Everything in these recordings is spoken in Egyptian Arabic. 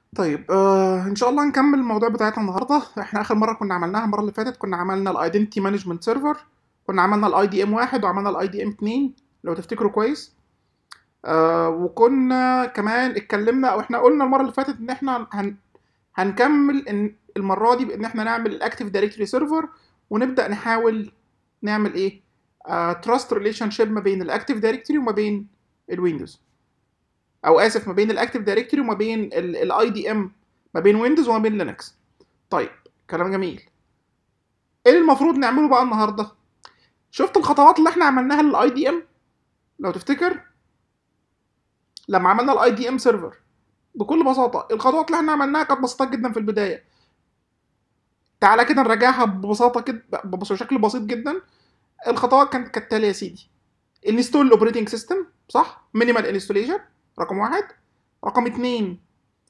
طيب آه ان شاء الله نكمل الموضوع بتاعتنا النهارده احنا اخر مره كنا عملناها المره اللي فاتت كنا عملنا الايدنتي مانجمنت سيرفر كنا عملنا الاي دي ام واحد وعملنا الاي دي ام اتنين لو تفتكروا كويس آه وكنا كمان اتكلمنا او احنا قلنا المره اللي فاتت ان احنا هن هنكمل ان المره دي بان احنا نعمل الاكتيف دايركتوري سيرفر ونبدا نحاول نعمل ايه تراست ريليشن شيب ما بين الاكتيف دايركتوري وما بين الويندوز او اسف ما بين الاكتيف دايركتوري وما بين الاي دي ام ما بين ويندوز وما بين لينكس طيب كلام جميل ايه اللي المفروض نعمله بقى النهارده شفت الخطوات اللي احنا عملناها للاي دي ام لو تفتكر لما عملنا الاي دي ام سيرفر بكل بساطه الخطوات اللي احنا عملناها كانت بسيطه جدا في البدايه تعالى كده نراجعها ببساطه كده بشكل بسيط جدا الخطوات كانت كالتالي يا سيدي انستول الاوبريتنج سيستم صح مينيمال انستوليشن رقم واحد رقم اتنين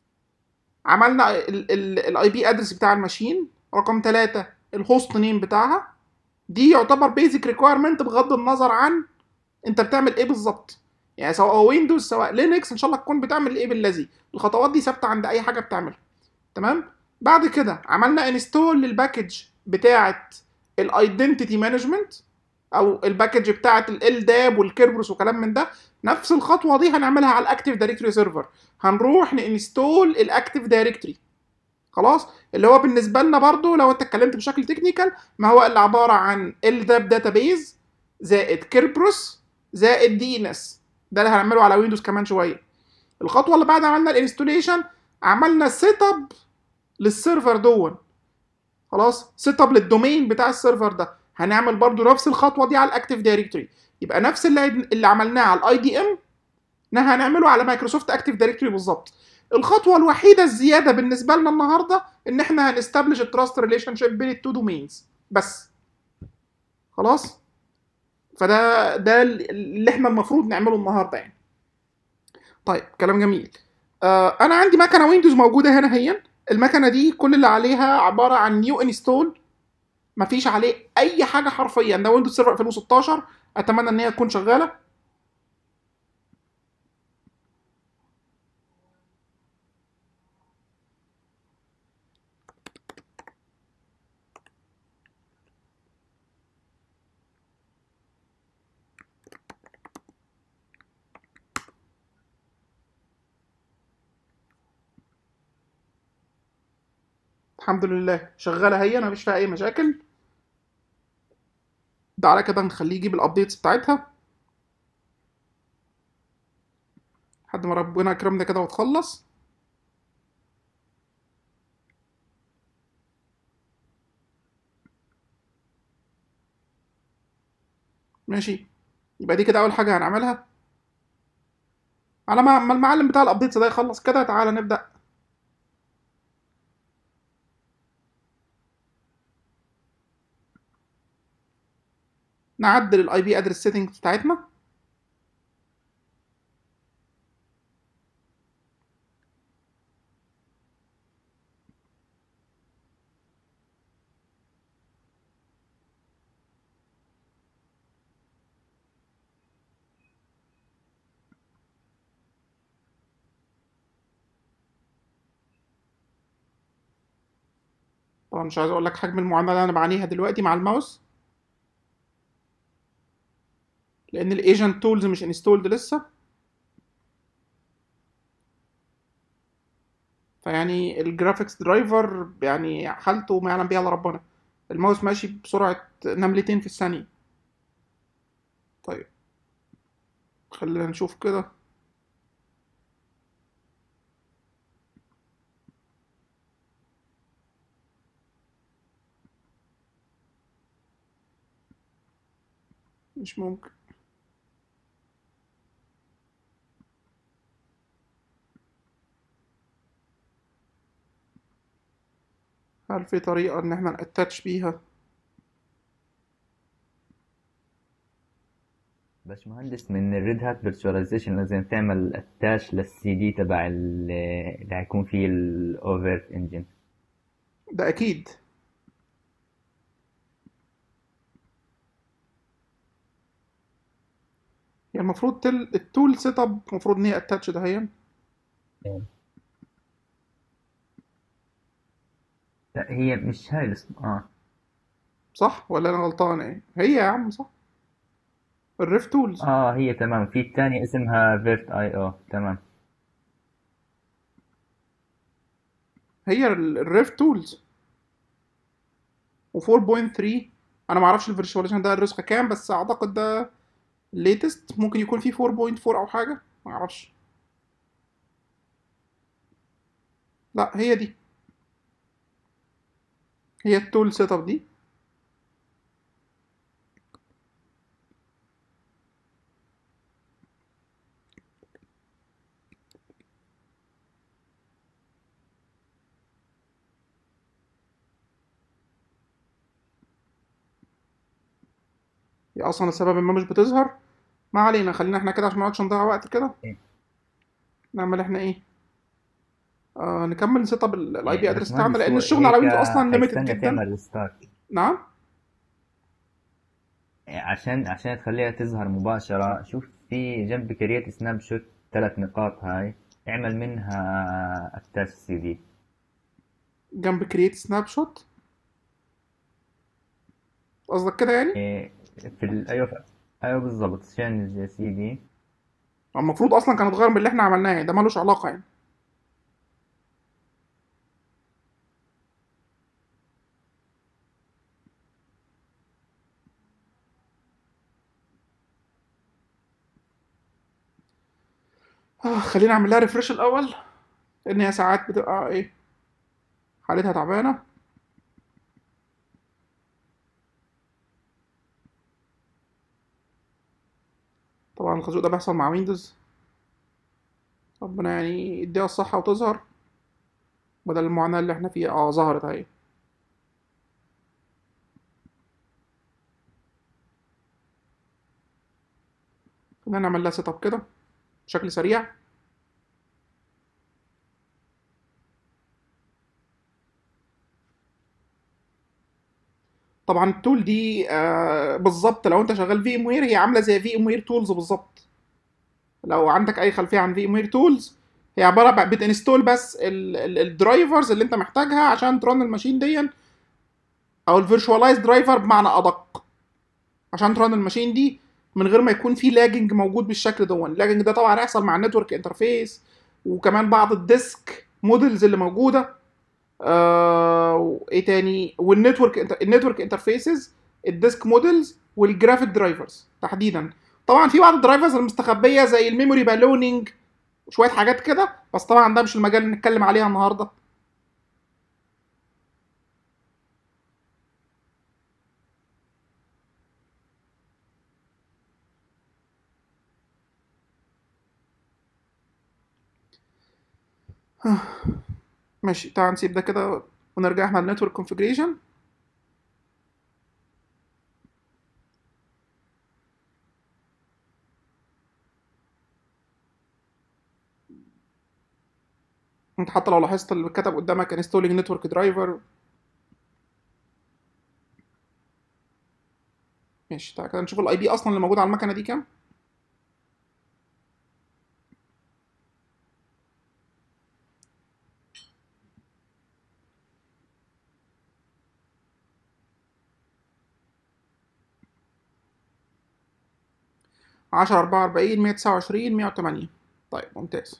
عملنا الاي بي ادرس بتاع الماشين رقم ثلاثة الهوست نيم بتاعها دي يعتبر بيزك ريكويرمنت بغض النظر عن انت بتعمل ايه بالظبط يعني سواء ويندوز سواء لينكس ان شاء الله تكون بتعمل ايه بالذي الخطوات دي ثابته عند اي حاجه بتعملها تمام بعد كده عملنا انستول للباكج بتاعه الايدنتيتي مانجمنت او الباكج بتاعه ال داب والكيربروس وكلام من ده نفس الخطوه دي هنعملها على الاكتيف دايركتوري سيرفر هنروح ننستول الاكتيف دايركتوري خلاص اللي هو بالنسبه لنا برضو لو انت اتكلمت بشكل تكنيكال ما هو الا عباره عن ال داب داتابيز زائد كيربروس زائد دي ان اس ده اللي هنعمله على ويندوز كمان شويه الخطوه اللي بعد عملنا الانستوليشن عملنا سيت اب للسيرفر دون خلاص سيت اب للدومين بتاع السيرفر ده هنعمل برضو نفس الخطوه دي على الاكتيف دايركتوري يبقى نفس اللي اللي عملناه على الاي دي ام هنعمله على مايكروسوفت اكتيف دايركتوري بالظبط الخطوه الوحيده الزياده بالنسبه لنا النهارده ان احنا هنستبلش التراست ريليشن شيب بين التو دومينز بس خلاص فده ده اللي احنا المفروض نعمله النهارده يعني طيب كلام جميل آه انا عندي مكنه ويندوز موجوده هنا هي المكنه دي كل اللي عليها عباره عن نيو انستول مفيش عليه اي حاجه حرفيا ده ويندوز سيرفر 2016 اتمنى ان هي تكون شغاله الحمد لله شغاله هي انا مفيش فيها اي مشاكل تعالى كده نخليه يجيب الابديتس بتاعتها لحد ما ربنا يكرمنا كده وتخلص ماشي يبقى دي كده اول حاجه هنعملها على ما المعلم بتاع الابديتس ده يخلص كده تعالى نبدا نعدل الاي بي ادرس سيتنجز بتاعتنا طبعا مش عايز اقول لك حجم المعامله اللي انا بعانيها دلوقتي مع الماوس لان الايجنت تولز مش انستولد لسه فيعني الجرافيكس درايفر يعني حالته ما يعلم بيها الا ربنا الماوس ماشي بسرعه نملتين في الثانيه طيب خلينا نشوف كده مش ممكن هل في طريقة إن احنا نأتاتش بيها باشمهندس من الريد هات فيرتشواليزيشن لازم تعمل اتاش للسي دي تبع ال- اللي هيكون فيه الاوفر انجن ده أكيد هي المفروض تل... التول سيت اب المفروض إن هي اتاتش ده هي لا هي مش هاي الاسم اه صح ولا انا غلطان ايه هي يا عم صح الريف تولز اه هي تمام في الثانية اسمها فيرت اي او تمام هي الريف تولز و4.3 انا ما اعرفش الفيرشواليزيشن ده الرزق كام بس اعتقد ده الليتست ممكن يكون فيه 4.4 او حاجه ما اعرفش لا هي دي هي التول سيت اب دي هي اصلا السبب ما مش بتظهر ما علينا خلينا احنا كده عشان ما نقعدش نضيع وقت كده إيه. نعمل احنا ايه آه نكمل سيت اب الاي بي إيه، ادرس باشمهندس بتاعنا لان هو الشغل على هيك ويندوز اصلا ليميتد حيستنى جدا تعمل ريستارت نعم عشان عشان تخليها تظهر مباشرة شوف في جنب كرييت سناب شوت ثلاث نقاط هاي اعمل منها اتاش سي دي جنب كرييت سناب شوت قصدك كده يعني إيه، في ال... ايوه ايوه بالضبط عشان سي دي المفروض اصلا كانت تغير من اللي احنا عملناه يعني ده ملوش علاقه يعني آه خلينا نعمل لها ريفرش الاول لان هي ساعات بتبقى ايه حالتها تعبانه طبعا الخازوق ده بيحصل مع ويندوز ربنا يعني يديها الصحة وتظهر بدل المعاناة اللي احنا فيها اه ظهرت اهي خلينا نعمل لها سيت اب كده بشكل سريع طبعا التول دي آه بالظبط لو انت شغال في ام وير هي عامله زي في ام وير تولز بالظبط لو عندك اي خلفيه عن في ام وير تولز هي عباره بقى بتنستول بس الدرايفرز اللي انت محتاجها عشان ترن الماشين دي او الفيرشواليز درايفر بمعنى ادق عشان ترن الماشين دي من غير ما يكون في لاجنج موجود بالشكل ده اللاجنج ده طبعا هيحصل مع النتورك انترفيس وكمان بعض الديسك موديلز اللي موجوده آه وايه تاني والنتورك النتورك انترفيسز الديسك موديلز والجرافيك درايفرز تحديدا طبعا في بعض الدرايفرز المستخبيه زي الميموري بالونينج وشويه حاجات كده بس طبعا ده مش المجال اللي نتكلم عليها النهارده ماشي تعال نسيب ده كده ونرجع احنا للنتورك كونفيجريشن انت حتى لو لاحظت اللي كتب قدامك انستولينج نتورك درايفر ماشي تعال كده نشوف الاي بي اصلا اللي موجود على المكنه دي كام عشرة أربعة وأربعين مية تسعة وعشرين مية وتمانية طيب ممتاز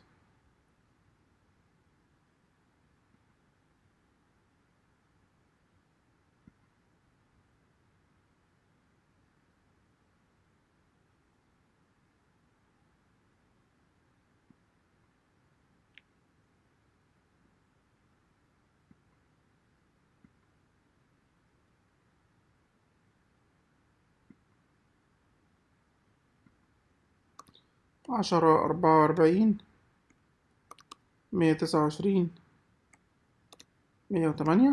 عشرة أربعة وأربعين مية تسعة وعشرين مية وتمانية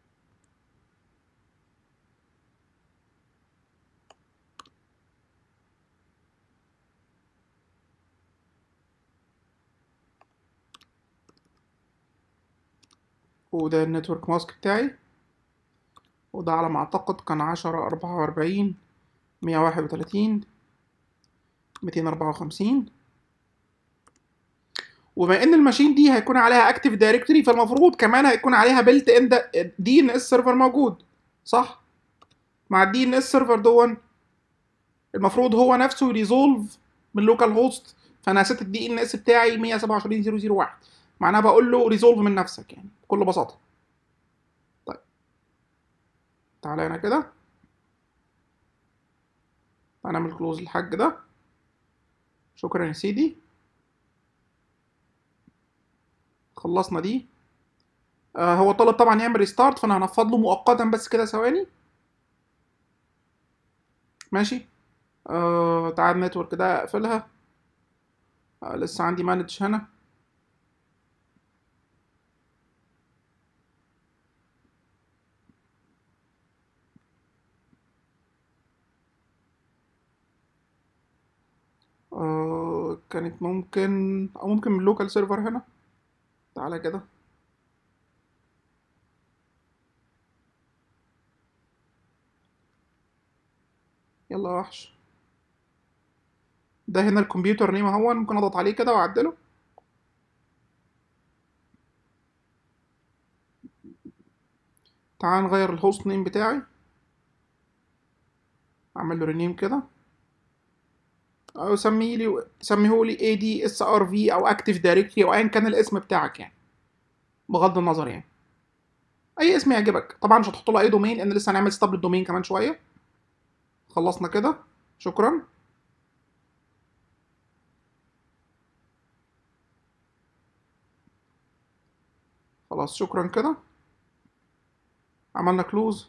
وده النتورك ماسك بتاعي وده على ما أعتقد كان عشرة أربعة وأربعين مية واحد وتلاتين ميتين أربعة وخمسين وبما ان الماشين دي هيكون عليها اكتيف دايركتوري فالمفروض كمان هيكون عليها بيلت ان دي ان اس سيرفر موجود صح مع الدي ان اس سيرفر دون المفروض هو نفسه يريزولف من لوكال هوست فانا سيت الدي ان اس بتاعي 127.0.0.1 معناها بقول له ريزولف من نفسك يعني بكل بساطه طيب تعالى هنا كده هنعمل كلوز للحاج ده شكرا يا سيدي خلصنا دي آه هو طلب طبعا يعمل ريستارت فانا هنفض له مؤقتا بس كده ثواني ماشي آه تعال النتورك ده اقفلها آه لسه عندي مانج هنا آه كانت ممكن او ممكن من لوكال سيرفر هنا تعالى كده يلا يا وحش ده هنا الكمبيوتر نيم اهو ممكن اضغط عليه كده واعدله تعال نغير الهوست نيم بتاعي اعمل له رينيم كده او سميه لي سميه لي اي دي اس ار في او اكتيف دايركتري او ايا كان الاسم بتاعك يعني بغض النظر يعني اي اسم يعجبك طبعا مش هتحط له اي دومين لان لسه هنعمل ستاب للدومين كمان شويه خلصنا كده شكرا خلاص شكرا كده عملنا كلوز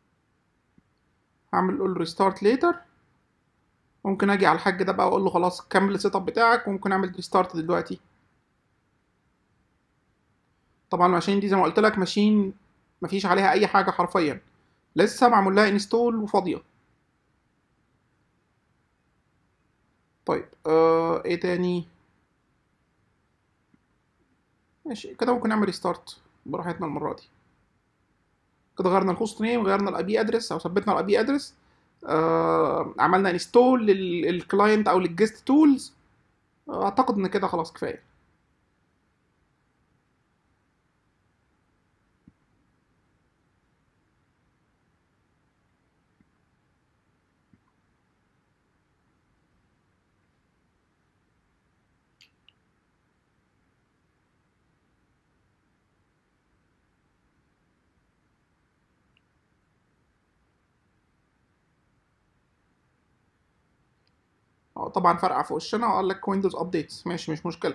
هعمل اقول ريستارت ليتر ممكن اجي على الحاج ده بقى واقول له خلاص كمل السيت اب بتاعك وممكن اعمل ريستارت دلوقتي طبعا الماشين دي زي ما قلت لك ماشين مفيش عليها اي حاجه حرفيا لسه معمول لها انستول وفاضيه طيب آه ايه تاني ماشي كده ممكن نعمل ريستارت براحتنا المره دي كده غيرنا الهوست نيم غيرنا الاي بي ادرس او ثبتنا الاي بي ادرس آه عملنا انستول للكلاينت او للجيست تولز اعتقد ان كده خلاص كفايه اه طبعا فرقع في وشنا وقال لك ويندوز ابديتس ماشي مش مشكله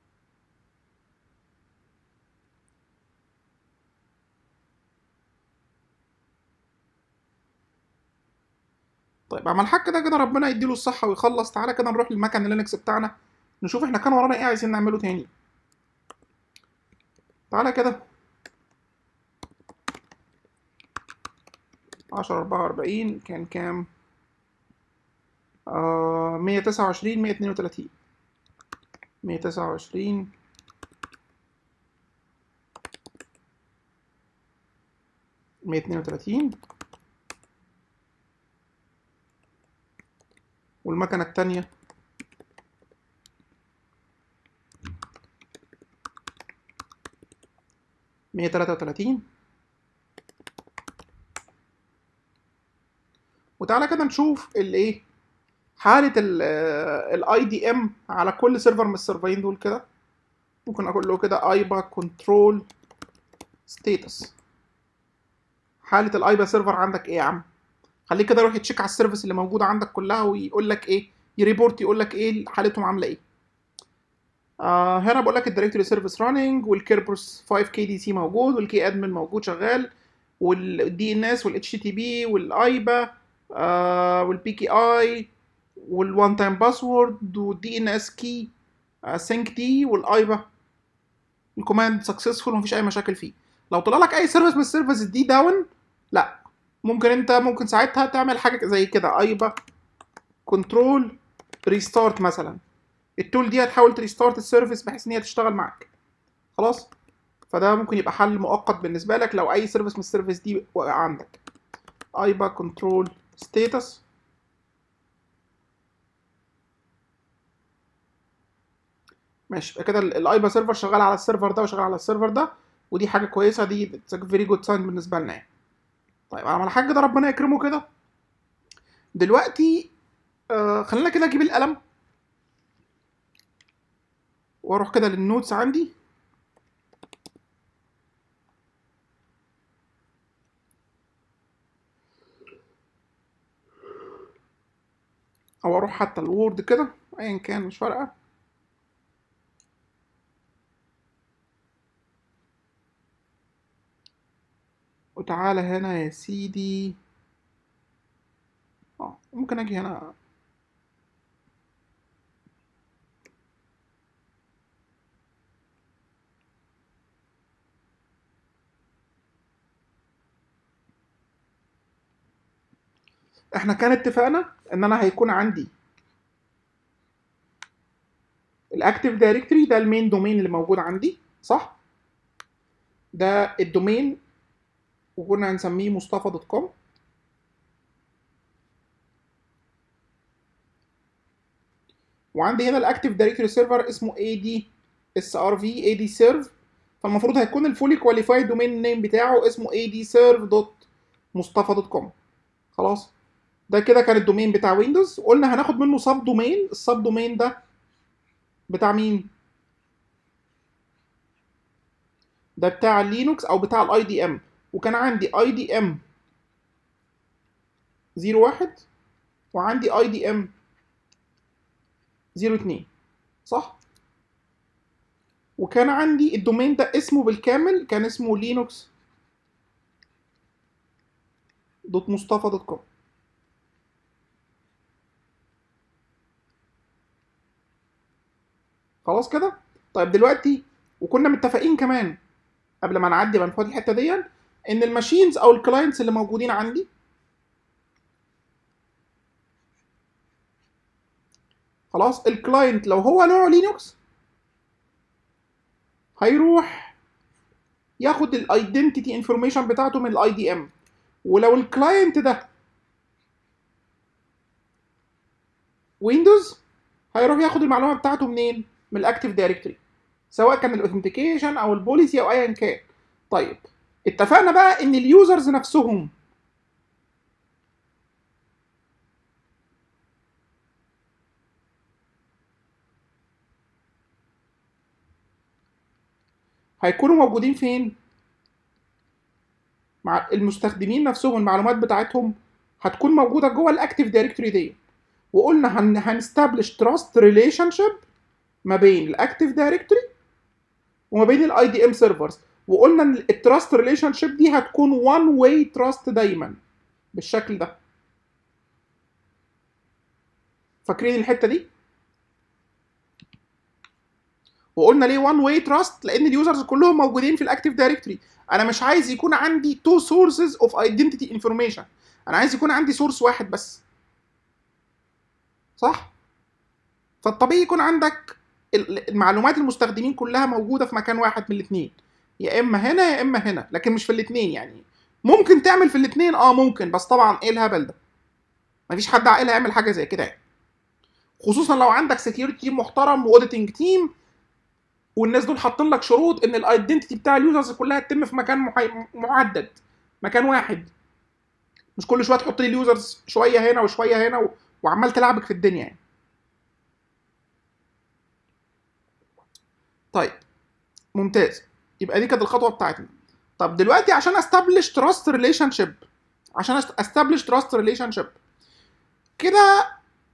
طيب عمل حاجه كده كده ربنا يديله الصحه ويخلص تعالى كده نروح للمكان اللينكس بتاعنا نشوف احنا كان ورانا ايه عايزين نعمله تاني تعالى كده عشرة أربعة وأربعين كان كام مية تسعة وعشرين مية اتنين وتلاتين مية تسعة وعشرين مية اتنين وتلاتين والمكنة التانية مية تلاتة وتلاتين وتعالى كده نشوف الايه حالة الاي دي ام على كل سيرفر من السيرفرين دول كده ممكن اقول له كده ايبا كنترول ستاتس حالة الايبا سيرفر عندك ايه يا عم خليك كده روح يتشيك على السيرفيس اللي موجودة عندك كلها ويقول لك ايه يريبورت يقول لك ايه حالتهم عاملة ايه آه هنا بقول لك الدايركتوري سيرفيس راننج والكيربروس 5 كي دي سي موجود والكي ادمن موجود شغال والدي ان اس والاتش تي تي بي والايبا آه والبي كي اي والوان تايم باسورد والدي ان اس كي سينك دي والايبا الكوماند سكسسفول ومفيش اي مشاكل فيه لو طلع لك اي سيرفيس من السيرفيس دي داون لا ممكن انت ممكن ساعتها تعمل حاجه زي كده ايبا كنترول ريستارت مثلا التول دي هتحاول تريستارت السيرفيس بحيث ان هي تشتغل معاك خلاص فده ممكن يبقى حل مؤقت بالنسبه لك لو اي سيرفيس من السيرفيس دي وقع عندك ايبا كنترول ستاتس ماشي يبقى كده الايبا سيرفر شغال على السيرفر ده وشغال على السيرفر ده ودي حاجه كويسه دي فيري جود ساين بالنسبه لنا يعني طيب على الحاج ده ربنا يكرمه كده دلوقتي آه خلينا كده اجيب القلم واروح كده للنوتس عندي او اروح حتى الوورد كده ايا كان مش فارقه وتعالى هنا يا سيدي اه ممكن اجي هنا احنا كان اتفقنا ان انا هيكون عندي الاكتيف دايركتوري ده المين دومين اللي موجود عندي صح ده الدومين وكنا هنسميه مصطفى دوت كوم وعندي هنا الاكتيف دايركتوري سيرفر اسمه اي دي اس ار في اي دي سيرف فالمفروض هيكون الفولي كواليفايد دومين نيم بتاعه اسمه اي دي سيرف دوت مصطفى دوت كوم خلاص ده كده كان الدومين بتاع ويندوز قلنا هناخد منه سب دومين السب دومين ده بتاع مين ده بتاع لينوكس او بتاع الاي دي ام وكان عندي اي دي ام 01 وعندي اي دي ام 02 صح وكان عندي الدومين ده اسمه بالكامل كان اسمه لينوكس دوت مصطفى دوت كوم خلاص كده طيب دلوقتي وكنا متفقين كمان قبل ما نعدي ما نفوت الحته دي ان الماشينز او الكلاينتس اللي موجودين عندي خلاص الكلاينت لو هو نوعه لينوكس هيروح ياخد الايدنتيتي انفورميشن بتاعته من الاي دي ام ولو الكلاينت ده ويندوز هيروح ياخد المعلومه بتاعته منين من الاكتيف دايركتوري سواء كان الاوثنتيكيشن او البوليسي او ايا كان طيب اتفقنا بقى ان اليوزرز نفسهم هيكونوا موجودين فين مع المستخدمين نفسهم المعلومات بتاعتهم هتكون موجوده جوه الاكتيف دايركتوري دي وقلنا هن هنستبلش تراست ريليشن شيب ما بين الاكتيف دايركتوري وما بين الاي دي ام سيرفرز وقلنا ان التراست ريليشن شيب دي هتكون وان واي تراست دايما بالشكل ده فاكرين الحته دي وقلنا ليه وان واي تراست لان اليوزرز كلهم موجودين في الاكتيف دايركتوري انا مش عايز يكون عندي تو سورسز اوف ايدنتيتي انفورميشن انا عايز يكون عندي سورس واحد بس صح فالطبيعي يكون عندك المعلومات المستخدمين كلها موجوده في مكان واحد من الاثنين يا اما هنا يا اما هنا لكن مش في الاثنين يعني ممكن تعمل في الاثنين اه ممكن بس طبعا ايه الهبل ده مفيش حد عاقل هيعمل حاجه زي كده يعني خصوصا لو عندك سكيورتي تيم محترم واوديتنج تيم والناس دول حاطين لك شروط ان الايدنتيتي بتاع اليوزرز كلها تتم في مكان محي... معدد مكان واحد مش كل شويه تحط لي اليوزرز شويه هنا وشويه هنا و... وعمال تلعبك في الدنيا يعني طيب ممتاز يبقى دي كانت الخطوه بتاعتنا طب دلوقتي عشان استبلش تراست ريليشن شيب عشان استبلش تراست ريليشن شيب كده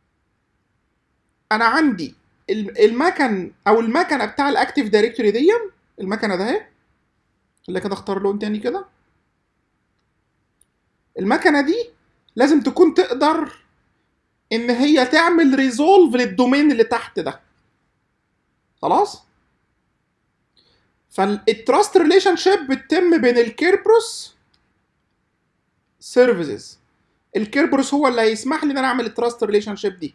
انا عندي المكن او المكنه بتاع الاكتيف دايركتوري دي المكنه ده اهي اللي كده اختار لون تاني كده المكنه دي لازم تكون تقدر ان هي تعمل ريزولف للدومين اللي تحت ده خلاص فالتراست ريليشن شيب بتتم بين الكيربروس سيرفيسز الكيربروس هو اللي هيسمح لي ان انا اعمل التراست ريليشن شيب دي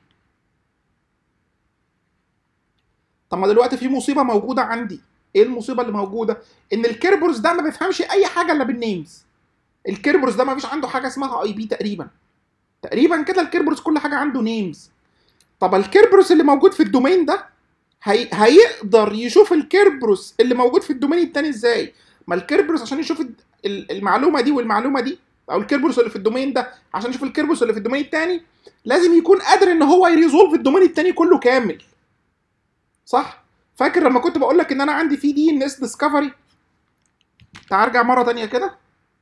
طب ما دلوقتي في مصيبه موجوده عندي ايه المصيبه اللي موجوده ان الكيربروس ده ما بيفهمش اي حاجه الا بالنيمز الكيربروس ده ما فيش عنده حاجه اسمها اي بي تقريبا تقريبا كده الكيربروس كل حاجه عنده نيمز طب الكيربروس اللي موجود في الدومين ده هي... هيقدر يشوف الكيربروس اللي موجود في الدومين التاني ازاي ما الكيربروس عشان يشوف ال- ال- المعلومه دي والمعلومه دي او الكيربروس اللي في الدومين ده عشان يشوف الكيربروس اللي في الدومين التاني لازم يكون قادر ان هو يريزولف الدومين التاني كله كامل صح فاكر لما كنت بقول لك ان انا عندي في دي ان اس ديسكفري تعال ارجع مره تانية كده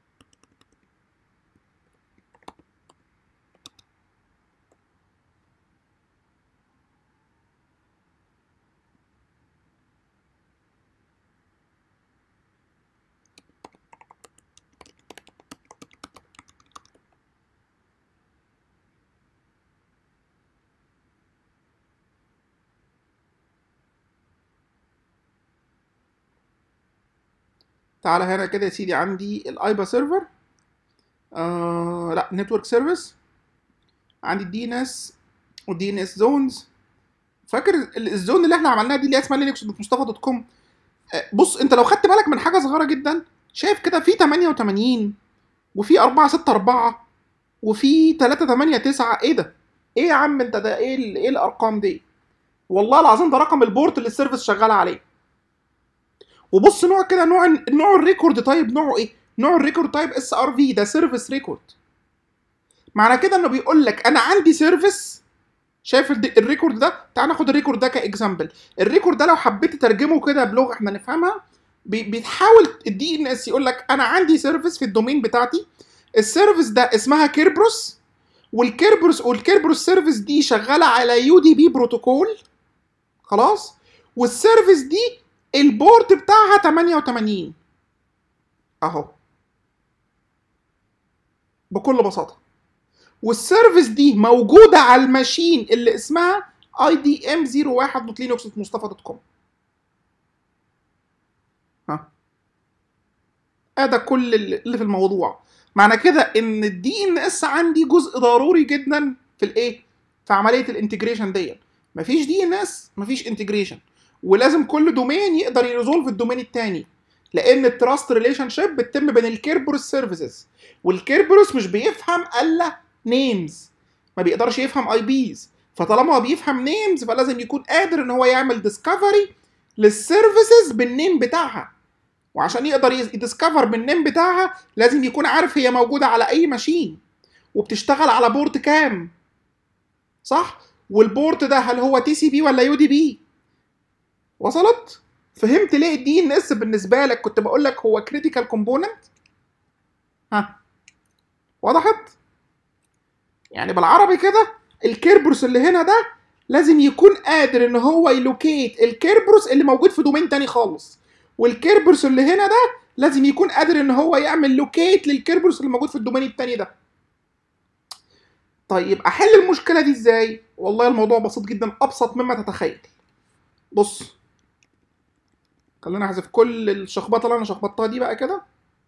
تعالى هنا كده يا سيدي عندي الايبا سيرفر آه لا نتورك سيرفيس عندي الدي ان اس والدي ان اس زونز فاكر ال- الزون اللي احنا عملناها دي اللي هي اسمها لينكس مصطفى دوت كوم آه، بص انت لو خدت بالك من حاجه صغيره جدا شايف كده في 88 وفي 464 وفي 389 ايه ده؟ ايه يا عم انت ده ايه ال- ايه الارقام دي؟ والله العظيم ده رقم البورت اللي السيرفيس شغال عليه وبص نوع كده نوع نوع الريكورد تايب نوعه ايه؟ نوع الريكورد تايب اس ار في ده سيرفيس ريكورد معنى كده انه بيقول لك انا عندي سيرفيس شايف الد- الريكورد ده تعال ناخد الريكورد ده كاكزامبل الريكورد ده لو حبيت تترجمه كده بلغه احنا نفهمها بي- بيتحاول الدي ان اس يقول لك انا عندي سيرفيس في الدومين بتاعتي السيرفيس ده اسمها كيربروس والكيربروس والكيربروس سيرفيس دي شغاله على يو دي بي بروتوكول خلاص والسيرفيس دي البورت بتاعها 88 اهو بكل بساطه والسيرفيس دي موجوده على الماشين اللي اسمها اي دي ام 01 دوت لينكس دوت مصطفى دوت كوم ها ادي كل اللي في الموضوع معنى كده ان الدي ان اس عندي جزء ضروري جدا في الايه في عمليه الانتجريشن دي مفيش دي ان اس مفيش انتجريشن ولازم كل دومين يقدر يريزولف الدومين التاني لان التراست ريليشن شيب بتتم بين الكيربروس سيرفيسز والكيربروس مش بيفهم الا نيمز ما بيقدرش يفهم اي بيز فطالما هو بيفهم نيمز فلازم يكون قادر ان هو يعمل ديسكفري للسيرفيسز بالنيم بتاعها وعشان يقدر يديسكفر بالنيم بتاعها لازم يكون عارف هي موجوده على اي ماشين وبتشتغل على بورت كام صح والبورت ده هل هو تي سي بي ولا يو دي بي وصلت فهمت ليه الدي ان اس بالنسبه لك كنت بقول لك هو كريتيكال كومبوننت ها وضحت يعني بالعربي كده الكيربروس اللي هنا ده لازم يكون قادر ان هو يلوكيت الكيربروس اللي موجود في دومين تاني خالص والكيربروس اللي هنا ده لازم يكون قادر ان هو يعمل لوكيت للكيربروس اللي موجود في الدومين التاني ده طيب احل المشكله دي ازاي والله الموضوع بسيط جدا ابسط مما تتخيل بص خلينا احذف كل الشخبطه اللي انا شخبطتها دي بقى كده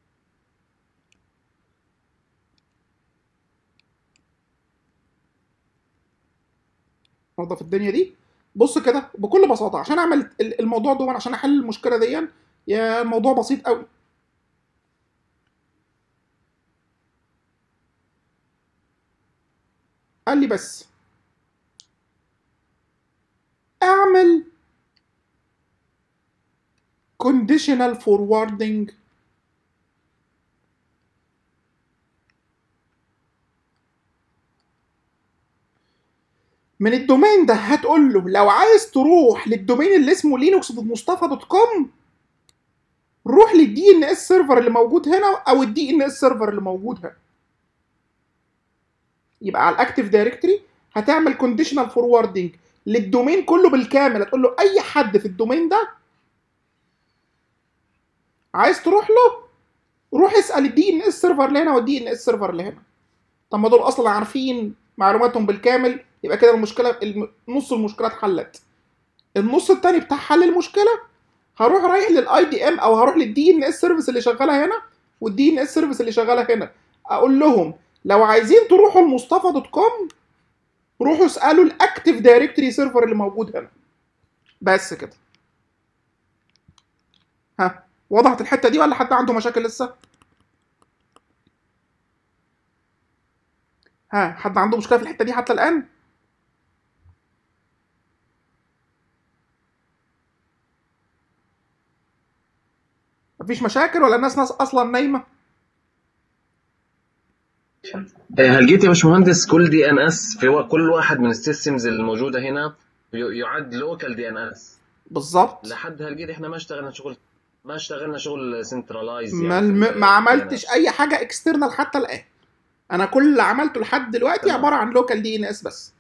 نظف الدنيا دي بص كده بكل بساطه عشان اعمل ال- الموضوع ده عشان احل المشكله دي يا الموضوع بسيط قوي قال لي بس اعمل conditional forwarding من الدومين ده هتقول له لو عايز تروح للدومين اللي اسمه لينوكس دوت مصطفى دوت كوم روح للدي ان اس سيرفر اللي موجود هنا او الدي ان اس سيرفر اللي موجود هنا يبقى على الاكتيف دايركتوري هتعمل كونديشنال فوروردنج للدومين كله بالكامل هتقول له اي حد في الدومين ده عايز تروح له روح اسال الدي ان اس سيرفر اللي هنا والدي ان اس سيرفر اللي هنا طب ما دول اصلا عارفين معلوماتهم بالكامل يبقى كده المشكله الم- نص المشكله اتحلت النص التاني بتاع حل المشكله هروح رايح للاي دي ام او هروح للدي ان اس سيرفيس اللي شغاله هنا والدي ان اس سيرفيس اللي شغاله هنا اقول لهم لو عايزين تروحوا لمصطفى دوت كوم روحوا اسالوا الاكتيف دايركتوري سيرفر اللي موجود هنا بس كده ها وضحت الحته دي ولا حد عنده مشاكل لسه ها حد عنده مشكله في الحته دي حتى الان مفيش مشاكل ولا الناس ناس اصلا نايمه هل جيت يا باشمهندس كل دي ان اس في و- كل واحد من السيستمز الموجوده هنا ي- يعد لوكال دي ان اس بالظبط لحد هالجيت احنا ما اشتغلنا شغل ما اشتغلنا شغل سنترلايز ما, الم... ما عملتش اي حاجه اكسترنال حتى الان انا كل اللي عملته لحد دلوقتي تمام. عباره عن لوكال دي ان اس بس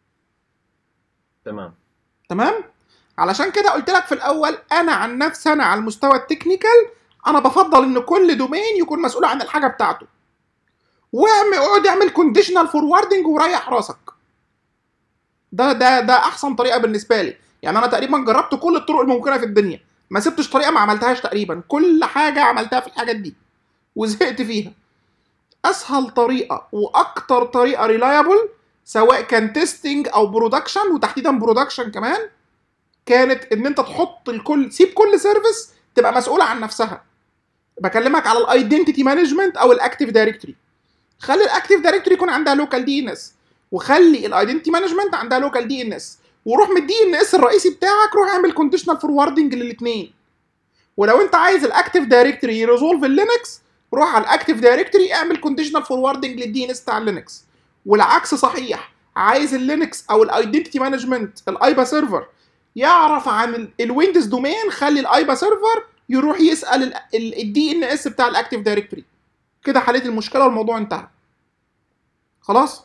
تمام تمام علشان كده قلت لك في الاول انا عن نفسي انا على المستوى التكنيكال انا بفضل ان كل دومين يكون مسؤول عن الحاجه بتاعته واعمل اقعد اعمل كونديشنال فوروردنج وريح راسك ده ده ده احسن طريقه بالنسبه لي يعني انا تقريبا جربت كل الطرق الممكنه في الدنيا ما سبتش طريقه ما عملتهاش تقريبا كل حاجه عملتها في الحاجات دي وزهقت فيها اسهل طريقه واكتر طريقه ريلايبل سواء كان تيستنج او برودكشن وتحديدا برودكشن كمان كانت ان انت تحط الكل سيب كل سيرفيس تبقى مسؤوله عن نفسها بكلمك على الايدنتيتي مانجمنت او الاكتيف دايركتوري خلي الاكتيف دايركتوري يكون عندها لوكال دي ان اس وخلي الايدنتيتي مانجمنت عندها لوكال دي ان اس وروح من الدي ان اس الرئيسي بتاعك روح اعمل كونديشنال فوروردنج للاثنين ولو انت عايز الاكتيف دايركتوري يريزولف اللينكس روح على الاكتيف دايركتوري اعمل كونديشنال فوروردنج للدي ان اس بتاع اللينكس والعكس صحيح عايز اللينكس او الايدنتيتي مانجمنت الايبا سيرفر يعرف عن الويندوز دومين خلي الايبا سيرفر يروح يسال الدي ان اس بتاع الاكتيف دايركتوري كده حليت المشكله والموضوع انتهى خلاص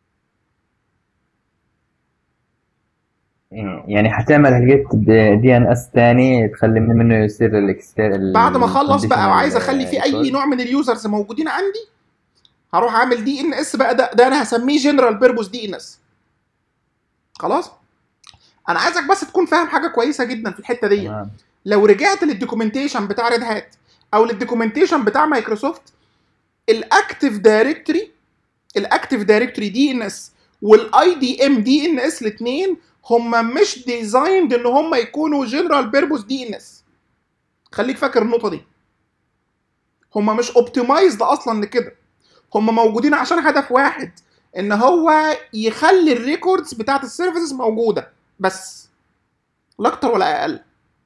يعني حتعمل هلقيت دي ان اس تاني تخلي منه يصير الاكستير بعد ما اخلص بقى وعايز اخلي في اي نوع من اليوزرز موجودين عندي هروح اعمل دي ان اس بقى ده, ده انا هسميه جنرال بيربوس دي ان اس خلاص انا عايزك بس تكون فاهم حاجه كويسه جدا في الحته دي تمام لو رجعت للدوكيومنتيشن بتاع ريد هات او للدوكيومنتيشن بتاع مايكروسوفت الاكتيف دايركتوري الاكتيف دايركتوري دي ان اس والاي دي ام دي ان اس الاثنين هم مش ديزايند ان هم يكونوا جنرال بيربوس دي ان اس خليك فاكر النقطه دي هم مش اوبتمايزد اصلا لكده هم موجودين عشان هدف واحد ان هو يخلي الريكوردز بتاعت السيرفيسز موجوده بس لا اكتر ولا اقل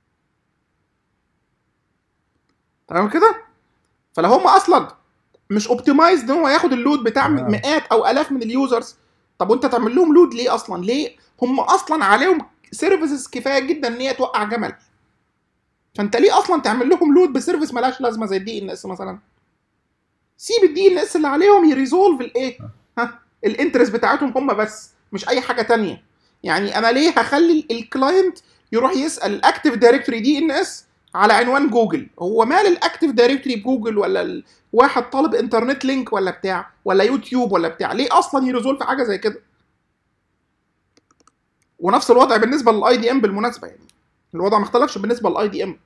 تمام كده فلو هم اصلا مش اوبتمايزد ان هو ياخد اللود بتاع تمام. مئات او الاف من اليوزرز طب وانت تعمل لهم لود ليه اصلا ليه هم اصلا عليهم سيرفيسز كفايه جدا ان هي توقع جمل فانت ليه اصلا تعمل لهم لود بسيرفيس ملهاش لازمه زي الدي ان اس مثلا سيب الدي ان اس اللي عليهم يريزولف الايه ها الانترست بتاعتهم هم بس مش اي حاجه تانية يعني انا ليه هخلي الكلاينت يروح يسال الاكتيف دايركتوري دي ان اس على عنوان جوجل هو مال الاكتيف دايركتوري بجوجل ولا ال- واحد طالب انترنت لينك ولا بتاع ولا يوتيوب ولا بتاع ليه اصلا يريزولف حاجه زي كده ونفس الوضع بالنسبه للاي دي ام بالمناسبه يعني الوضع ما اختلفش بالنسبه للاي دي ام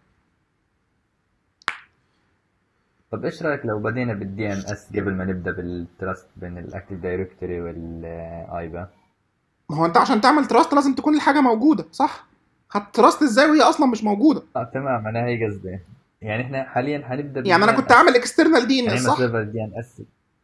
طب ايش رايك لو بدينا بالدي ان اس قبل ما نبدا بالتراست بين الاكتيف دايركتوري والايبا ما هو انت عشان تعمل تراست لازم تكون الحاجه موجوده صح هتراست ازاي وهي اصلا مش موجوده اه تمام انا هي قصدي يعني احنا حاليا حنبدا يعني انا كنت عامل اكسترنال دي ان اس هنعمل صح سيرفر دي ان اس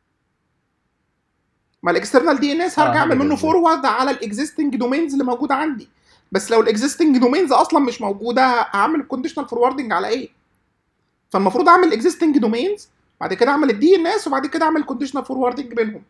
ما الاكسترنال دي ان اس آه، هرجع اعمل هذا منه قصدي. فورورد على الاكزيستنج دومينز اللي موجوده عندي بس لو الاكزيستنج دومينز اصلا مش موجوده هعمل كونديشنال فوروردنج على ايه فالمفروض اعمل اكزيستنج دومينز بعد كده اعمل الدي ان اس وبعد كده اعمل كونديشنال فوروردنج بينهم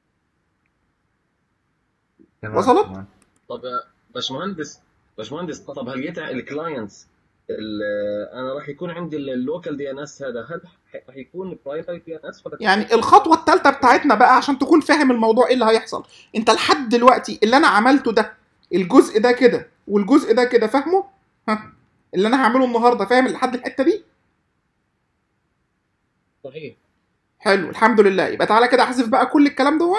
تمام، وصلت؟ تمام. طب باشمهندس باشمهندس طب هل جيت الكلاينتس انا راح يكون عندي اللوكال دي ان اس هذا هل راح يكون برايفت دي ان اس ولا يعني الخطوه الثالثه بتاعتنا بقى عشان تكون فاهم الموضوع ايه اللي هيحصل انت لحد دلوقتي اللي انا عملته ده الجزء ده كده والجزء ده كده فاهمه ها اللي انا هعمله النهارده فاهم لحد الحته دي صحيح حلو الحمد لله يبقى تعالى كده احذف بقى كل الكلام دون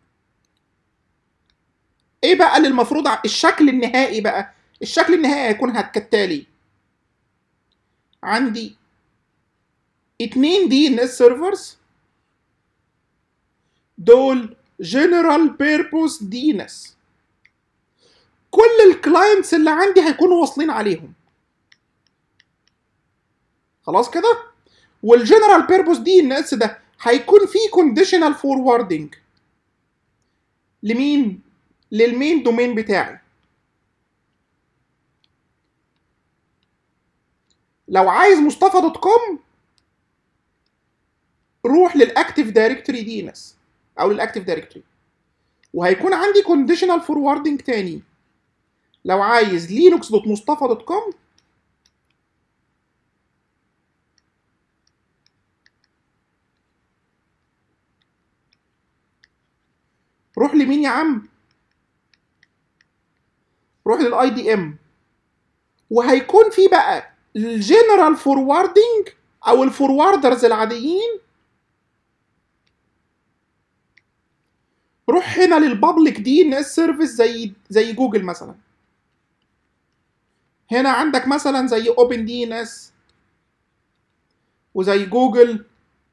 ايه بقى اللي المفروض ع- الشكل النهائي بقى الشكل النهائي هيكون هت- كالتالي عندي اتنين دي ان اس سيرفرز دول جنرال بيربوس دي ان اس كل الكلاينتس اللي عندي هيكونوا واصلين عليهم خلاص كده والجنرال بيربوس دي ان اس ده هيكون فيه كونديشنال فوروردنج لمين للمين دومين بتاعي لو عايز مصطفى دوت كوم روح للاكتيف دايركتوري دي ان اس او للاكتيف دايركتوري وهيكون عندي كونديشنال فوروردنج تاني لو عايز لينكس دوت مصطفى دوت كوم روح لمين يا عم روح للاي دي ام وهيكون في بقى الجنرال فوروردنج او الفوروردرز العاديين روح هنا للبابليك دي ان اس سيرفيس زي زي جوجل مثلا هنا عندك مثلا زي اوبن دي ان اس وزي جوجل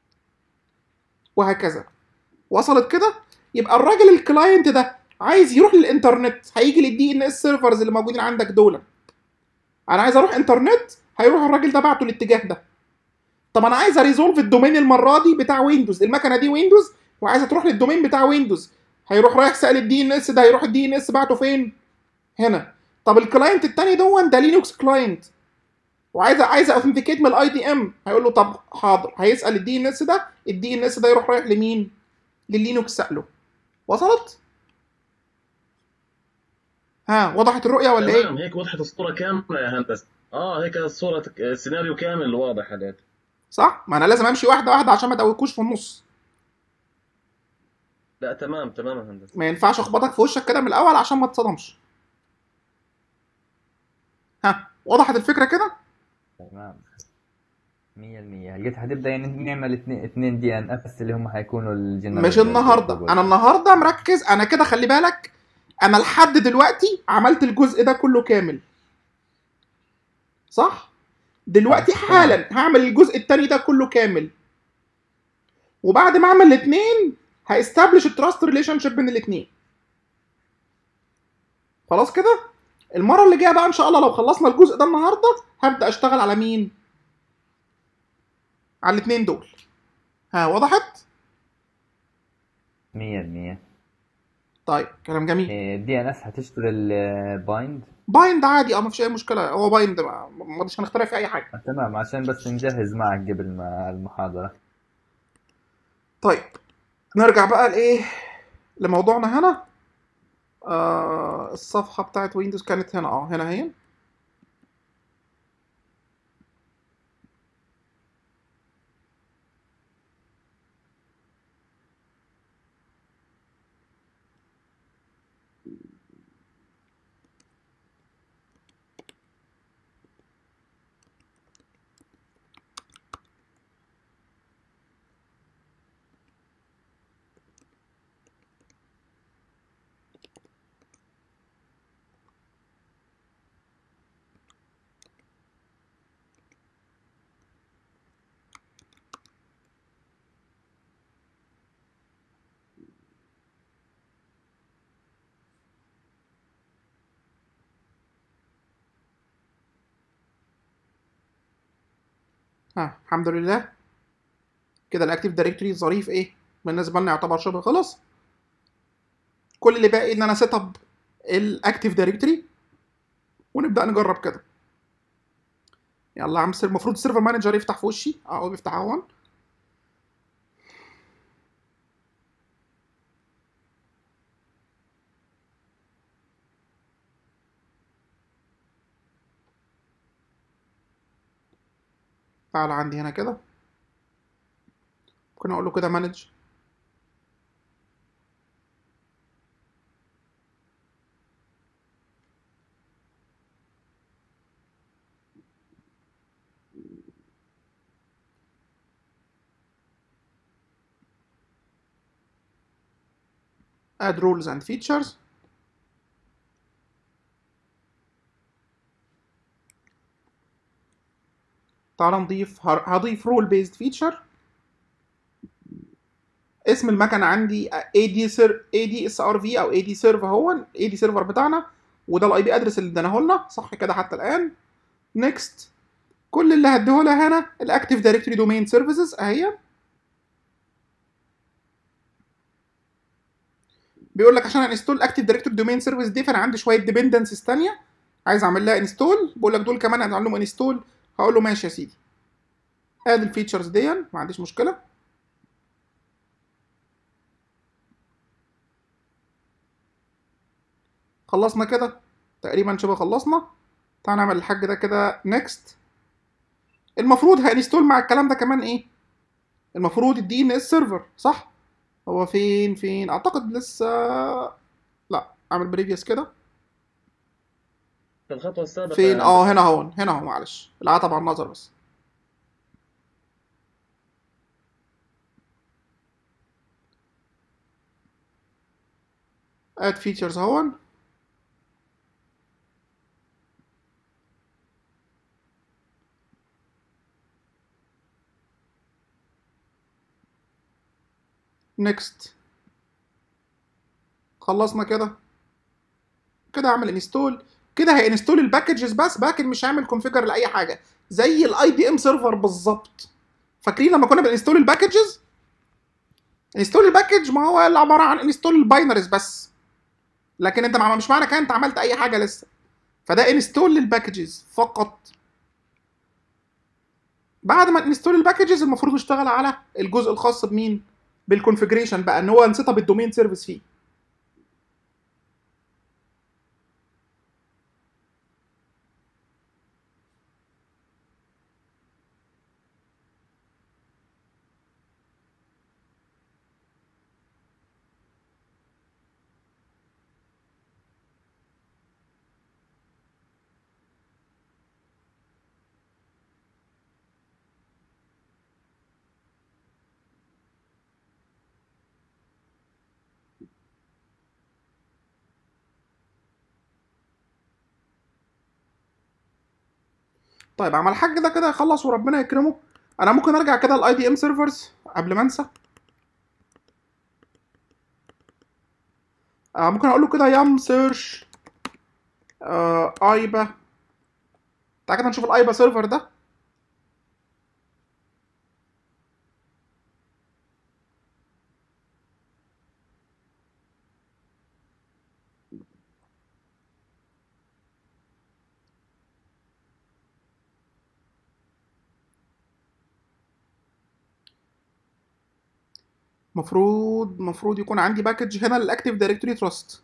وهكذا وصلت كده يبقى الراجل الكلاينت ده عايز يروح للانترنت هيجي للدي ان اس سيرفرز اللي موجودين عندك دول انا عايز اروح انترنت هيروح الراجل ده بعته الاتجاه ده طب انا عايز اريزولف الدومين المره دي بتاع ويندوز المكنه دي ويندوز وعايزه تروح للدومين بتاع ويندوز هيروح رايح سال الدي ان اس ده هيروح الدي ان اس بعته فين هنا طب الكلاينت التاني دون ده لينوكس كلاينت وعايز عايز اوثنتيكيت من الاي دي ام هيقول له طب حاضر هيسال الدي ان اس ده الدي ان اس ده يروح رايح لمين لللينوكس ساله وصلت ها وضحت الرؤيه ولا تمام ايه هيك وضحت الصورة كاملة يا هندسة اه هيك الصورة السيناريو كامل واضح عليك صح ما انا لازم امشي واحده واحده عشان ما ادوكوش في النص لا تمام تمام يا هندسة ما ينفعش اخبطك في وشك كده من الاول عشان ما تصدمش ها وضحت الفكره كده تمام 100% لقيت حتبدا يعني نعمل اثنين اثنين دي ان اس اللي هم حيكونوا الجنرال مش النهارده انا النهارده مركز انا كده خلي بالك انا لحد دلوقتي عملت الجزء ده كله كامل صح دلوقتي آه، تمام. حالا هعمل الجزء التاني ده كله كامل وبعد ما اعمل الاثنين هاستبلش التراست ريليشن شيب بين الاثنين خلاص كده المره اللي جايه بقى ان شاء الله لو خلصنا الجزء ده النهارده هبدا اشتغل على مين على الاثنين دول ها وضحت 100% طيب كلام جميل الدي ان اس حتشتغل بايند بايند عادي اه ما فيش اي مشكله هو بايند ما ما- مش هنخترع في اي حاجه تمام عشان بس نجهز معك قبل ما المحاضرة طيب نرجع بقى لايه لموضوعنا هنا آه الصفحه بتاعت ويندوز كانت هنا اه هنا هي ها الحمد لله كده الاكتيف دايركتوري ظريف ايه بالنسبه لنا يعتبر شبه خلص كل اللي باقي ان انا سيت اب الاكتيف دايركتوري ونبدا نجرب كده يلا يا عم سير- المفروض السيرفر مانجر يفتح في وشي اه هو بيفتح اهون تعال عندي هنا كده ممكن اقول له كده مانج add rules and features تعال نضيف هر- هضيف رول بيزد فيتشر اسم المكنه عندي AD سير AD اس ار في او AD سيرف اهو AD سيرفر بتاعنا وده الاي بي ادرس اللي اداناه لنا صح كده حتى الان نيكست كل اللي هديه لها هنا الاكتيف دايركتوري دومين سيرفيسز اهي بيقول لك عشان انستول اكتيف دايركتوري دومين سيرفيس دي فانا عندي شويه ديبندنسز ثانيه عايز اعمل لها انستول بقول لك دول كمان هنعمل لهم انستول هقول له ماشي يا سيدي ادي الفيتشرز دي ما عنديش مشكله خلصنا كده تقريبا شبه خلصنا تعال نعمل الحاج ده كده نيكست المفروض هنستول مع الكلام ده كمان ايه المفروض الدي ان اس سيرفر صح هو فين فين اعتقد لسه لا اعمل بريفيوس كده في الخطوه السابقه فين يا اه هندسة. هنا اهو هنا اهو معلش العتب على النظر بس اد فيتشرز اهون نيكست خلصنا كده كده اعمل انستول كده هينستول الباكجز بس لكن مش هعمل كونفيجر لاي حاجه زي الاي بي ام سيرفر بالظبط فاكرين لما كنا بنستول الباكجز انستول الباكج ما هو اللي عباره عن انستول الباينريز بس لكن انت مع- مش معنى كده انت عملت اي حاجه لسه فده انستول للباكجز فقط بعد ما انستول الباكجز المفروض نشتغل على الجزء الخاص بمين بالكونفيجريشن بقى ان هو نسيت اب الدومين سيرفيس فيه طيب عمل الحاج ده كده يخلص وربنا يكرمه انا ممكن ارجع كده الاي دي ام سيرفرز قبل ما انسى آه ممكن اقول له كده يام سيرش آه ايبا تعالى كده نشوف الايبا سيرفر ده مفروض مفروض يكون عندي باكج هنا للاكتيف دايركتوري تراست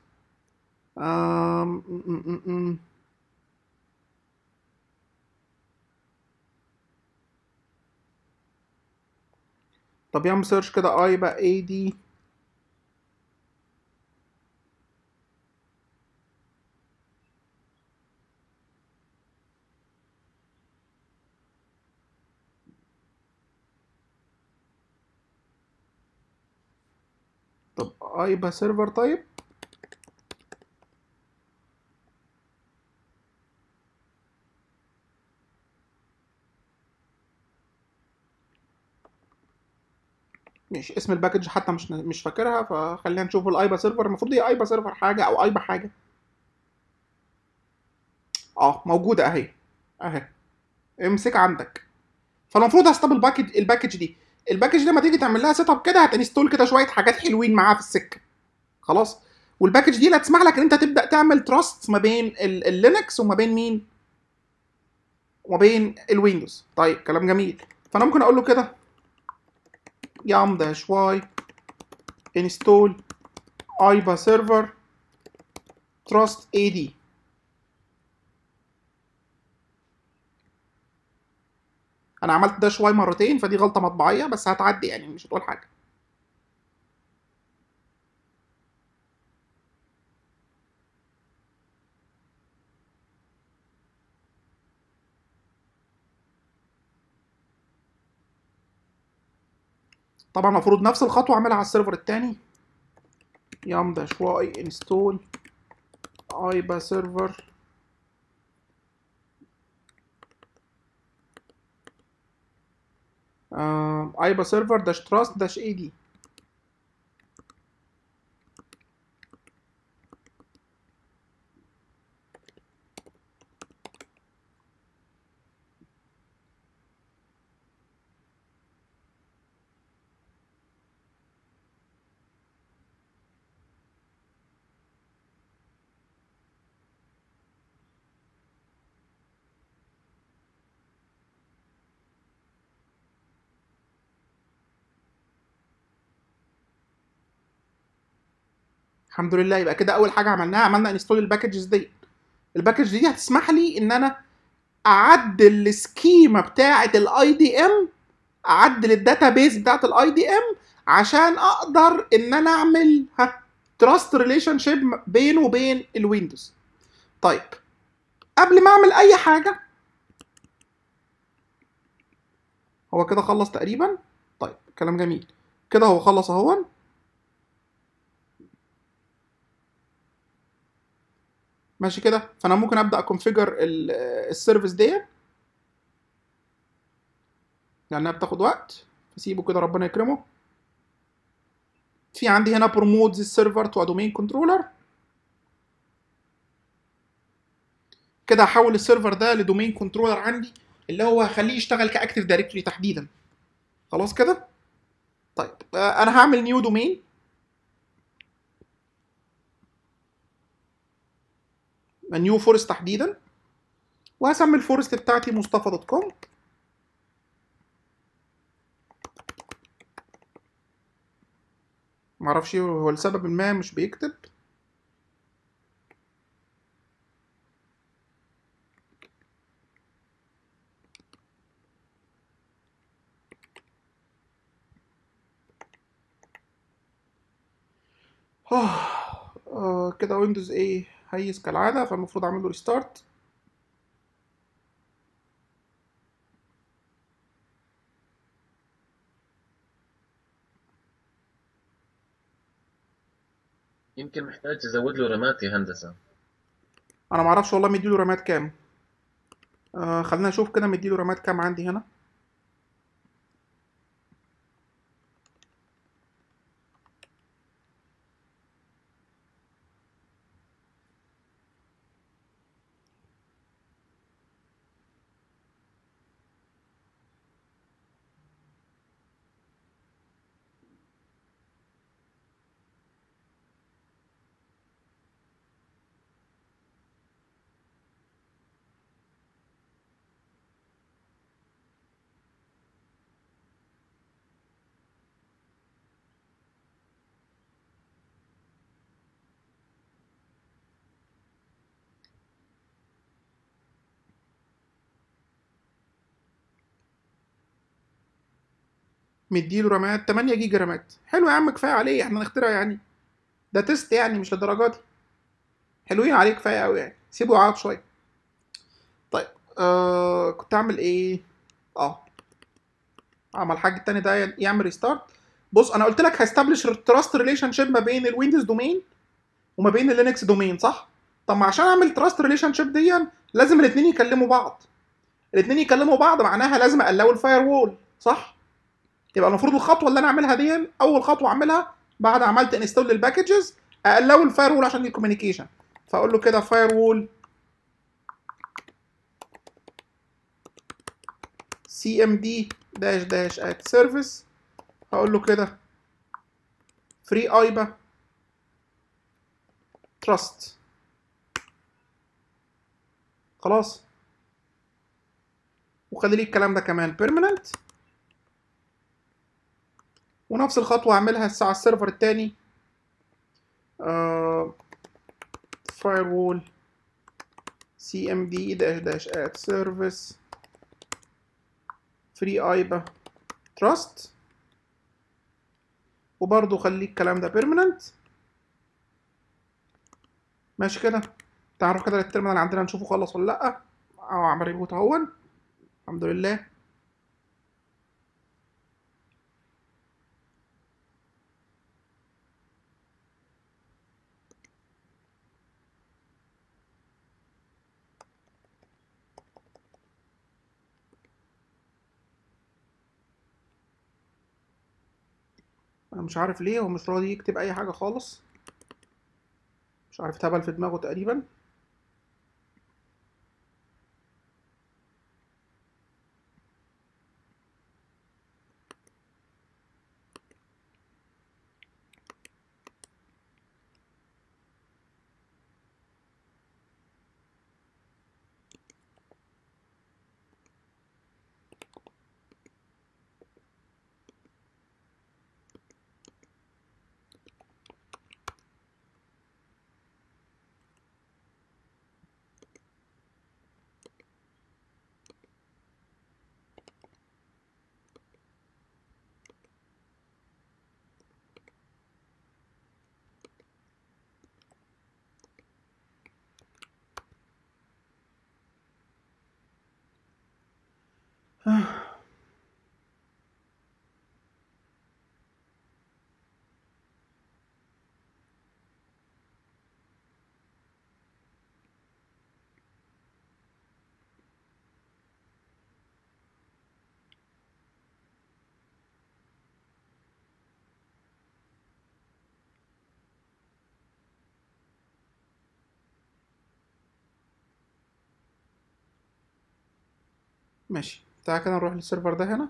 طب يعمل سيرش كده اي بقى اي دي طب ايبا سيرفر طيب ماشي اسم الباكج حتى مش مش فاكرها فخلينا نشوف الايبا سيرفر المفروض هي ايبا سيرفر حاجه او ايبا حاجه اه موجوده اهي اهي امسك عندك فالمفروض هستاب الباكج الباكج دي الباكج دي لما تيجي تعمل لها سيت اب كده هتنستول كده شويه حاجات حلوين معاها في السكه خلاص والباكج دي اللي هتسمح لك ان انت تبدا تعمل تراست ما بين ال- اللينكس وما بين مين وما بين الويندوز طيب كلام جميل فانا ممكن اقول له كده يام داش واي انستول ايبا سيرفر تراست اي دي انا عملت داش واي مرتين فدي غلطه مطبعيه بس هتعدي يعني مش هتقول حاجه طبعا المفروض نفس الخطوه اعملها على السيرفر التاني يام داش واي انستول ايبا سيرفر ايبا سيرفر داش تراست داش اي دي الحمد لله يبقى كده اول حاجه عملناها عملنا انستول الباكجز دي الباكج دي هتسمح لي ان انا اعدل السكيما بتاعه الاي دي ام اعدل الداتابيز بتاعه الاي دي ام عشان اقدر ان انا اعمل ها تراست ريليشن شيب بينه وبين الويندوز طيب قبل ما اعمل اي حاجه هو كده خلص تقريبا طيب كلام جميل كده هو خلص اهون ماشي كده فانا ممكن ابدا اكونفيجر السيرفيس دي لانها بتاخد وقت فسيبه كده ربنا يكرمه في عندي هنا بروموت السيرفر تو دومين كنترولر كده هحول السيرفر ده لدومين كنترولر عندي اللي هو هخليه يشتغل كاكتيف دايركتوري تحديدا خلاص كده طيب آه، انا هعمل نيو دومين نيو فورست تحديدا وهسمي الفورست بتاعتي مصطفى دوت كوم معرفش هو لسبب ما مش بيكتب آه آه، كده ويندوز ايه هيس كالعادة فالمفروض اعمل له ريستارت يمكن محتاج تزود له رامات يا هندسة انا معرفش والله مديله رامات كام آه خلينا نشوف كده مديله رامات كام عندي هنا مديله رامات 8 جيجا رامات حلو يا عم كفايه عليه احنا نخترع يعني ده تيست يعني مش للدرجه دي حلوين عليه كفايه قوي يعني سيبه يقعد شويه طيب آه كنت اعمل ايه اه عمل الحاج التاني ده يعمل ريستارت بص انا قلت لك هستبلش تراست ريليشن شيب ما بين الويندوز دومين وما بين اللينكس دومين صح طب ما عشان اعمل تراست ريليشن شيب دي لازم الاثنين يكلموا بعض الاثنين يكلموا بعض معناها لازم اقلقوا الفاير وول صح يبقى المفروض الخطوه اللي انا اعملها دي اول خطوه اعملها بعد عملت انستول للباكجز اقلقوا الفاير وول عشان الكوميونيكيشن فاقول له كده فاير وول سي ام دي داش داش ات سيرفيس هقول له كده فري ايبا تراست خلاص وخلي لي الكلام ده كمان بيرمننت ونفس الخطوة هعملها الساعة السيرفر التاني فاير وول سي ام دي داش داش ات سيرفيس فري ايبا تراست وبرضه خلي الكلام ده بيرمننت ماشي كده تعرف كده الترمينال عندنا نشوفه خلص ولا لا او عمل ريبوت اهون الحمد لله انا مش عارف ليه هو مش راضي يكتب اي حاجه خالص مش عارف اتهبل في دماغه تقريبا ماشي تعالى كده نروح للسيرفر ده هنا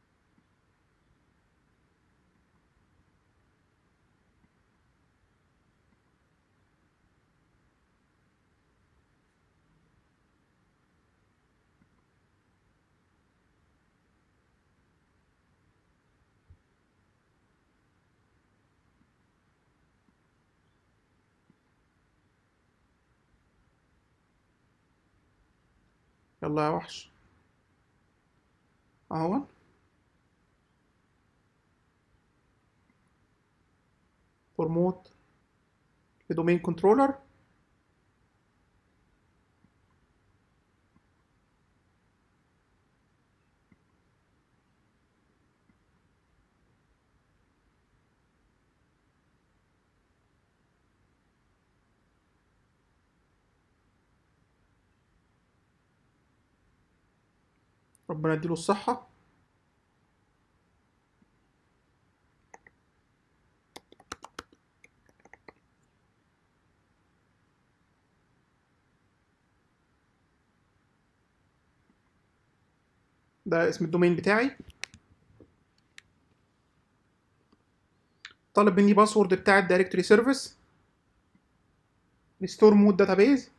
يلا يا وحش اهون بروموت لدومين كنترولر ربنا يديله الصحة ده اسم الدومين بتاعي طالب مني باسورد بتاع الدايركتوري سيرفيس ريستور مود داتابيز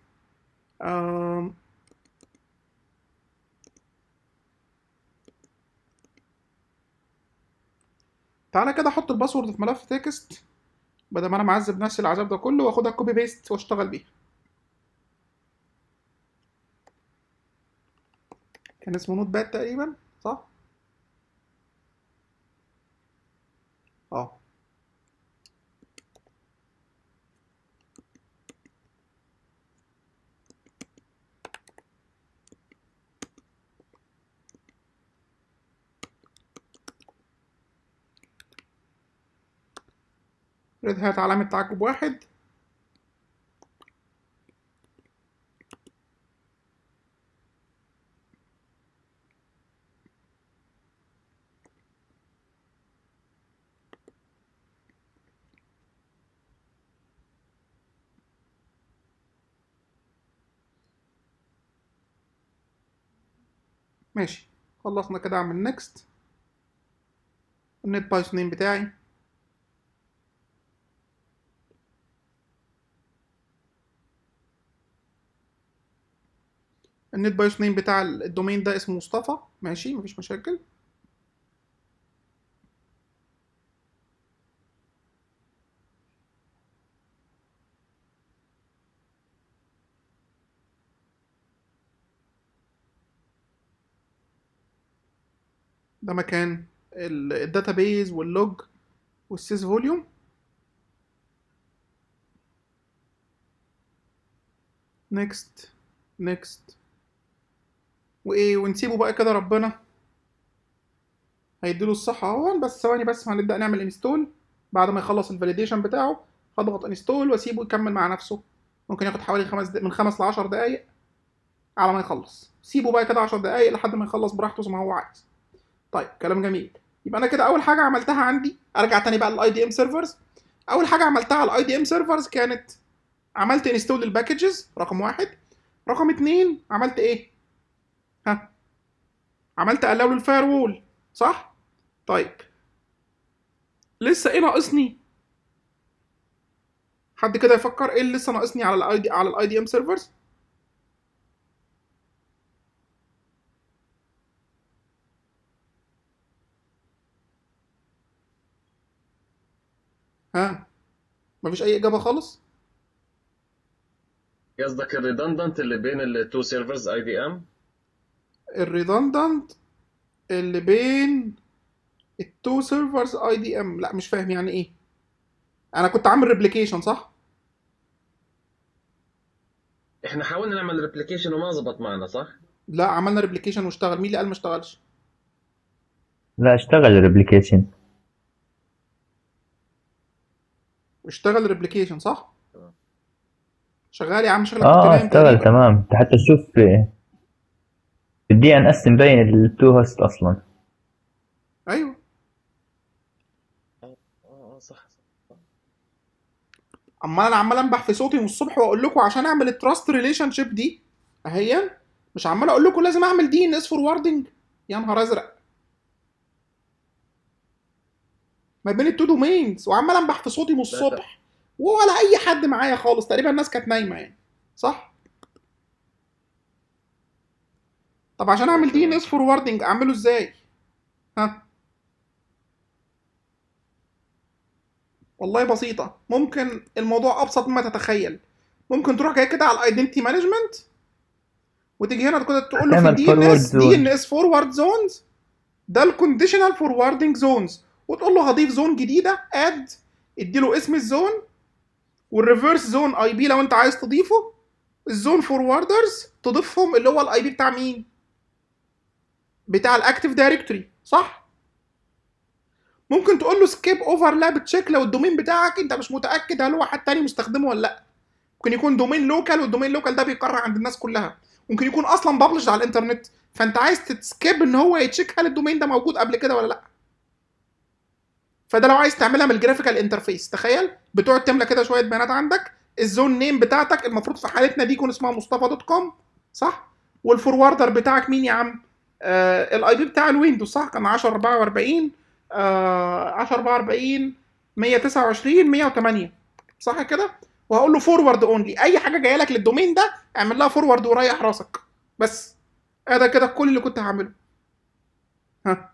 تعالى كده احط الباسورد في ملف تكست بدل ما انا معذب نفسي العذاب ده كله واخدها كوبي بيست واشتغل بيها كان اسمه نوت باد تقريبا صح اه ريد هات علامة تعجب واحد ماشي خلصنا كده اعمل نيكست النت بايثون نيم بتاعي النت بايثون نيم بتاع الدومين ده اسمه مصطفى ماشي مفيش مشاكل ده مكان الداتابيز واللوج والسيس فوليوم نيكست نيكست وايه ونسيبه بقى كده ربنا هيديله الصحة اهو بس ثواني بس هنبدأ نعمل انستول بعد ما يخلص الفاليديشن بتاعه هضغط انستول واسيبه يكمل مع نفسه ممكن ياخد حوالي خمس دق... من خمس لعشر دقايق على ما يخلص سيبه بقى كده عشر دقايق لحد ما يخلص براحته زي ما هو عايز طيب كلام جميل يبقى انا كده اول حاجه عملتها عندي ارجع تاني بقى للاي دي ام سيرفرز اول حاجه عملتها على الاي دي ام سيرفرز كانت عملت انستول للباكجز رقم واحد رقم اتنين عملت ايه ها عملت الاو للفاير وول صح طيب لسه ايه ناقصني حد كده يفكر ايه اللي لسه ناقصني على الاي دي على الاي دي ام سيرفرز ها مفيش اي اجابه خالص قصدك الريدندنت اللي بين التو سيرفرز اي دي ام الريدندنت اللي بين التو سيرفرز اي دي ام لا مش فاهم يعني ايه انا كنت عامل ريبليكيشن صح احنا حاولنا نعمل ريبليكيشن وما زبط معنا صح لا عملنا ريبليكيشن واشتغل مين اللي قال ما اشتغلش لا اشتغل الريبليكيشن اشتغل ريبليكيشن صح تمام. شغال يا عم شغلك كنت اه نايم اشتغل تقريبا تمام انت حتى تشوف في الدي ان اس مبين التو هوست اصلا ايوه اه اه صح صح اما انا عمال انبح في صوتي من الصبح واقول لكم عشان اعمل التراست ريليشن شيب دي اهي مش عمال اقول لكم لازم اعمل دي ان اس فوروردنج يا نهار ازرق ما بين التو دومينز وعمال انبح في صوتي من الصبح ولا اي حد معايا خالص تقريبا الناس كانت نايمه يعني صح طب عشان اعمل دي ان اس فوروردنج اعمله ازاي ها والله بسيطه ممكن الموضوع ابسط مما تتخيل ممكن تروح جاي كده على الايدنتي مانجمنت وتيجي هنا كده تقول له في تعمل الدي ان اس forward دي zone. ان اس فورورد زونز ده الكونديشنال فوروردنج زونز وتقول له هضيف زون جديده اد اديله اسم الزون والريفرس زون اي بي لو انت عايز تضيفه الزون فوروردرز تضيفهم اللي هو الاي بي بتاع مين بتاع الاكتيف دايركتوري صح ممكن تقول له سكيب اوفرلاب تشيك لو الدومين بتاعك انت مش متاكد هل هو حد تاني مستخدمه ولا لا ممكن يكون دومين لوكال والدومين لوكال ده بيقرر عند الناس كلها ممكن يكون اصلا ببلش على الانترنت فانت عايز تسكيب ان هو يتشيك هل الدومين ده موجود قبل كده ولا لا فده لو عايز تعملها من الجرافيكال انترفيس تخيل بتقعد تملى كده شويه بيانات عندك الزون نيم بتاعتك المفروض في حالتنا دي يكون اسمها مصطفى دوت كوم صح والفوروردر بتاعك مين يا عم آه الاي بي بتاع الويندوز صح كان 10 44 آه 10 44 129 108 صح كده وهقول له فورورد اونلي اي حاجه جايه لك للدومين ده اعمل لها فورورد وريح راسك بس هذا كده كل اللي كنت هعمله ها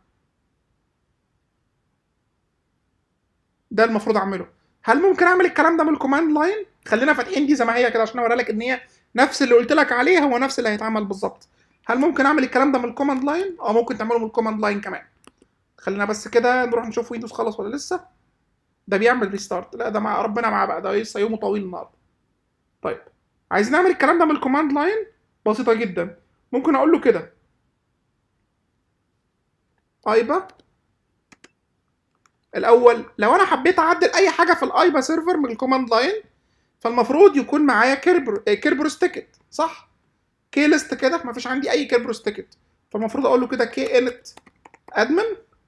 ده المفروض اعمله هل ممكن اعمل الكلام ده من الكوماند لاين خلينا فاتحين دي زي ما هي كده عشان اوري لك ان هي نفس اللي قلت لك عليه هو نفس اللي هيتعمل بالظبط هل ممكن اعمل الكلام ده من الكوماند لاين اه ممكن تعمله من الكوماند لاين كمان خلينا بس كده نروح نشوف ويندوز خلص ولا لسه ده بيعمل ريستارت لا ده مع ربنا مع بقى ده لسه يومه طويل النهارده طيب عايزين نعمل الكلام ده من الكوماند لاين بسيطه جدا ممكن اقول له كده ايبا الاول لو انا حبيت اعدل اي حاجه في الايبا سيرفر من الكوماند لاين فالمفروض يكون معايا كيربر كيربروس تيكت صح كي ليست كده مفيش عندي اي كيربروس تيكت فالمفروض اقول له كده كي انت ادمن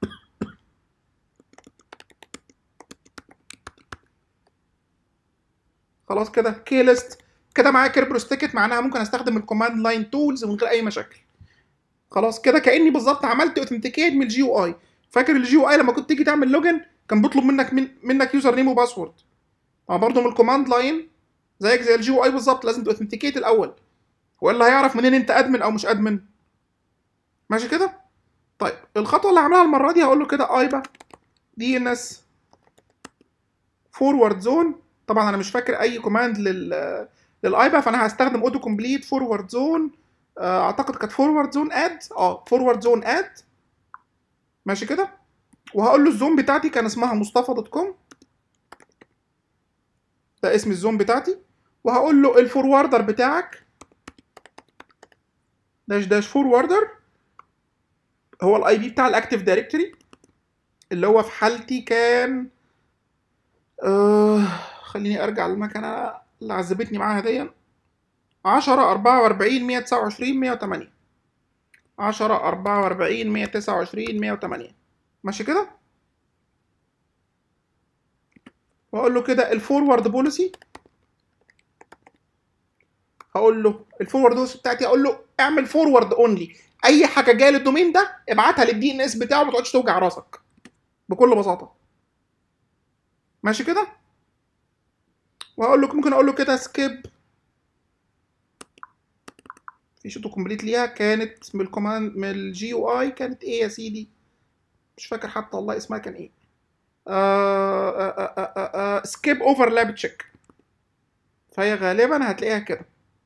خلاص كده كي ليست كده معايا كيربروس تيكت معناها ممكن استخدم الكوماند لاين تولز من غير اي مشاكل خلاص كده كاني بالظبط عملت اوثنتيكيت من الجي يو اي فاكر الجي يو اي لما كنت تيجي تعمل لوجن كان بيطلب منك من منك يوزر نيم وباسورد ما برضه من الكوماند لاين زيك زي الجي يو اي بالظبط لازم توثنتيكيت الاول والا هيعرف منين انت ادمن او مش ادمن ماشي كده طيب الخطوه اللي هعملها المره دي هقول له كده ايبا دي ان اس فورورد زون طبعا انا مش فاكر اي كوماند لل للايبا فانا هستخدم اوتو كومبليت فورورد زون اعتقد كانت فورورد زون اد اه فورورد زون اد ماشي كده وهقول له الزون بتاعتي كان اسمها مصطفى دوت كوم ده اسم الزون بتاعتي وهقول له الفوروردر بتاعك داش داش فوروردر هو الاي بي بتاع الاكتيف دايركتوري اللي هو في حالتي كان آه خليني ارجع للمكنه اللي عذبتني معاها دي 10 44 129 108 10 44 129 108 ماشي كده واقول له كده الفورورد بوليسي هقول له الفورورد بوليسي بتاعتي اقول له اعمل فورورد اونلي اي حاجه جايه للدومين ده ابعتها للدي ان اس بتاعه ما تقعدش توجع راسك بكل بساطه ماشي كده وهقول له ممكن اقول له كده سكيب في شوتو كومبليت ليها كانت من الكوماند من الجي يو اي كانت ايه يا سيدي مش فاكر حتى والله اسمها كان ايه سكيب اوفرلاب تشيك فهي غالبا هتلاقيها كده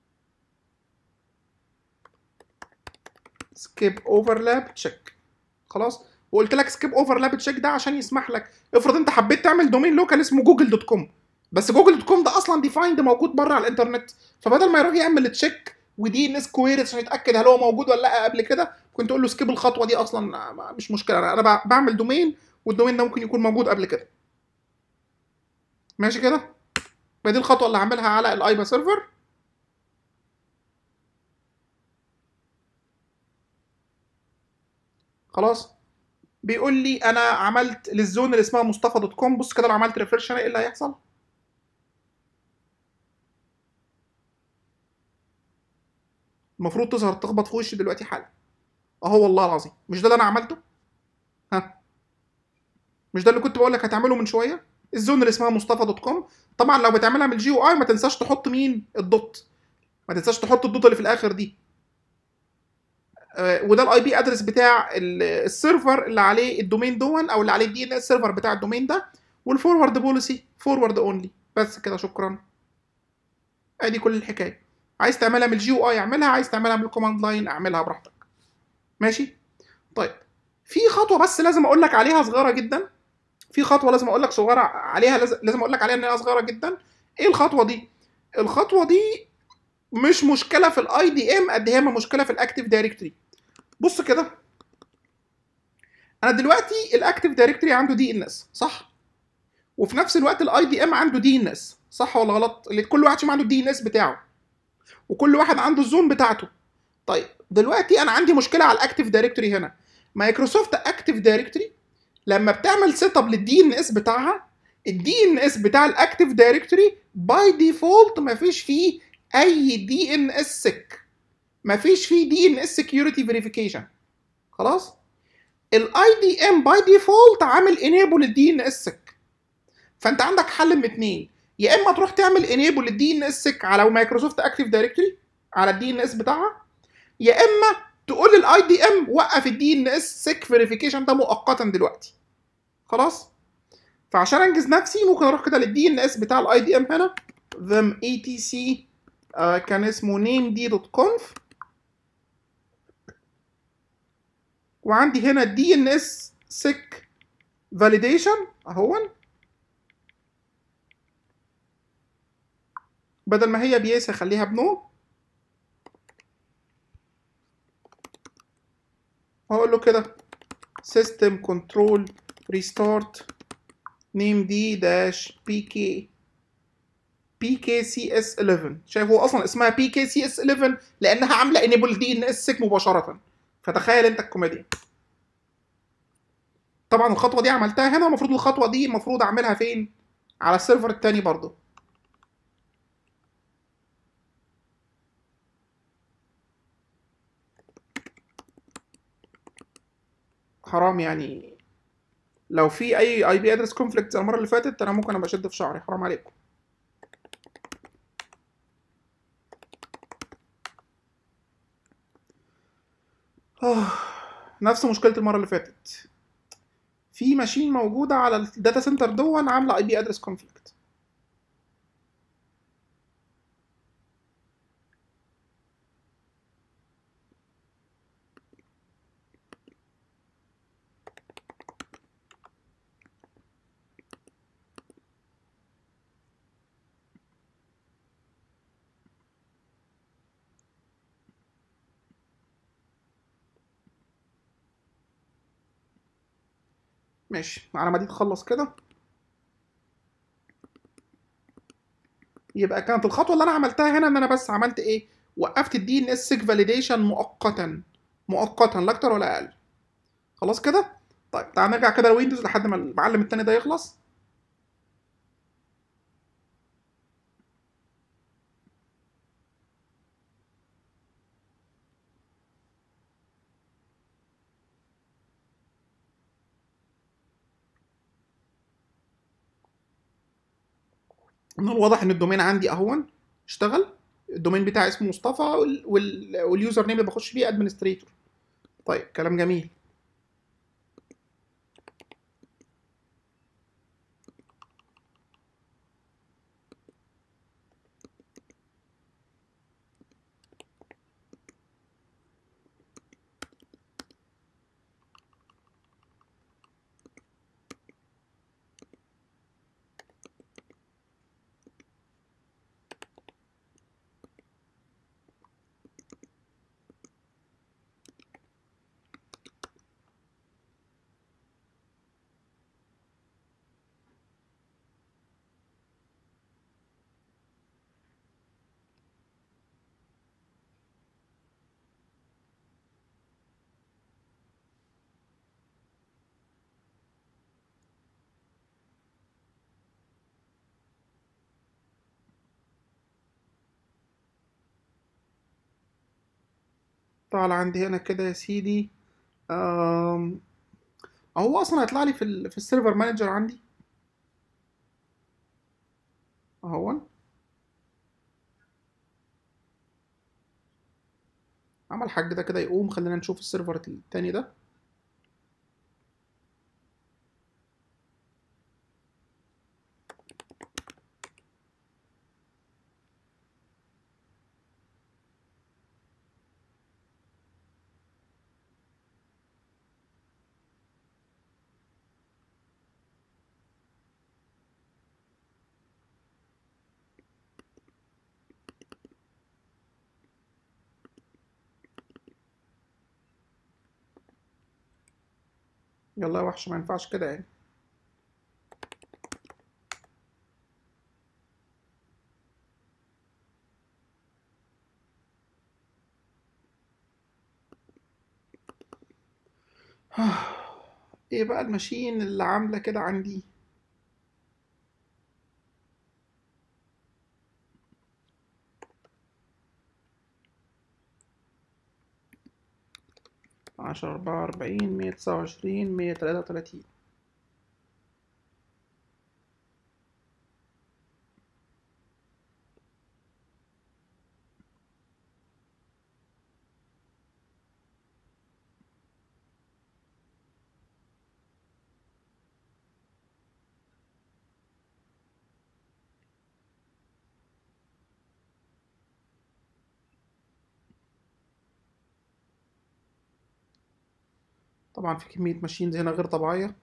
سكيب اوفرلاب تشيك خلاص وقلت لك سكيب اوفرلاب تشيك ده عشان يسمح لك افرض انت حبيت تعمل دومين لوكال اسمه جوجل دوت كوم بس جوجل دوت كوم ده اصلا ديفايند موجود بره على الانترنت فبدل ما يروح يعمل تشيك ودي ان اس كويريز عشان يتاكد هل هو موجود ولا لا قبل كده كنت اقول له سكيب الخطوه دي اصلا ما- مش مشكله انا انا ب- بعمل دومين والدومين ده ممكن يكون موجود قبل كده ماشي كده يبقى دي الخطوه اللي هعملها على الايبا سيرفر خلاص بيقول لي انا عملت للزون اللي اسمها مصطفى دوت كوم بص كده لو عملت ريفرش ايه اللي هيحصل المفروض تظهر تخبط في وشي دلوقتي حالا اهو والله العظيم مش ده اللي انا عملته ها مش ده اللي كنت بقول لك هتعمله من شويه الزون اللي اسمها مصطفى دوت كوم طبعا لو بتعملها من الجي او اي ما تنساش تحط مين الدوت ما تنساش تحط الدوت اللي في الاخر دي آه، وده الاي بي ادرس بتاع ال- السيرفر اللي عليه الدومين دون او اللي عليه الدي ان اس سيرفر بتاع الدومين ده والفورورد بوليسي فورورد اونلي بس كده شكرا ادي كل الحكايه عايز تعملها من الجي او اي اعملها عايز تعملها من الكوماند لاين اعملها براحتك ماشي طيب في خطوه بس لازم اقول لك عليها صغيره جدا في خطوه لازم اقول لك صغيره عليها لازم لازم اقول لك عليها ان هي صغيره جدا ايه الخطوه دي الخطوه دي مش مشكله في الاي دي ام قد هي ما مشكله في الاكتيف دايركتوري بص كده انا دلوقتي الاكتيف دايركتوري عنده دي ان اس صح وفي نفس الوقت الاي دي ام عنده دي ان اس صح ولا غلط اللي كل واحد فيهم عنده الدي ان اس بتاعه وكل واحد عنده الزون بتاعته طيب دلوقتي انا عندي مشكله على الاكتيف دايركتوري هنا مايكروسوفت اكتيف دايركتوري لما بتعمل سيت اب للدي ان اس بتاعها الدي ان اس بتاع الاكتيف دايركتوري باي ديفولت مفيش فيه اي دي ان اس سيك مفيش فيه دي ان اس سكيورتي فيريفيكيشن خلاص الاي دي ام باي ديفولت عامل انيبل للدي ان اس سيك فانت عندك حل من اتنين يا اما تروح تعمل انيبل للدي ان اس سيك على مايكروسوفت اكتيف دايركتوري على الدي ان اس بتاعها يا اما تقول للاي دي ام وقف الدي ان اس سيك فيريفيكيشن ده مؤقتا دلوقتي خلاص فعشان انجز نفسي ممكن اروح كده للدي ان اس بتاع الاي دي ام هنا them etc آه كان اسمه named.conf وعندي هنا دي ان اس سيك فاليديشن اهون بدل ما هي بيس اخليها بنو هقول له كده system control restart name d dash pk pkcs11 شايف هو اصلا اسمها pkcs11 لانها عامله enable دي ان اس مباشره فتخيل انت الكوميديا طبعا الخطوه دي عملتها هنا المفروض الخطوه دي المفروض اعملها فين على السيرفر التاني برضو حرام يعني لو في اي اي بي ادرس كونفليكت المره اللي فاتت انا ممكن ابقى اشد في شعري حرام عليكم آه، نفس مشكله المره اللي فاتت في ماشين موجوده على الداتا سنتر دون عامله اي بي ادرس كونفليكت ماشي على ما دي تخلص كده يبقى كانت الخطوه اللي انا عملتها هنا ان انا بس عملت ايه وقفت الدي ان اس سيك فاليديشن مؤقتا مؤقتا لا اكتر ولا اقل خلاص كده طيب تعال نرجع كده لويندوز لحد ما المعلم التاني ده يخلص من الواضح ان الدومين عندي اهون اشتغل الدومين بتاعي اسمه مصطفى وال... وال... واليوزر نيم اللي بخش بيه ادمنستريتور طيب كلام جميل تعال عندي هنا كده يا سيدي أم... هو اصلا هيطلع لي في ال... في السيرفر مانجر عندي اهو عمل حاج ده كده يقوم خلينا نشوف السيرفر التاني ده يلا يا وحش ما ينفعش كده يعني ايه بقى الماشين اللي عاملة كده عندي عشرة أربعة وأربعين مية تسعة وعشرين مية تلاتة وتلاتين طبعا في كمية ماشينز هنا غير طبيعية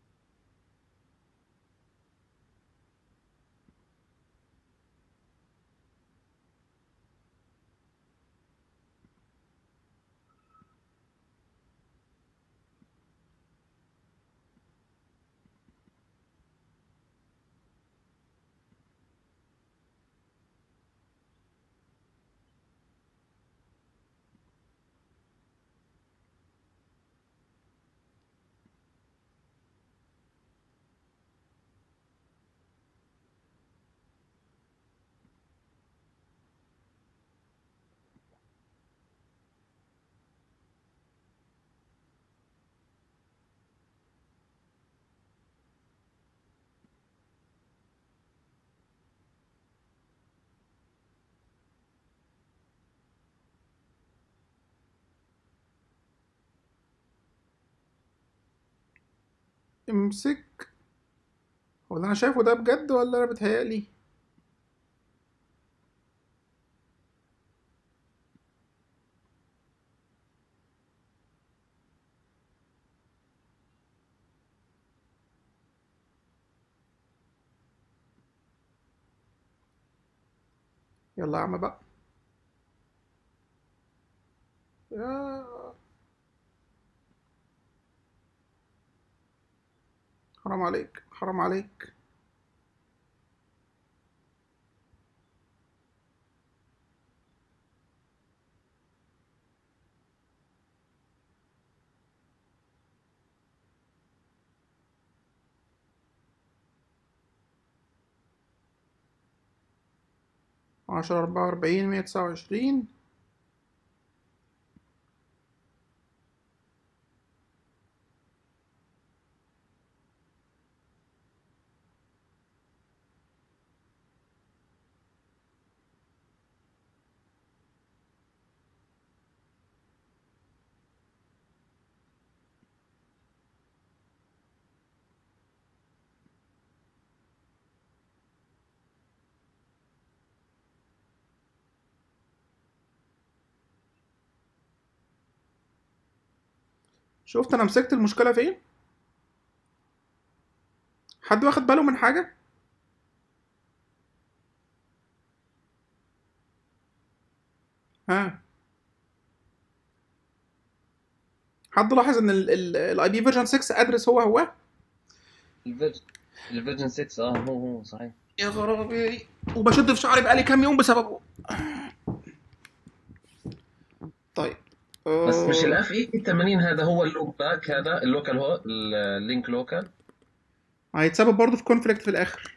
امسك هو اللي انا شايفه ده بجد ولا انا بتهيألي يلا يا عم بقى يا حرام عليك حرام عليك عشرة أربعة وأربعين مية تسعة وعشرين شفت أنا مسكت المشكلة فين؟ حد واخد باله من حاجة؟ ها حد لاحظ ان الاي بي فيرجن 6 ادرس هو هو الفيرجن الفيرجن 6 اه هو هو صحيح يا خرابي وبشد في شعري بقالي كام يوم بسببه طيب بس مش آه، الاف اي 80 هذا هو اللوك باك هذا اللوكال هو اللينك لوكال هيتسبب برضه في كونفليكت في الاخر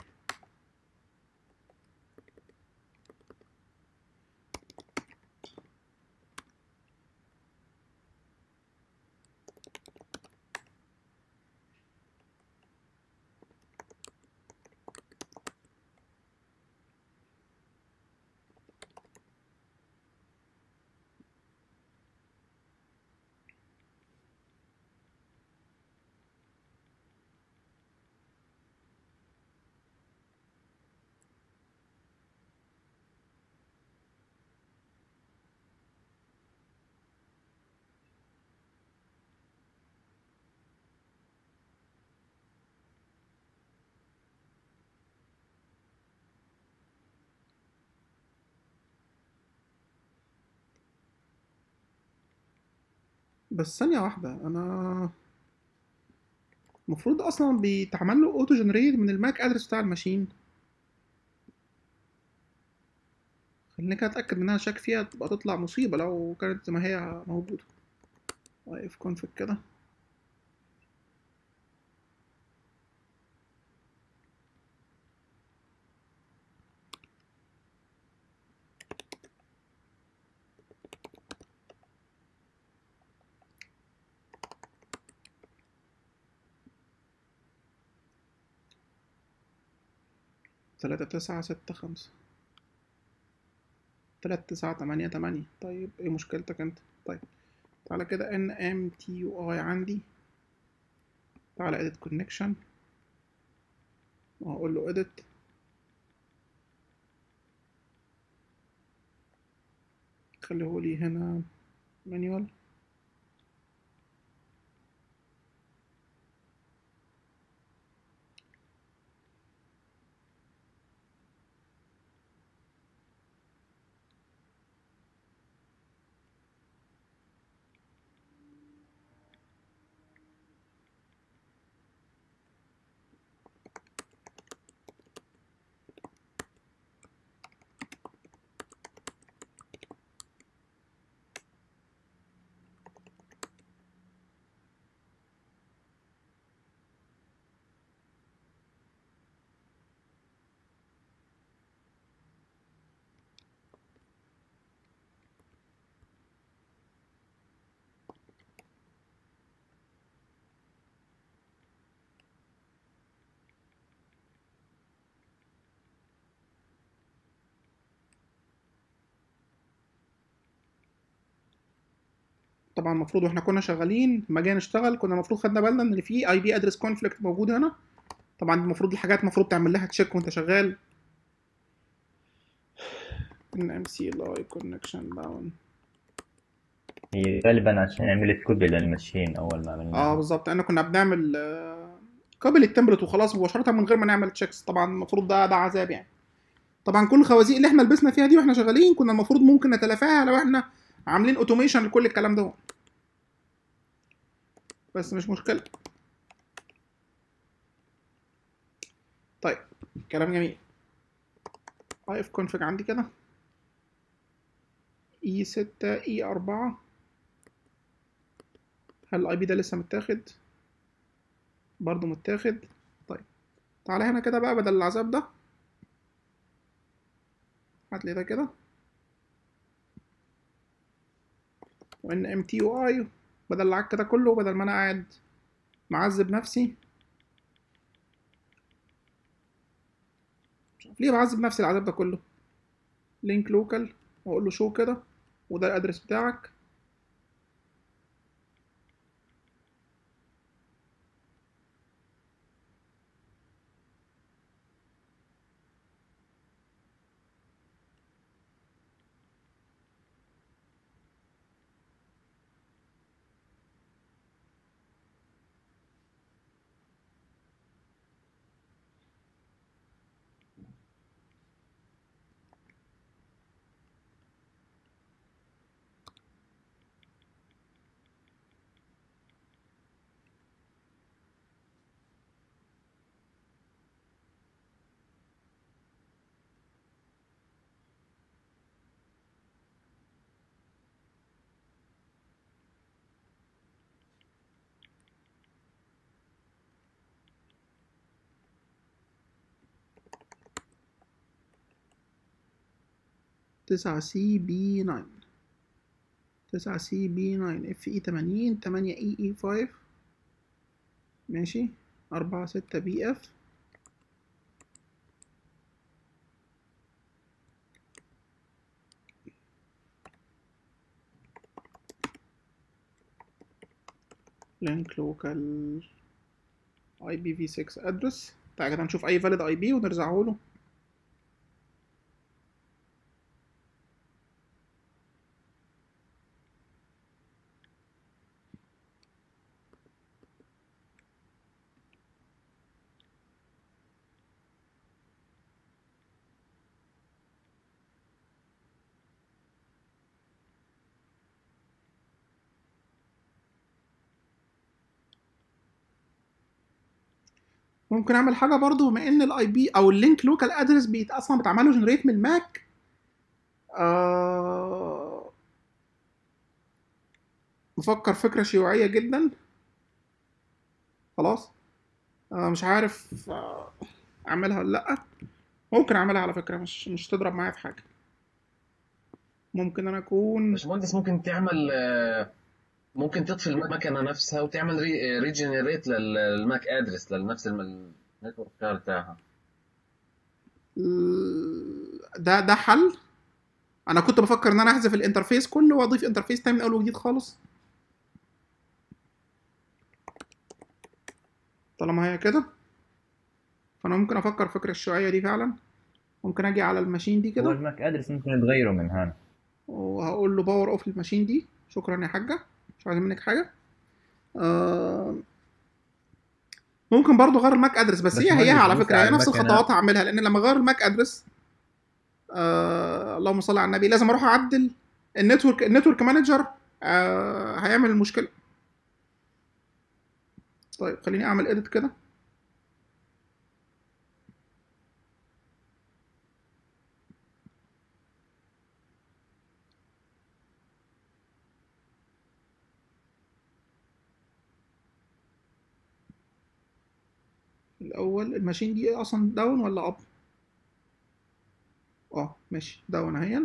بس ثانية واحدة أنا المفروض أصلا بيتعمل له أوتو جنريت من الماك أدرس بتاع الماشين خليني كده أتأكد إن أنا شاك فيها تبقى تطلع مصيبة لو كانت زي ما هي موجودة اف كونفج كده تلاتة تسعة ستة خمسة تلاتة تسعة تمانية تمانية طيب ايه مشكلتك انت طيب تعالى كده ان ام تي يو اي عندي تعالى edit connection وهقول له edit خليه لي هنا manual طبعا المفروض واحنا كنا شغالين لما جينا نشتغل كنا المفروض خدنا بالنا ان في اي بي ادرس كونفليكت موجود هنا طبعا المفروض الحاجات المفروض تعمل لها تشيك وانت شغال ان ام سي ال اي كونكشن داون هي غالبا عشان عملت كوبي للماشين اول ما اه عملناها بالظبط احنا كنا بنعمل قابل التمبلت وخلاص مباشره من غير ما نعمل تشيكس طبعا المفروض ده ده عذاب يعني طبعا كل الخوازيق اللي احنا لبسنا فيها دي واحنا شغالين كنا المفروض ممكن نتلافاها لو احنا عاملين اوتوميشن لكل الكلام ده بس مش مشكله طيب كلام جميل اي اف كونفج عندي كده اي ستة اي أربعة هل الاي بي ده لسه متاخد برضه متاخد طيب تعالى هنا كده بقى بدل العذاب ده هات لي ده كده وان ام تي يو اي بدل العك ده كله بدل ما انا قاعد معذب نفسي مش عارف ليه بعذب نفسي العذاب ده كله لينك لوكال واقول له شو كده وده الادرس بتاعك تسعة سي بي ناين تسعة سي بي ناين اف اي تمانين تمانية اي اي فايف ماشي أربعة ستة بي اف لينك لوكال اي بي في 6 ادرس تعالى كده نشوف اي فاليد اي بي ونرجعه له ممكن اعمل حاجه برضو بما ان الاي بي او اللينك لوكال ادرس بيت اصلا بتعمل له جنريت من الماك آه بفكر فكره شيوعيه جدا خلاص آه مش عارف آه اعملها ولا لا ممكن اعملها على فكره مش مش تضرب معايا في حاجه ممكن انا اكون باشمهندس ممكن تعمل آه، ممكن تطفي المكنه نفسها وتعمل ريجنريت للماك ادرس لنفس الم- النتورك بتاعها ده ده حل انا كنت بفكر ان انا احذف الانترفيس كله واضيف انترفيس تاني من اول وجديد خالص طالما هي كده فانا ممكن افكر الفكره الشيوعيه دي فعلا ممكن اجي على الماشين دي هو كده الماك ادرس ممكن تغيره من هون وهقول له باور اوف الماشين دي شكرا يا حاجه مش عايز منك حاجه آه ممكن برضو اغير الماك ادرس بس بس هي هي مهندس على بص فكره على هي نفس المكنة. الخطوات هعملها لان لما اغير الماك ادرس آه اللهم صل على النبي لازم اروح اعدل النتورك النتورك مانجر آه هيعمل المشكله طيب خليني اعمل اديت كده الاول الماشين دي اصلا داون ولا اب اه ماشي داون اهي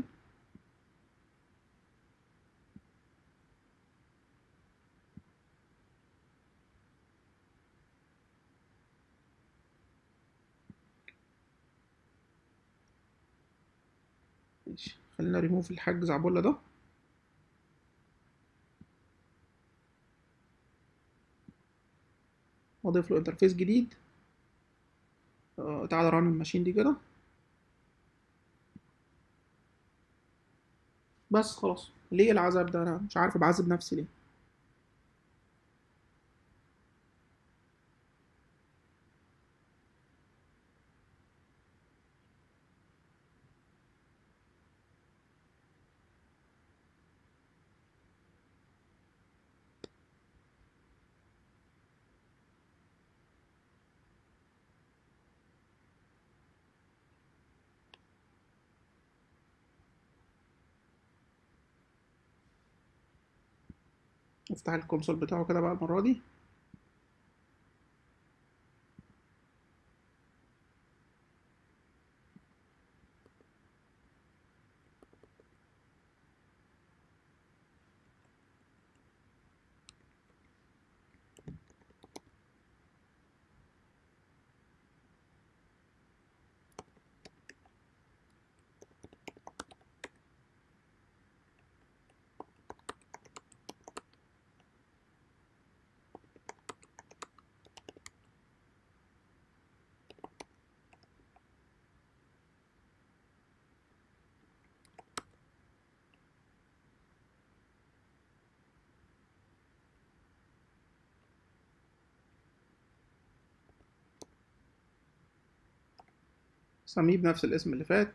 ماشي خلينا ريموف الحاج زعبولة ده واضيف له انترفيس جديد آه، تعالى ران الماشين دي كده بس خلاص ليه العذاب ده انا مش عارف بعذب نفسي ليه افتح الكونسول بتاعه كده بقى المرة دي سميه بنفس الاسم اللي فات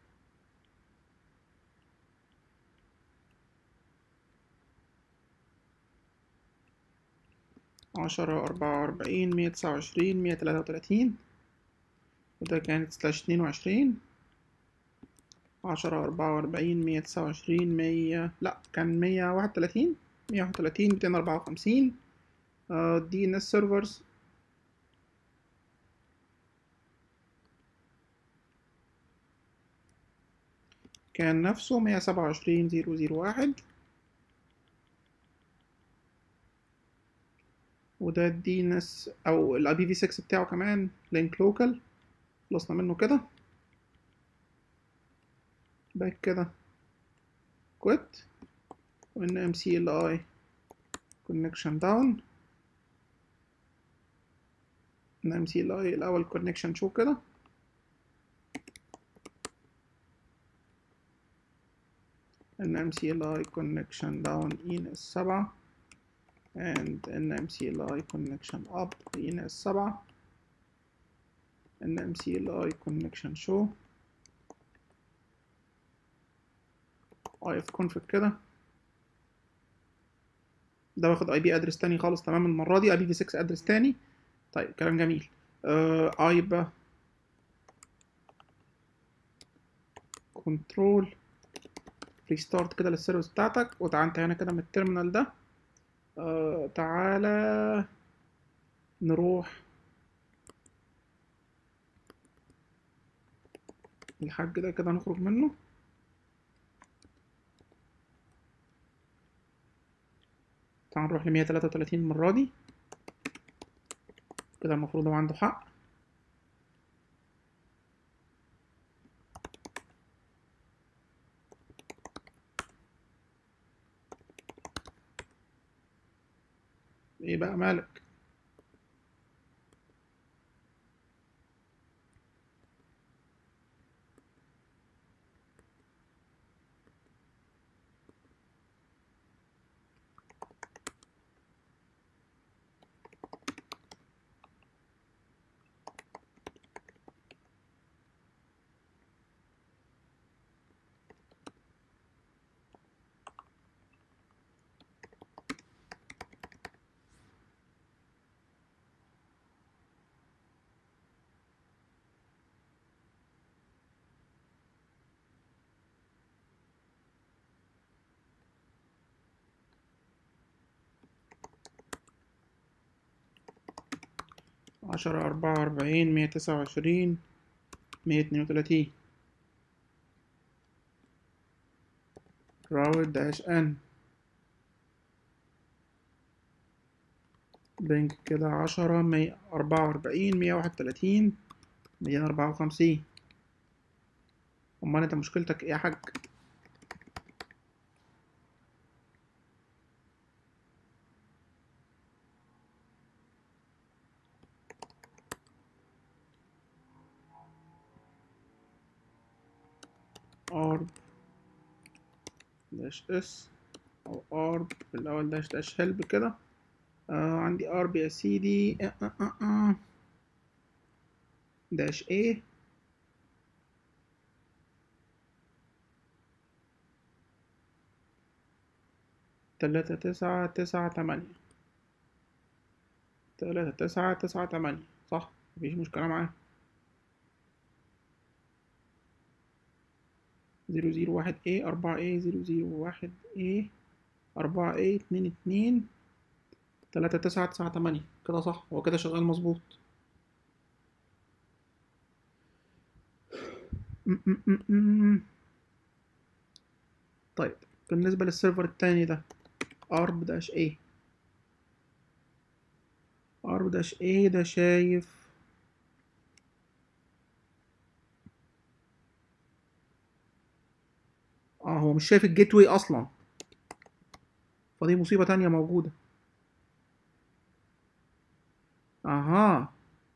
عشرة أربعة وأربعين مية تسعة وعشرين مية تلاتة وتلاتين وده كانت سلاش اتنين وعشرين عشرة أربعة وأربعين مية تسعة وعشرين مية لأ كان مية واحد وتلاتين مية واحد وتلاتين ميتين أربعة وخمسين دي ان اس سيرفرز كان نفسه مية سبعة وعشرين زيرو زيرو واحد وده الدي ان اس او الاي بي في 6 بتاعه كمان لينك لوكال خلصنا منه كده باك كده كويت وان ام سي ال اي كونكشن داون ان ام سي ال اي الاول كونكشن شو كده ان ام سي ال اي كونكشن داون ان اس 7 and NMCLI connection up ENS 7 NMCLI connection show if config كده ده باخد اي بي ادرس تاني خالص تمام المره دي اي بي في 6 ادرس تاني طيب كلام جميل آه ايبا كنترول ريستارت كده للسيرفيس بتاعتك وتعال انت هنا كده من التيرمينال ده آه تعالى نروح الحاج ده كده نخرج منه تعال نروح لمية تلاتة وتلاتين المرة دي كده المفروض هو عنده حق ايه بقى مالك عشرة أربعة وأربعين مية تسعة وعشرين مية اتنين وتلاتين راوت داش ان بنك كده عشرة مية أربعة وأربعين مية واحد وتلاتين مية أربعة وخمسين أمال أنت مشكلتك إيه يا حاج؟ arb داش اس او arb الاول داش داش help كده آه عندي arb يا سيدي آه آه آه آه. داش a تلاتة تسعة تسعة تمانية تلاتة تسعة تسعة تمانية صح مفيش مشكلة معاه زيرو زيرو واحد A أربعة A زيرو زيرو واحد A أربعة A اتنين اتنين تلاتة تسعة تسعة تمانية كده صح هو كده شغال مظبوط م- م- م- م. طيب بالنسبة للسيرفر التاني ده arb داش A arb داش A ده شايف اه هو مش شايف الجيت واي اصلا فدي مصيبة تانية موجودة اها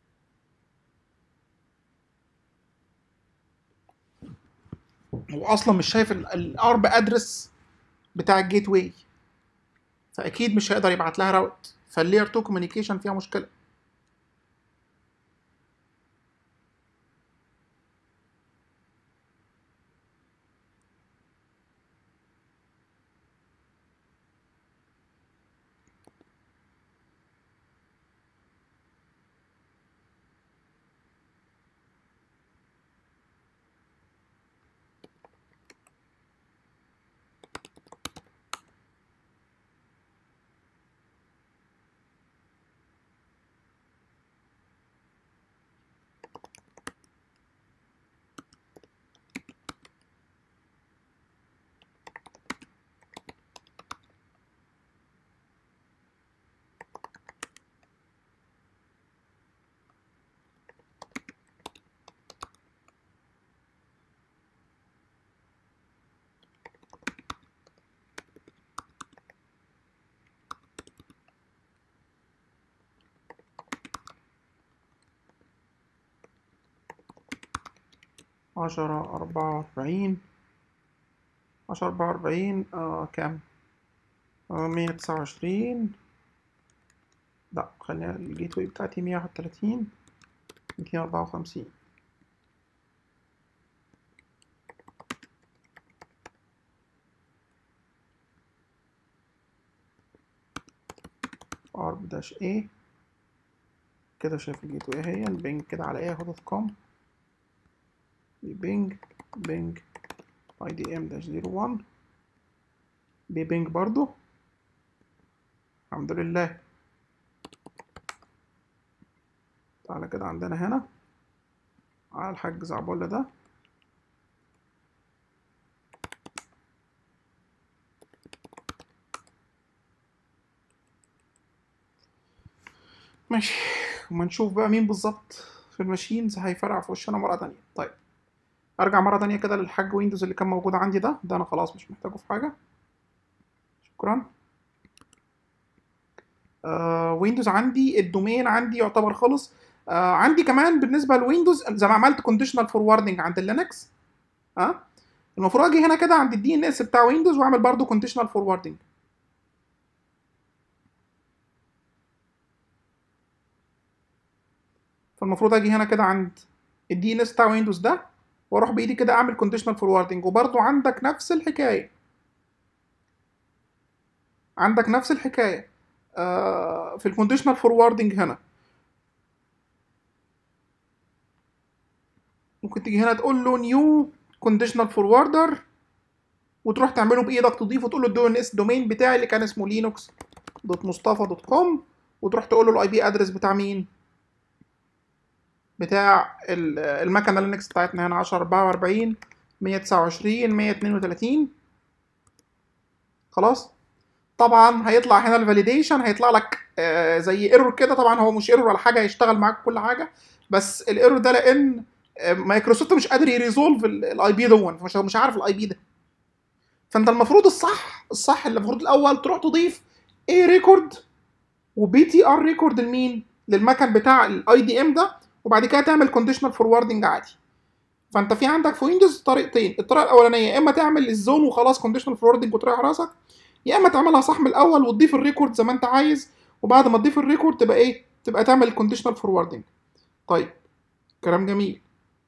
هو اصلا مش شايف الارب ادرس بتاع الجيت واي فاكيد مش هيقدر يبعت لها راوت فاللير 2 كوميونيكيشن فيها مشكلة عشرة أربعة وأربعين عشرة أربعة وأربعين آه كام؟ آه مية تسعة وعشرين لأ خلينا الجيت واي بتاعتي مية واحد وتلاتين ميتين أربعة وخمسين arb dash a كده شايف الجيت واي هي البنج كده على ايه دوت كوم بينج بينج اي دي ام داش 01 بينج برضو الحمد لله تعالى كده عندنا هنا على الحاج زعبولة ده ماشي وما نشوف بقى مين بالظبط في الماشينز هيفرقع في وشنا مرة تانية طيب ارجع مرة تانية كده للحاج ويندوز اللي كان موجود عندي ده ده انا خلاص مش محتاجه في حاجة شكرا آه ويندوز عندي الدومين عندي يعتبر خلص آه عندي كمان بالنسبة لويندوز زي ما عملت كونديشنال فوروردنج عند اللينكس ها آه المفروض اجي هنا كده عند الدي ان اس بتاع ويندوز واعمل برضو كونديشنال فوروردنج فالمفروض اجي هنا كده عند الدي ان اس بتاع ويندوز ده واروح بايدي كده اعمل كونديشنال فوروردنج وبرضو عندك نفس الحكايه عندك نفس الحكايه آه في الكونديشنال فوروردنج هنا ممكن تيجي هنا تقول له نيو كونديشنال فوروردر وتروح تعمله بايدك تضيفه تقول له الدو ان اس دومين بتاعي اللي كان اسمه لينوكس دوت مصطفى دوت كوم وتروح تقول له الاي بي ادرس بتاع مين بتاع المكنه لينكس بتاعتنا هنا 10 44 129 132 خلاص طبعا هيطلع هنا الفاليديشن هيطلع لك آه زي ايرور كده طبعا هو مش ايرور ولا حاجه هيشتغل معاك كل حاجه بس الايرور ده لان مايكروسوفت مش قادر يريزولف الاي بي دون مش مش عارف الاي بي ده فانت المفروض الصح الصح اللي المفروض الاول تروح تضيف اي ريكورد وبي تي ار ريكورد لمين للمكن بتاع الاي دي ام ده وبعد كده تعمل كونديشنال فوروردنج عادي فانت في عندك في ويندوز طريقتين الطريقه الاولانيه يا اما تعمل الزون وخلاص كونديشنال فوروردنج وتريح راسك يا اما تعملها صح من الاول وتضيف الريكورد زي ما انت عايز وبعد ما تضيف الريكورد تبقى ايه تبقى تعمل كونديشنال فوروردنج طيب كلام جميل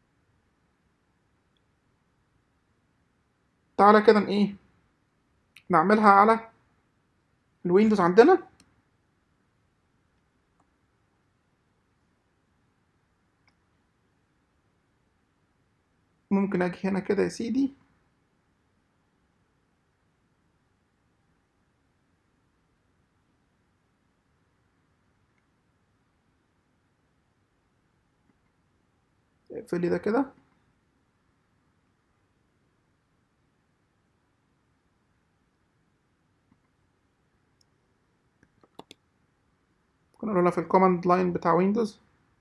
تعالى كده ايه نعملها على الويندوز عندنا ممكن اجي هنا كده يا سيدي اقفلي ده كده كنا قلنا في الكوماند لاين بتاع ويندوز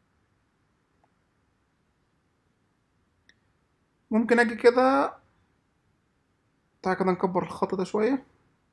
ممكن اجي كده تعالى كده نكبر الخط ده شوية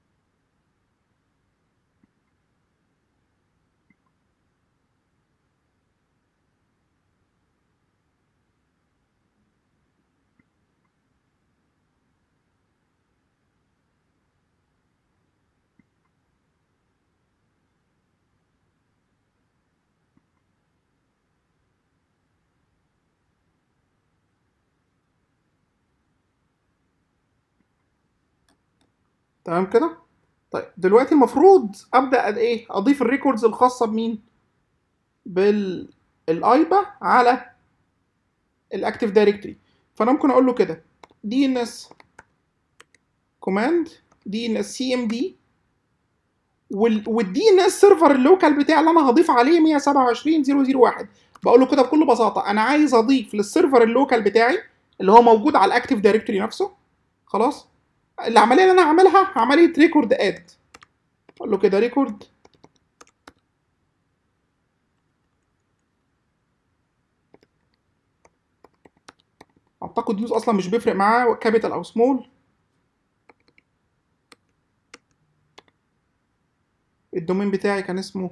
تمام كده طيب دلوقتي المفروض ابدا ايه اضيف الريكوردز الخاصه بمين بالايبا على الاكتيف دايركتوري فانا ممكن اقول له كده دي ان اس كوماند دي ان اس سي ام دي والدي ان اس سيرفر اللوكال بتاعي اللي انا هضيف عليه 127001 بقول له كده بكل بساطه انا عايز اضيف للسيرفر اللوكال بتاعي اللي هو موجود على الاكتيف دايركتوري نفسه خلاص العمليه اللي انا هعملها عمليه ريكورد اد اقول له كده ريكورد اعتقد يوز اصلا مش بيفرق معاه كابيتال او سمول الدومين بتاعي كان اسمه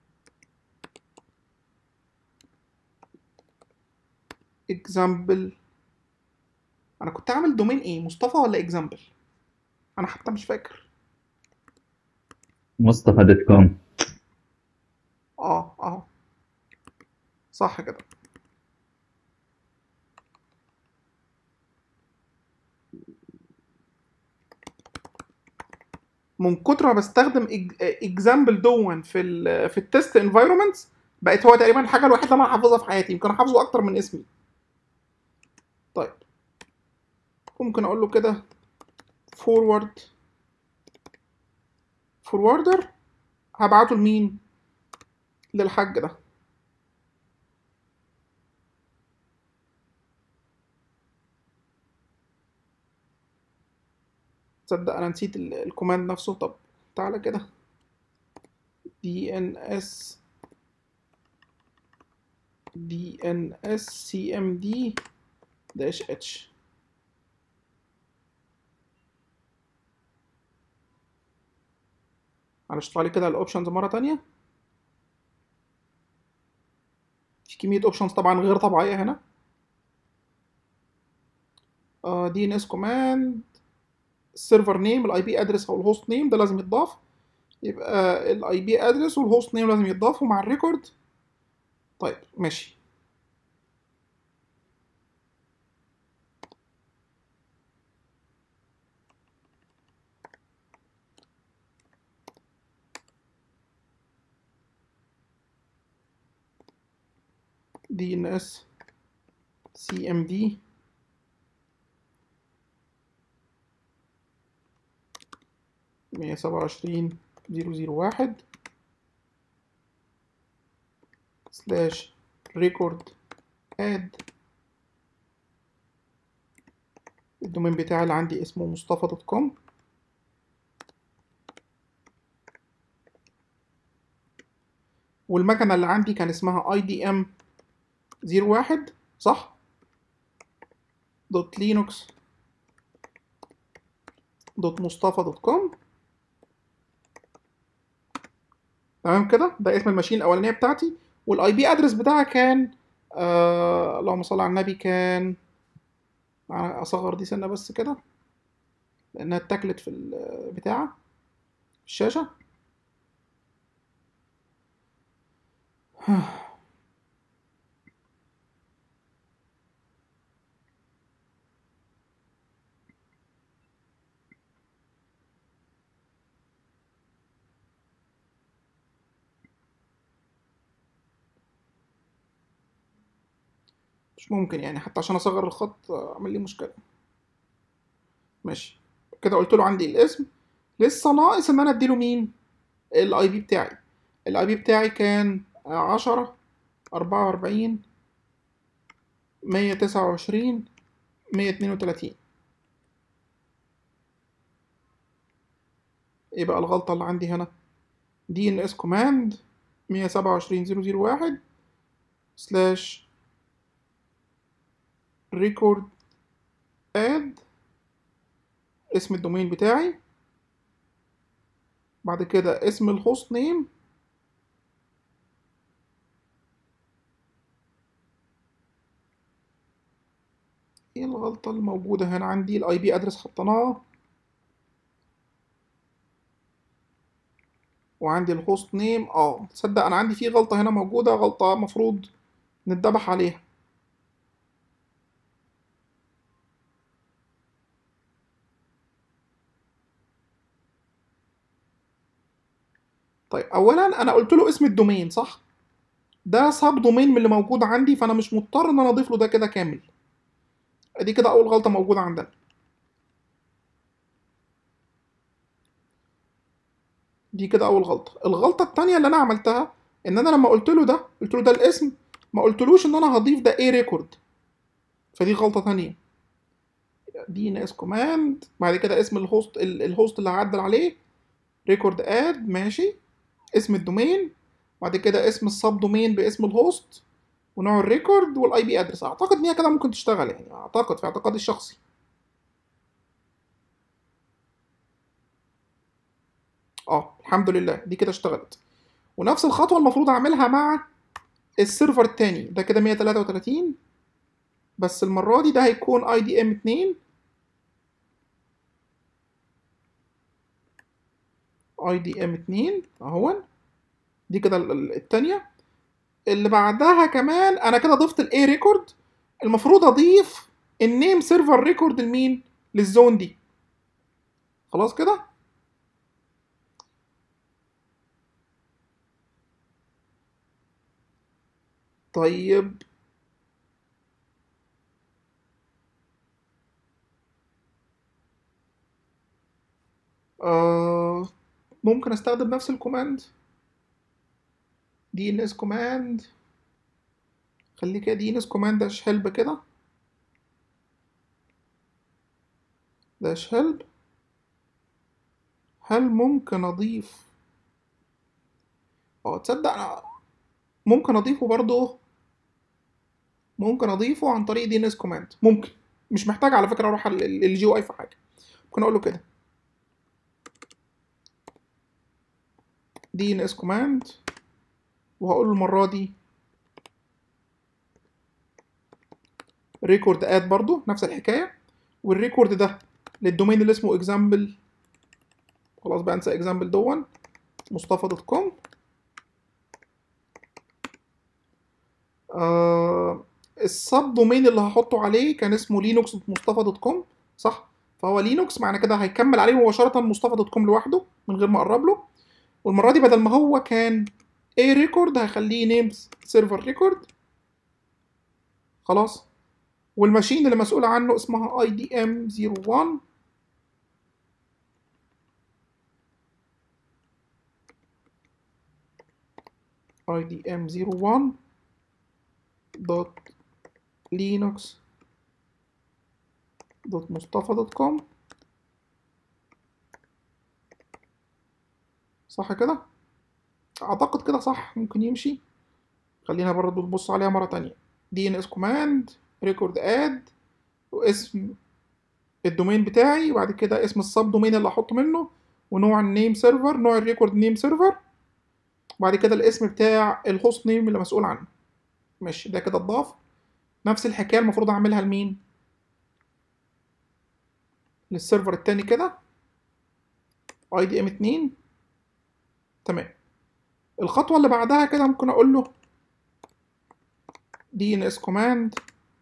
example انا كنت عامل دومين ايه مصطفى ولا اكزامبل انا حتى مش فاكر مصطفى دوت كوم اه اه صح كده من كتر ما بستخدم اكزامبل دون في ال في التست انفايرمنتس بقت هو تقريبا الحاجه الوحيده اللي انا حافظها في حياتي يمكن حافظه اكتر من اسمي طيب ممكن اقول له كده فورورد فوروردر هبعته لمين للحاج ده تصدق انا نسيت ال- الكوماند نفسه طب تعالى كده dns dns cmd dash h معلش اطلع لي كده الاوبشنز مره تانية في كميه اوبشنز طبعا غير طبيعيه هنا دي ان اس كوماند السيرفر نيم الاي بي ادرس او الهوست نيم ده لازم يتضاف يبقى الاي بي ادرس والهوست نيم لازم يتضافوا مع الريكورد طيب ماشي دي ان اس سي ام دي مية سبعة وعشرين زيرو زيرو واحد سلاش ريكورد اد الدومين بتاعي اللي عندي اسمه مصطفى دوت كوم والمكنة اللي عندي كان اسمها اي دي ام زيرو واحد صح دوت لينوكس دوت مصطفى دوت كوم تمام كده ده اسم الماشين الاولانيه بتاعتي والاي بي ادرس بتاعها كان آه اللهم صل على النبي كان أنا اصغر دي سنه بس كده لانها اتاكلت في البتاع في الشاشه مش ممكن يعني حتى عشان اصغر الخط اعمل لي مشكله ماشي كده قلت له عندي الاسم لسه ناقص ان انا اديله مين الاي بي بتاعي الاي بي بتاعي كان عشرة أربعة وأربعين مية تسعة وعشرين مية اتنين وتلاتين ايه بقى الغلطة اللي عندي هنا دي ان اس كوماند مية سبعة وعشرين زيرو زيرو واحد سلاش ريكورد اد اسم الدومين بتاعي بعد كده اسم الهوست نيم ايه الغلطة اللي موجودة هنا عندي الاي بي ادرس حطيناه وعندي الهوست نيم اه تصدق انا عندي فيه غلطة هنا موجودة غلطة مفروض نتذبح عليها طيب اولا انا قلت له اسم الدومين صح ده سب دومين من اللي موجود عندي فانا مش مضطر ان انا اضيف له ده كده كامل دي كده اول غلطه موجوده عندنا دي كده اول غلطه الغلطه التانية اللي انا عملتها ان انا لما قلت له ده قلت له ده الاسم ما قلتلوش ان انا هضيف ده ايه ريكورد فدي غلطه تانية دي ناس كوماند بعد كده اسم الهوست الهوست اللي هعدل عليه ريكورد اد ماشي اسم الدومين بعد كده اسم السب دومين باسم الهوست ونوع الريكورد والاي بي ادرس اعتقد ان هي كده ممكن تشتغل يعني اعتقد في اعتقادي الشخصي اه الحمد لله دي كده اشتغلت ونفس الخطوه المفروض اعملها مع السيرفر التاني ده كده 133 بس المره دي ده هيكون اي دي ام 2 اي دي ام 2 اهون دي كده التانية اللي بعدها كمان انا كده ضفت الاي ريكورد المفروض اضيف النيم سيرفر ريكورد لمين للزون دي خلاص كده طيب آه ممكن استخدم نفس الكوماند دي ان اس كوماند خليه كده دي ان اس كوماند داش هيلب كده داش هيلب هل ممكن اضيف اه تصدق انا ممكن اضيفه برضه ممكن اضيفه عن طريق دي ان اس كوماند ممكن مش محتاج على فكره اروح الجي او اي في حاجه ممكن اقول له كده دي ان اس كوماند وهقول له المره دي ريكورد اد برضو نفس الحكايه والريكورد ده للدومين اللي اسمه اكزامبل خلاص بقى انسى اكزامبل دون مصطفى دوت كوم آه السب دومين اللي هحطه عليه كان اسمه لينوكس مصطفى دوت كوم صح فهو لينوكس معنى كده هيكمل عليه مباشره مصطفى دوت كوم لوحده من غير ما اقرب له والمره دي بدل ما هو كان اي ريكورد هخليه نيمز سيرفر ريكورد خلاص والماشين اللي مسؤولة عنه اسمها اي دي ام 01 اي دي ام 01 دوت لينوكس دوت مصطفى دوت كوم صح كده اعتقد كده صح ممكن يمشي خلينا برضه نبص عليها مرة تانية دي ان اس كوماند ريكورد اد واسم الدومين بتاعي وبعد كده اسم السب دومين اللي هحطه منه ونوع النيم سيرفر نوع الريكورد نيم سيرفر وبعد كده الاسم بتاع الهوست نيم اللي مسؤول عنه ماشي ده كده اتضاف نفس الحكايه المفروض اعملها لمين للسيرفر التاني كده اي دي ام 2 تمام الخطوه اللي بعدها كده ممكن اقول له دي ان اس كوماند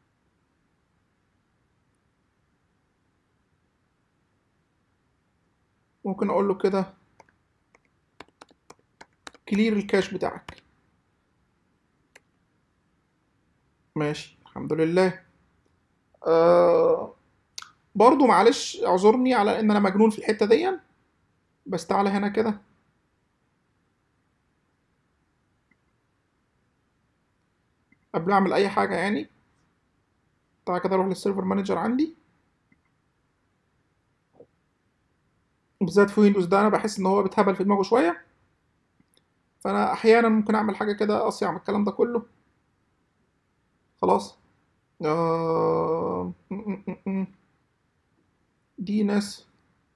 ممكن اقول له كده كلير الكاش بتاعك ماشي الحمد لله آه برضو معلش اعذرني على ان انا مجنون في الحته دي بس تعالى هنا كده قبل اعمل اي حاجه يعني تعالى كده اروح للسيرفر مانجر عندي بالذات في ويندوز ده انا بحس ان هو بيتهبل في دماغه شويه فانا احيانا ممكن اعمل حاجه كده اصيع من الكلام ده كله خلاص آه... دي ناس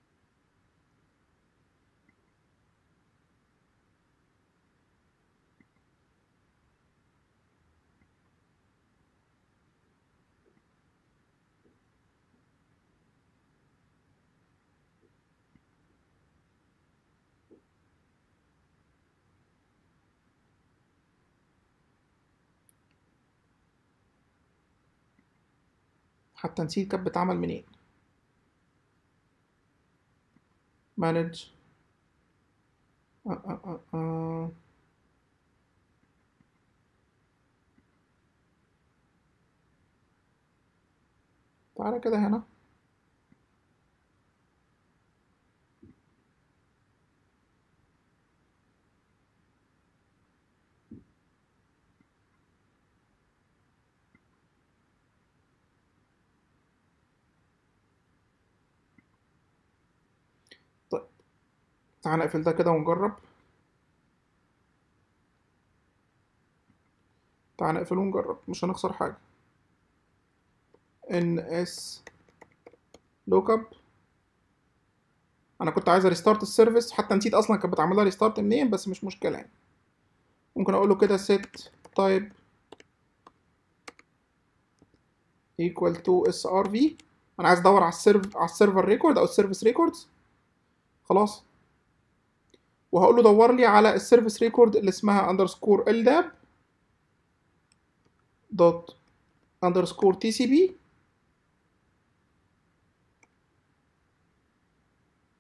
حتى نسيت كانت بتعمل منين مانج آه آه آه آه. تعالى كده هنا طيب تعال نقفل ده كده ونجرب تعال نقفل ونجرب مش هنخسر حاجة ان اس لوك اب انا كنت عايز ريستارت السيرفيس حتى نسيت اصلا كانت بتعمل لها ريستارت منين بس مش مشكلة يعني ممكن اقول له كده set type equal to srv انا عايز ادور على السيرف على السيرفر ريكورد او السيرفيس ريكوردز خلاص وهقول له دور لي على السيرفيس ريكورد اللي اسمها اندرسكور ldab دوت اندرسكور تي سي بي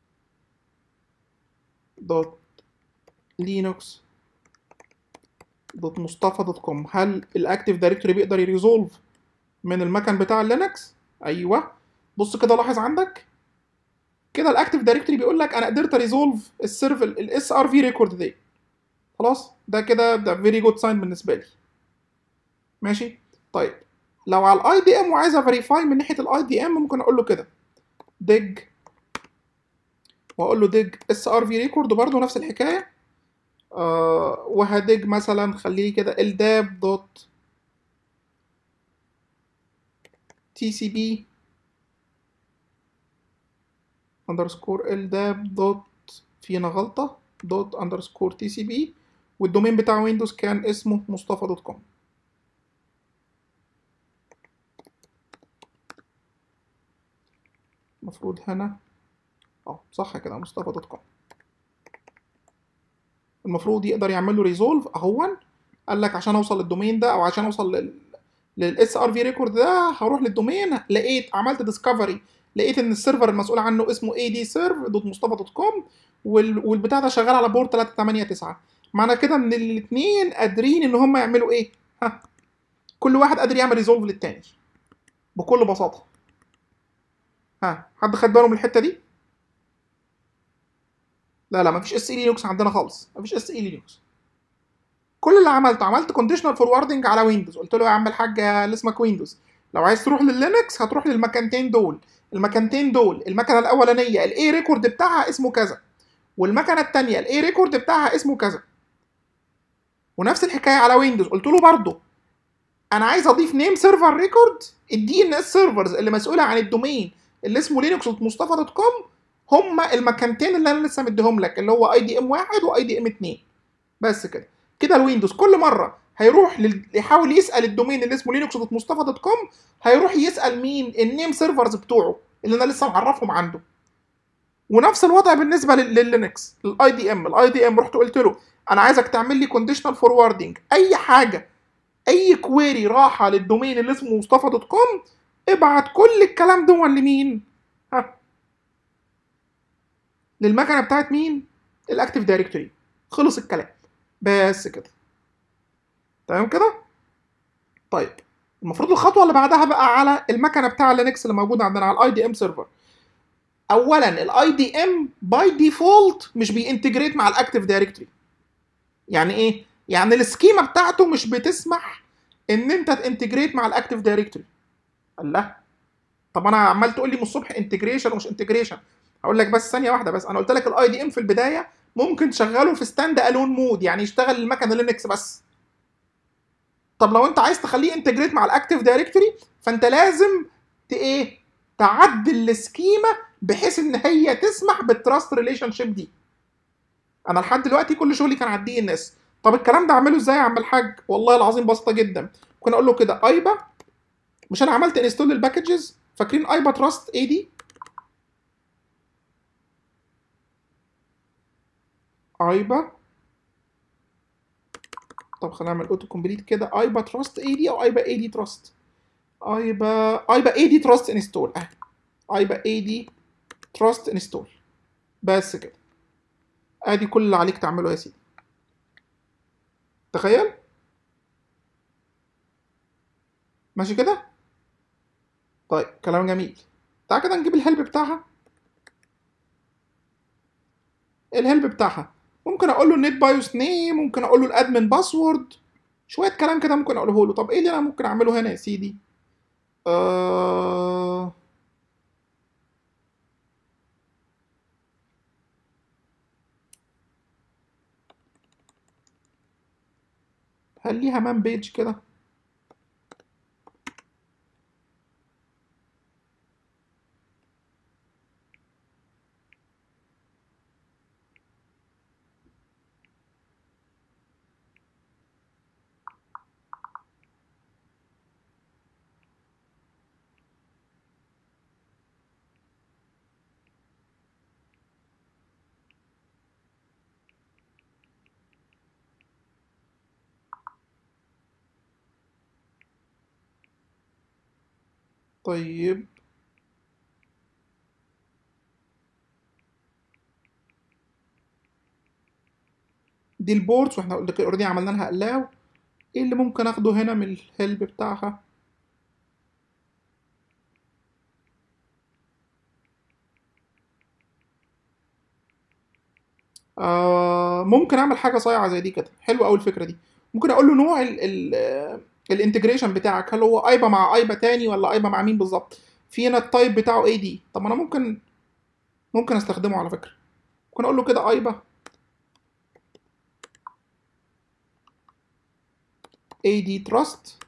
دوت لينوكس دوت مصطفى دوت كوم هل الاكتيف دايركتوري بيقدر يريزولف من المكان بتاع اللينكس ايوه بص كده لاحظ عندك كده الاكتيف دايركتوري بيقول لك انا قدرت اريزولف السيرف الاس ار في ريكورد دي خلاص ده كده ده فيري جود ساين بالنسبه لي ماشي طيب لو على الاي دي ام وعايز افيريفاي من ناحيه الاي دي ام ممكن اقول له كده ديج واقول له ديج اس ار في ريكورد وبرده نفس الحكايه آه وهديج مثلا خليه كده الداب دوت تي سي بي اندرسكور الداب دوت فينا غلطه دوت اندرسكور تي سي بي والدومين بتاع ويندوز كان اسمه مصطفى دوت كوم المفروض هنا اه صح كده مصطفى دوت كوم المفروض يقدر يعمل له ريزولف اهون قال لك عشان اوصل للدومين ده او عشان اوصل لل للاس ار في ريكورد ده هروح للدومين لقيت عملت ديسكفري لقيت ان السيرفر المسؤول عنه اسمه اي دي سيرف دوت مصطفى دوت كوم والبتاع ده شغال على بورد 389 معنى كده ان الاثنين قادرين ان هم يعملوا ايه ها كل واحد قادر يعمل ريزولف للتاني بكل بساطه ها حد خد باله من الحته دي لا لا مفيش اس اي لينكس عندنا خالص مفيش اس اي لينكس كل اللي عملته عملت كونديشنال فوروردنج على ويندوز قلت له يا عم الحاج اللي اسمك ويندوز لو عايز تروح لللينكس هتروح للمكانتين دول المكانتين دول المكنه الاولانيه الاي ريكورد بتاعها اسمه كذا والمكنه الثانيه الاي ريكورد بتاعها اسمه كذا ونفس الحكايه على ويندوز قلت له برضه انا عايز اضيف نيم سيرفر ريكورد الدي ان اس سيرفرز اللي مسؤوله عن الدومين اللي اسمه لينكس مصطفى دوت كوم هما المكانتين اللي انا لسه مديهم لك اللي هو اي دي ام واحد واي دي ام اتنين بس كده كده الويندوز كل مره هيروح لل... يحاول يسال الدومين اللي اسمه لينكس دوت مصطفى دوت كوم هيروح يسال مين النيم سيرفرز بتوعه اللي انا لسه معرفهم عنده ونفس الوضع بالنسبه لل... لللينكس الاي دي ام الاي دي ام رحت قلت له انا عايزك تعمل لي كونديشنال فوروردنج اي حاجه اي كويري راحه للدومين اللي اسمه مصطفى دوت كوم ابعت كل الكلام ده لمين ها للمكنه بتاعت مين الاكتيف دايركتوري خلص الكلام بس كده تمام كده طيب المفروض الخطوه اللي بعدها بقى على المكنه بتاع لينكس اللي موجوده عندنا على الاي دي ام سيرفر اولا الاي دي ام باي ديفولت مش بينتجريت مع الاكتيف دايركتوري يعني ايه يعني السكيما بتاعته مش بتسمح ان انت تنتجريت مع الاكتيف دايركتوري الله طب انا عمال تقول لي من الصبح انتجريشن ومش انتجريشن هقول لك بس ثانيه واحده بس انا قلت لك الاي دي ام في البدايه ممكن تشغله في ستاند الون مود يعني يشتغل المكنه لينكس بس طب لو انت عايز تخليه انتجريت مع الاكتيف دايركتوري فانت لازم ت ايه تعدل السكيما بحيث ان هي تسمح بالتراست ريليشن شيب دي انا لحد دلوقتي كل شغلي كان على الدي ان اس طب الكلام ده اعمله ازاي يا عم الحاج والله العظيم بسيطه جدا ممكن اقول له كده ايبا مش انا عملت انستول للباكجز فاكرين ايبا تراست اي دي ايبا طب خلينا نعمل اوتو كومبليت كده ايبا تراست اي دي او ايبا اي دي تراست ايبا ايبا اي دي تراست انستول اهي ايبا اي دي تراست انستول بس كده ادي كل اللي عليك تعمله يا سيدي تخيل ماشي كده طيب كلام جميل تعال كده نجيب الهلب بتاعها الهلب بتاعها ممكن اقول له النت بايوس نيم ممكن اقول له الادمن باسورد شويه كلام كده ممكن اقوله له طب ايه اللي انا ممكن اعمله هنا يا سيدي آه... هل ليها مان بيج كده طيب دي البورتس واحنا اوريدي عملنا لها الاو ايه اللي ممكن اخده هنا من الهيلب بتاعها آه ممكن اعمل حاجه صايعه زي دي كده حلوه قوي الفكره دي ممكن اقول له نوع ال ال الانتجريشن بتاعك هل هو ايبا مع ايبا تاني ولا ايبا مع مين بالظبط في هنا التايب بتاعه اي دي طب ما انا ممكن ممكن استخدمه على فكره ممكن اقول له كده ايبا اي دي تراست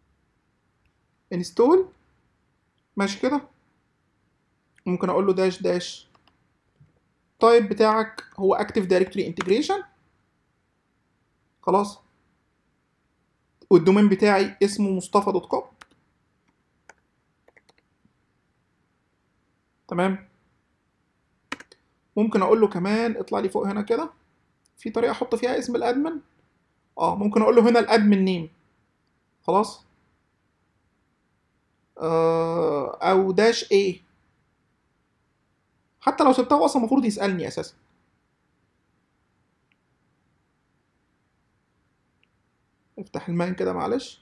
انستول ماشي كده ممكن اقول له داش داش التايب بتاعك هو اكتف دايركتوري انتجريشن خلاص والدومين بتاعي اسمه مصطفى دوت كوم تمام ممكن اقول له كمان اطلع لي فوق هنا كده في طريقه احط فيها اسم الادمن اه ممكن اقول له هنا الادمن نيم خلاص آه او داش ايه حتى لو سبتها هو اصلا المفروض يسالني اساسا افتح المان كده معلش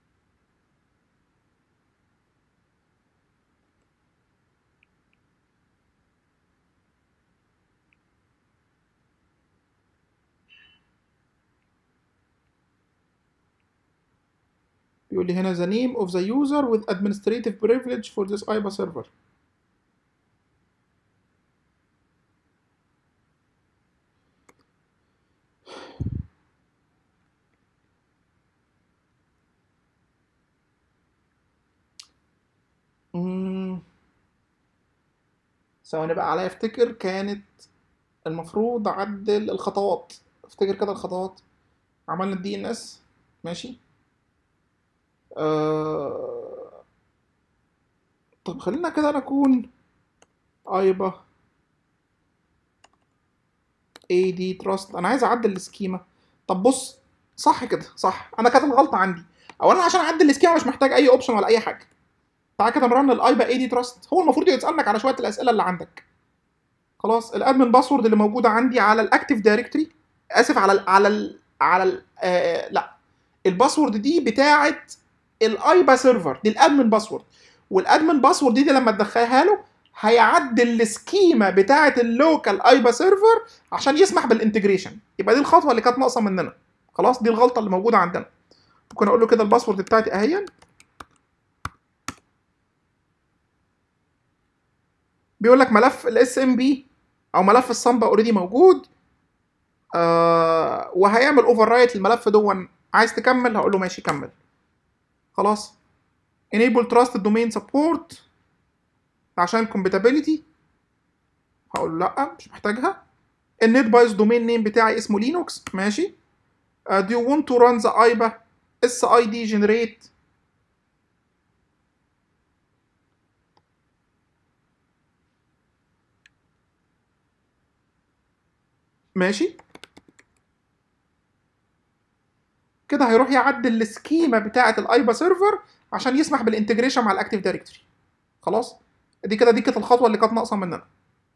بيقول لي هنا the name of the user with administrative privilege for this IBA server مم. ثواني بقى عليا افتكر كانت المفروض اعدل الخطوات افتكر كده الخطوات عملنا الدي ان اس ماشي آه... طب خلينا كده نكون ايبا اي دي تراست انا عايز اعدل السكيما طب بص صح كده صح انا كانت الغلطه عندي اولا عشان اعدل السكيما مش محتاج اي اوبشن ولا اي حاجه تعالى كده نرن الايبا اي دي تراست هو المفروض يسالك على شويه الاسئله اللي عندك خلاص الادمن باسورد اللي موجوده عندي على الاكتيف دايركتوري اسف على ال على ال على ال آه لا الباسورد دي بتاعه الايبا سيرفر دي الادمن باسورد والادمن باسورد دي, دي لما تدخلها له هيعدل السكيما بتاعه اللوكال ايبا سيرفر عشان يسمح بالانتجريشن يبقى دي الخطوه اللي كانت ناقصه مننا خلاص دي الغلطه اللي موجوده عندنا ممكن اقول له كده الباسورد بتاعتي اهي بيقول لك ملف الاس ام بي او ملف الصمبا اوريدي موجود آه وهيعمل اوفر رايت للملف دون عايز تكمل هقول له ماشي كمل خلاص enable trust domain support عشان compatibility هقول له لا مش محتاجها النت بايز دومين نيم بتاعي اسمه لينوكس ماشي uh, do you want to run the IBA SID generate ماشي كده هيروح يعدل السكيما بتاعه الايبا سيرفر عشان يسمح بالانتجريشن مع الاكتيف دايركتوري خلاص دي كده دي كانت الخطوه اللي كانت ناقصه مننا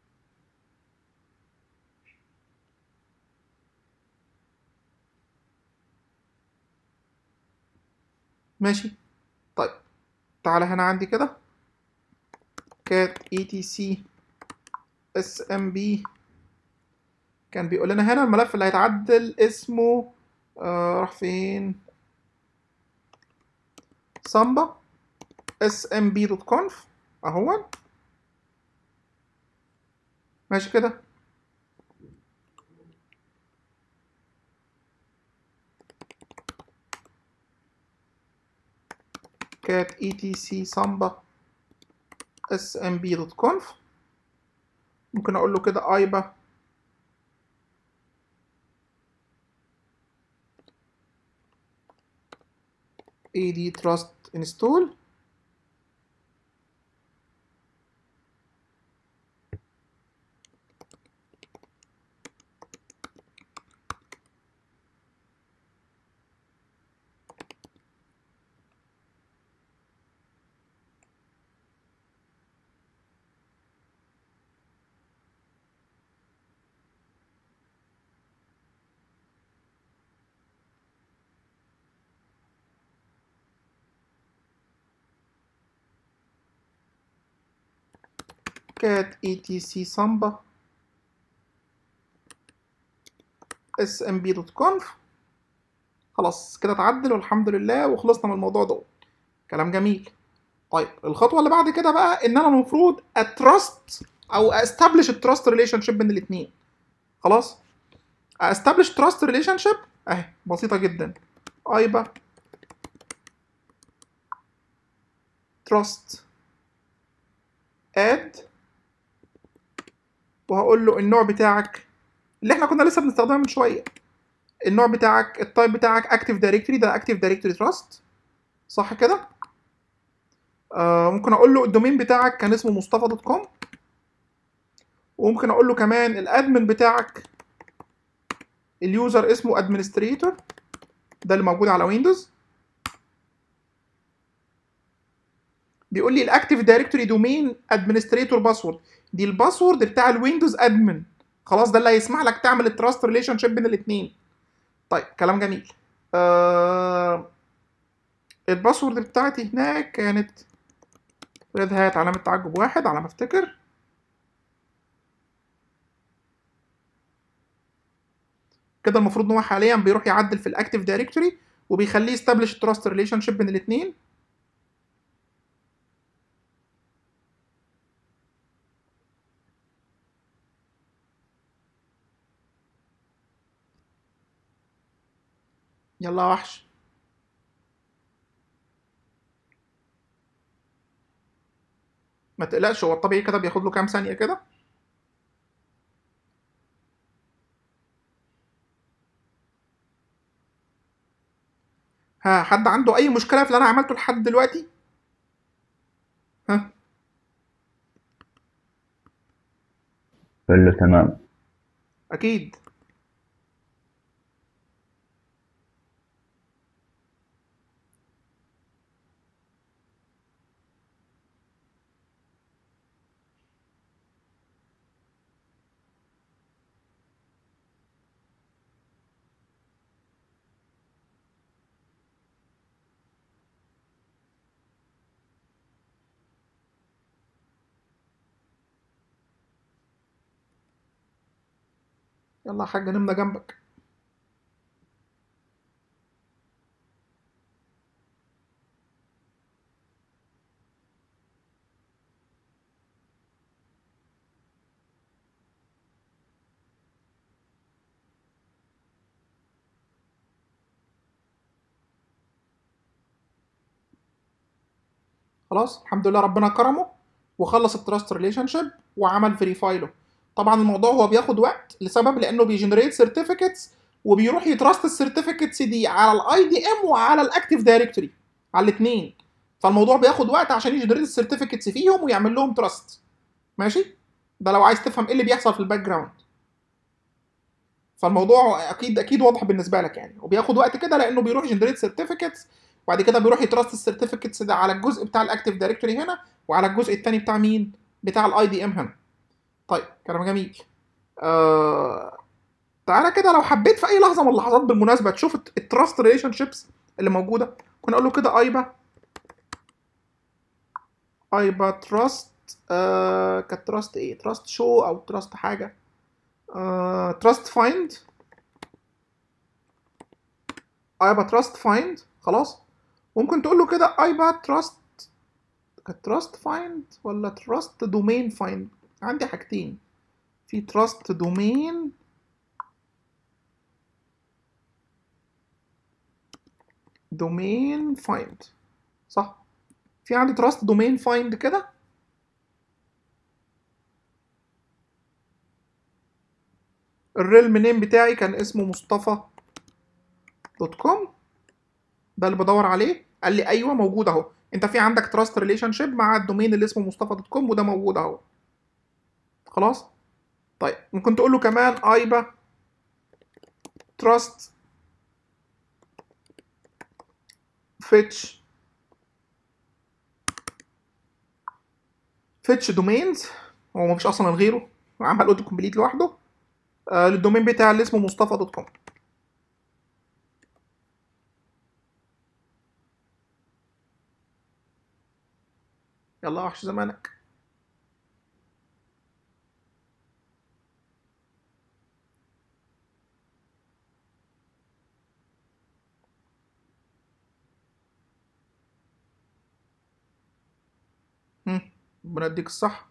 ماشي طيب تعالى هنا عندي كده كات اي تي سي اس ام بي كان بيقول لنا هنا الملف اللي هيتعدل اسمه آه راح فين سامبا اس ام بي دوت كونف اهو ماشي كده كات اي تي سي سامبا اس ام بي دوت كونف ممكن اقول له كده ايبا ad trust install كات اي تي سي سامبا اس ام بي دوت كونف خلاص كده اتعدل والحمد لله وخلصنا من الموضوع ده كلام جميل طيب الخطوه اللي بعد كده بقى ان انا المفروض اترست او استابلش التراست ريليشن شيب بين الاثنين خلاص استابلش تراست ريليشن شيب اهي بسيطه جدا ايبا تراست اد وهقول له النوع بتاعك اللي احنا كنا لسه بنستخدمه من شويه النوع بتاعك التايب بتاعك اكتيف دايركتوري ده اكتيف دايركتوري تراست صح كده آه ممكن اقول له الدومين بتاعك كان اسمه مصطفى دوت كوم وممكن اقول له كمان الادمن بتاعك اليوزر اسمه ادمنستريتور ده اللي موجود على ويندوز بيقول لي الاكتيف دايركتوري دومين ادمنستريتور باسورد دي الباسورد بتاع الويندوز ادمن خلاص ده اللي هيسمح لك تعمل التراست ريليشن شيب بين الاثنين طيب كلام جميل آه الباسورد بتاعتي هناك كانت ريد هات علامة تعجب واحد على ما افتكر كده المفروض ان هو حاليا بيروح يعدل في الاكتيف دايركتوري وبيخليه يستبلش تراست ريليشن شيب بين الاثنين يلا يا وحش ما تقلقش هو الطبيعي كده بياخد له كام ثانية كده ها حد عنده أي مشكلة في اللي أنا عملته لحد دلوقتي؟ ها كله تمام أكيد يلا يا حاج نمنا جنبك خلاص الحمد لله ربنا كرمه وخلص التراست ريليشن شيب وعمل فيريفاي له طبعا الموضوع هو بياخد وقت لسبب لانه بيجنريت سيرتيفيكتس وبيروح يتراست السيرتيفيكتس دي على الاي دي ام وعلى الاكتيف دايركتوري على الاثنين فالموضوع بياخد وقت عشان يجنريت السيرتيفيكتس فيهم ويعمل لهم تراست ماشي ده لو عايز تفهم ايه اللي بيحصل في الباك جراوند فالموضوع اكيد اكيد واضح بالنسبه لك يعني وبياخد وقت كده لانه بيروح يجنريت سيرتيفيكتس وبعد كده بيروح يتراست السيرتيفيكتس ده على الجزء بتاع الاكتيف دايركتوري هنا وعلى الجزء الثاني بتاع مين بتاع الاي دي ام هنا طيب كلام جميل آه... تعالى كده لو حبيت في اي لحظه من اللحظات بالمناسبه تشوف التراست ريليشن شيبس اللي موجوده كنا اقول له كده ايبا ايبا تراست آه... كانت تراست ايه تراست شو او تراست حاجه آه... تراست فايند ايبا تراست فايند خلاص ممكن تقول له كده ايبا تراست كانت تراست فايند ولا تراست دومين فايند عندي حاجتين في تراست دومين دومين فايند صح في عندي تراست دومين فايند كده الريلم نيم بتاعي كان اسمه مصطفى دوت كوم ده اللي بدور عليه قال لي ايوه موجود اهو انت في عندك تراست ريليشن شيب مع الدومين اللي اسمه مصطفى دوت كوم وده موجود اهو خلاص طيب ممكن تقول له كمان ايبا تراست فيتش فيتش دومينز هو مفيش اصلا غيره عمل اوتو كومبليت لوحده آه للدومين بتاع اللي اسمه مصطفى دوت كوم يلا وحش زمانك ربنا يديك الصح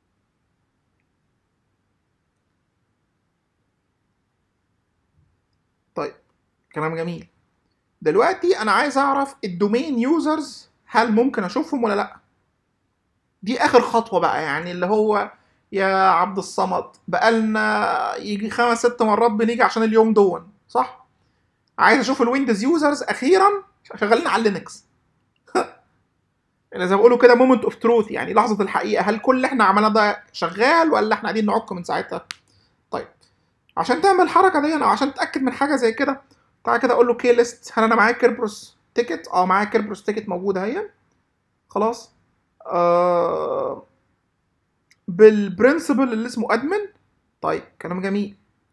طيب كلام جميل دلوقتي انا عايز اعرف الدومين يوزرز هل ممكن اشوفهم ولا لا دي اخر خطوه بقى يعني اللي هو يا عبد الصمد بقالنا يجي خمس ست مرات بنيجي عشان اليوم دون صح عايز اشوف الويندوز يوزرز اخيرا شغالين على لينكس يعني زي ما بيقولوا كده مومنت اوف تروث يعني لحظه الحقيقه هل كل اللي احنا عملناه ده شغال ولا احنا قاعدين نعك من ساعتها طيب عشان تعمل الحركه دي او عشان تتاكد من حاجه زي كده تعالى كده اقول له كي ليست هل انا معايا كيربروس تيكت اه معايا كيربروس تيكت موجوده اهي خلاص آه بالبرنسبل اللي اسمه ادمن طيب كلام جميل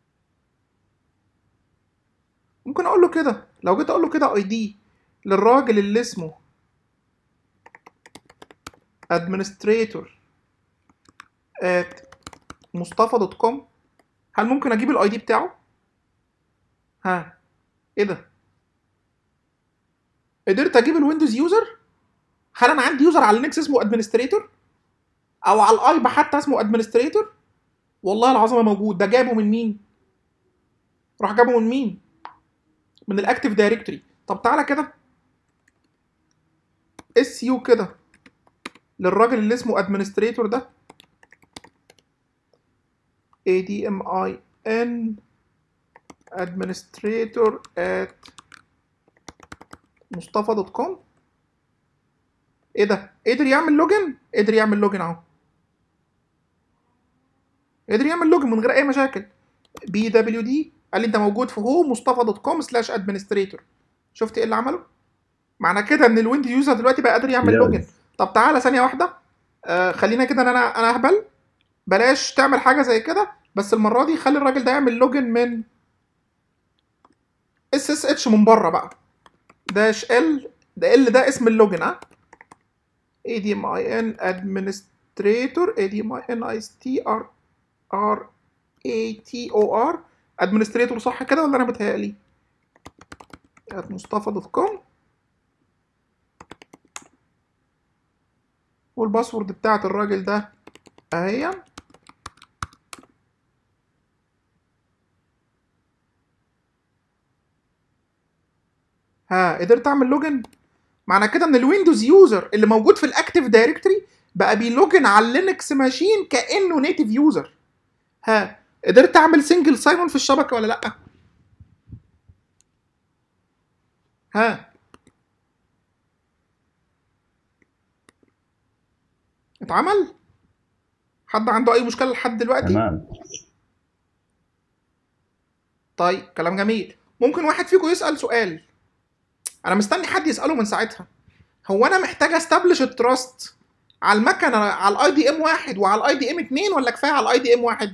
ممكن اقول له كده لو جيت اقول له كده اي دي للراجل اللي اسمه administrator at مصطفى دوت كوم هل ممكن اجيب الاي دي بتاعه ها ايه ده قدرت اجيب الويندوز يوزر هل انا عندي يوزر على لينكس اسمه ادمنستريتور او على الايبا حتى اسمه ادمنستريتور والله العظيم موجود ده جابه من مين راح جابه من مين من الاكتيف دايركتوري طب تعالى كده اس يو كده للراجل اللي اسمه ادمنستريتور ده A D M I N administrator at مصطفى دوت كوم ايه ده قدر يعمل لوجن قدر يعمل لوجن اهو قدر يعمل لوجن من غير اي مشاكل بي دبليو دي قال لي انت موجود في هو مصطفى دوت كوم سلاش ادمنستريتور شفت ايه اللي عمله معنى كده ان الويندوز يوزر دلوقتي بقى قادر يعمل جامد. لوجن طب تعالى ثانيه واحده آه خلينا كده ان انا انا اهبل بلاش تعمل حاجه زي كده بس المره دي خلي الراجل ده يعمل لوجن من اس اس اتش من بره بقى داش ال ده ال ده اسم اللوجن ها اي دي ام اي ان ادمنستريتور اي دي ام اي ان اي اس تي ار ار اي تي او ار ادمنستريتور صح كده ولا انا بتهيألي at مصطفى دوت كوم والباسورد بتاعت الراجل ده اهي ها قدرت اعمل لوجن معنى كده ان الويندوز يوزر اللي موجود في الاكتيف دايركتوري بقى بيلوجن على اللينكس ماشين كانه نيتيف يوزر ها قدرت اعمل سنجل سايمون في الشبكه ولا لا ها اتعمل حد عنده اي مشكله لحد دلوقتي تمام طيب كلام جميل ممكن واحد فيكم يسأل سؤال انا مستني حد يسأله من ساعتها هو انا محتاج استبلش التراست على المكنه على الاي دي ام واحد وعلى الاي دي ام اتنين ولا كفايه على الاي دي ام واحد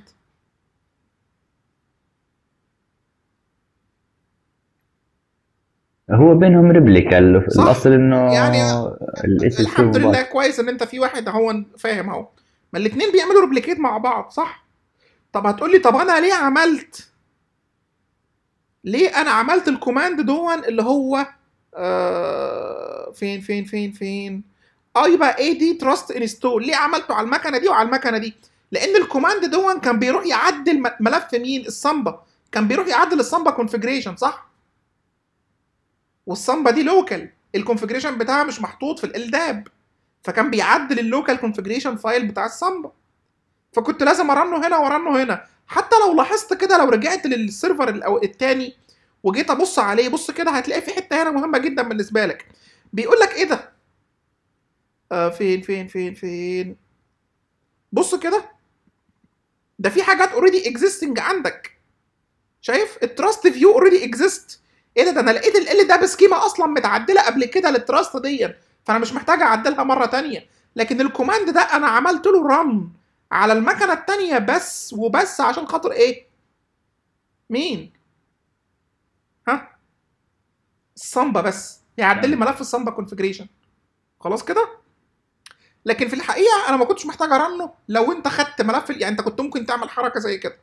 هو بينهم ريبليكا ال- صح. الاصل انه يعني الاس الحمد لله كويس ان انت في واحد اهو فاهم اهو ما الاتنين بيعملوا ريبليكيت مع بعض صح طب هتقولي طب انا ليه عملت ليه انا عملت الكوماند دون اللي هو آه فين فين فين فين اه يبقى اي دي تراست انستول ليه عملته على المكنه دي وعلى المكنه دي لان الكوماند دون كان بيروح يعدل م- ملف مين السامبا كان بيروح يعدل السامبا كونفيجريشن صح والسامبا دي لوكال الكونفيجريشن بتاعها مش محطوط في الالداب فكان بيعدل اللوكال كونفيجريشن فايل بتاع السامبا فكنت لازم ارنه هنا وارنه هنا حتى لو لاحظت كده لو رجعت للسيرفر الأو- التاني وجيت ابص عليه بص كده هتلاقي في حته هنا مهمه جدا بالنسبه لك بيقول لك ايه ده آه فين فين فين فين بص كده ده في حاجات اوريدي اكزيستنج عندك شايف التراست فيو اوريدي اكزيست ايه ده ده انا لقيت ال ده بسكيما اصلا متعدله قبل كده للتراست دي فانا مش محتاج اعدلها مره تانية لكن الكوماند ده انا عملت له رن على المكنه التانية بس وبس عشان خاطر ايه مين ها الصمبا بس يعدل لي ملف الصمبا كونفيجريشن خلاص كده لكن في الحقيقه انا ما كنتش محتاج ارنه لو انت خدت ملف يعني انت كنت ممكن تعمل حركه زي كده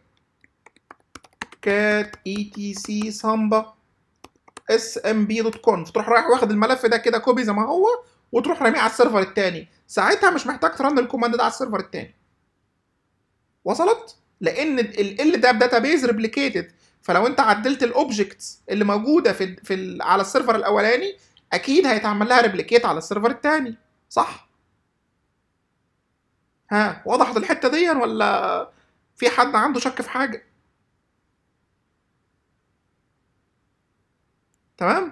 كات اي تي سي سامبا اس ام بي دوت كونف تروح رايح واخد الملف ده كده كوبي زي ما هو وتروح راميه على السيرفر التاني ساعتها مش محتاج ترن الكوماند ده على السيرفر التاني وصلت لان ال ده داتابيز ريبليكيتد فلو انت عدلت الاوبجكتس اللي موجوده في في ال على السيرفر الاولاني اكيد هيتعمل لها ريبليكيت على السيرفر التاني صح ها وضحت الحته دي ولا في حد عنده شك في حاجه تمام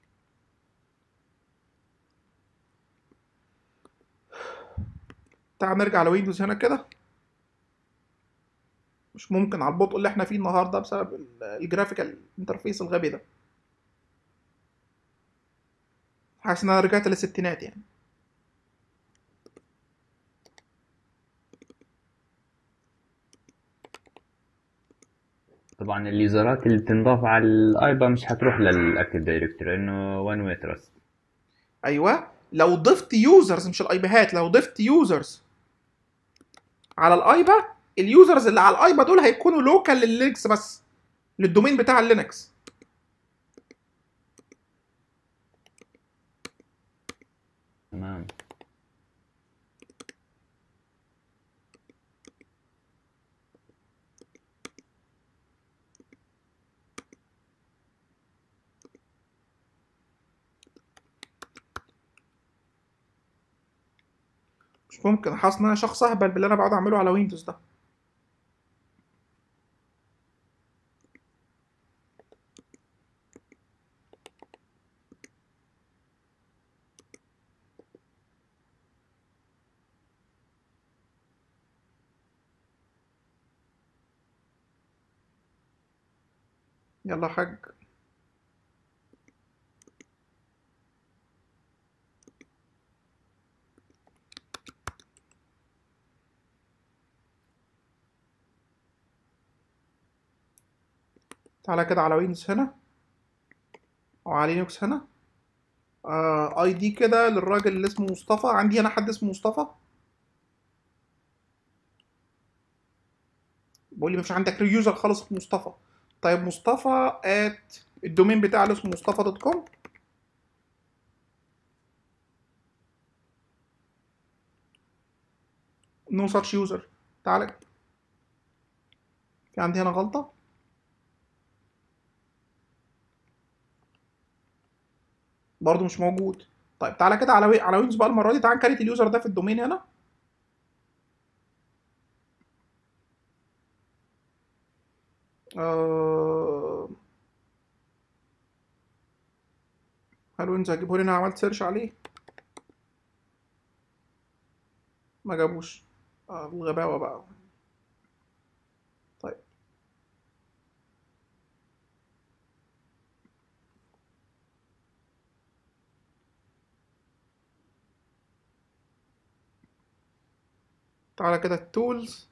تعال نرجع لويندوز هنا كده مش ممكن على البطء اللي احنا فيه النهارده بسبب ال- الجرافيكال انترفيس الغبي ده حاسس ان انا رجعت للستينات يعني طبعا اليوزرات اللي بتنضاف على الايبا مش هتروح للاكتف دايركتوري لانه وان واي تراست ايوه لو ضفت يوزرز مش الايباهات لو ضفت يوزرز على الايبا اليوزرز اللي على الايبا دول هيكونوا لوكال لللينكس بس للدومين بتاع اللينكس تمام مش ممكن حاسس ان انا شخص اهبل باللي انا بقعد اعمله على ويندوز ده يلا يا حاج تعالى كده على ويندوز هنا او على لينكس هنا آه اي دي كده للراجل اللي اسمه مصطفى عندي انا حد اسمه مصطفى بيقول لي مش عندك يوزر خالص اسمه مصطفى طيب مصطفى ات الدومين بتاعه اللي اسمه مصطفى دوت كوم نو ساتش يوزر تعالى في عندي هنا غلطة برضه مش موجود طيب تعالى كده على وي... على ويندوز بقى المرة دي تعالى نكريت اليوزر ده في الدومين هنا آه... هل ويندوز هجيبه لي هنا عملت سيرش عليه ما جابوش آه الغباوة بقى طيب تعالى كده التولز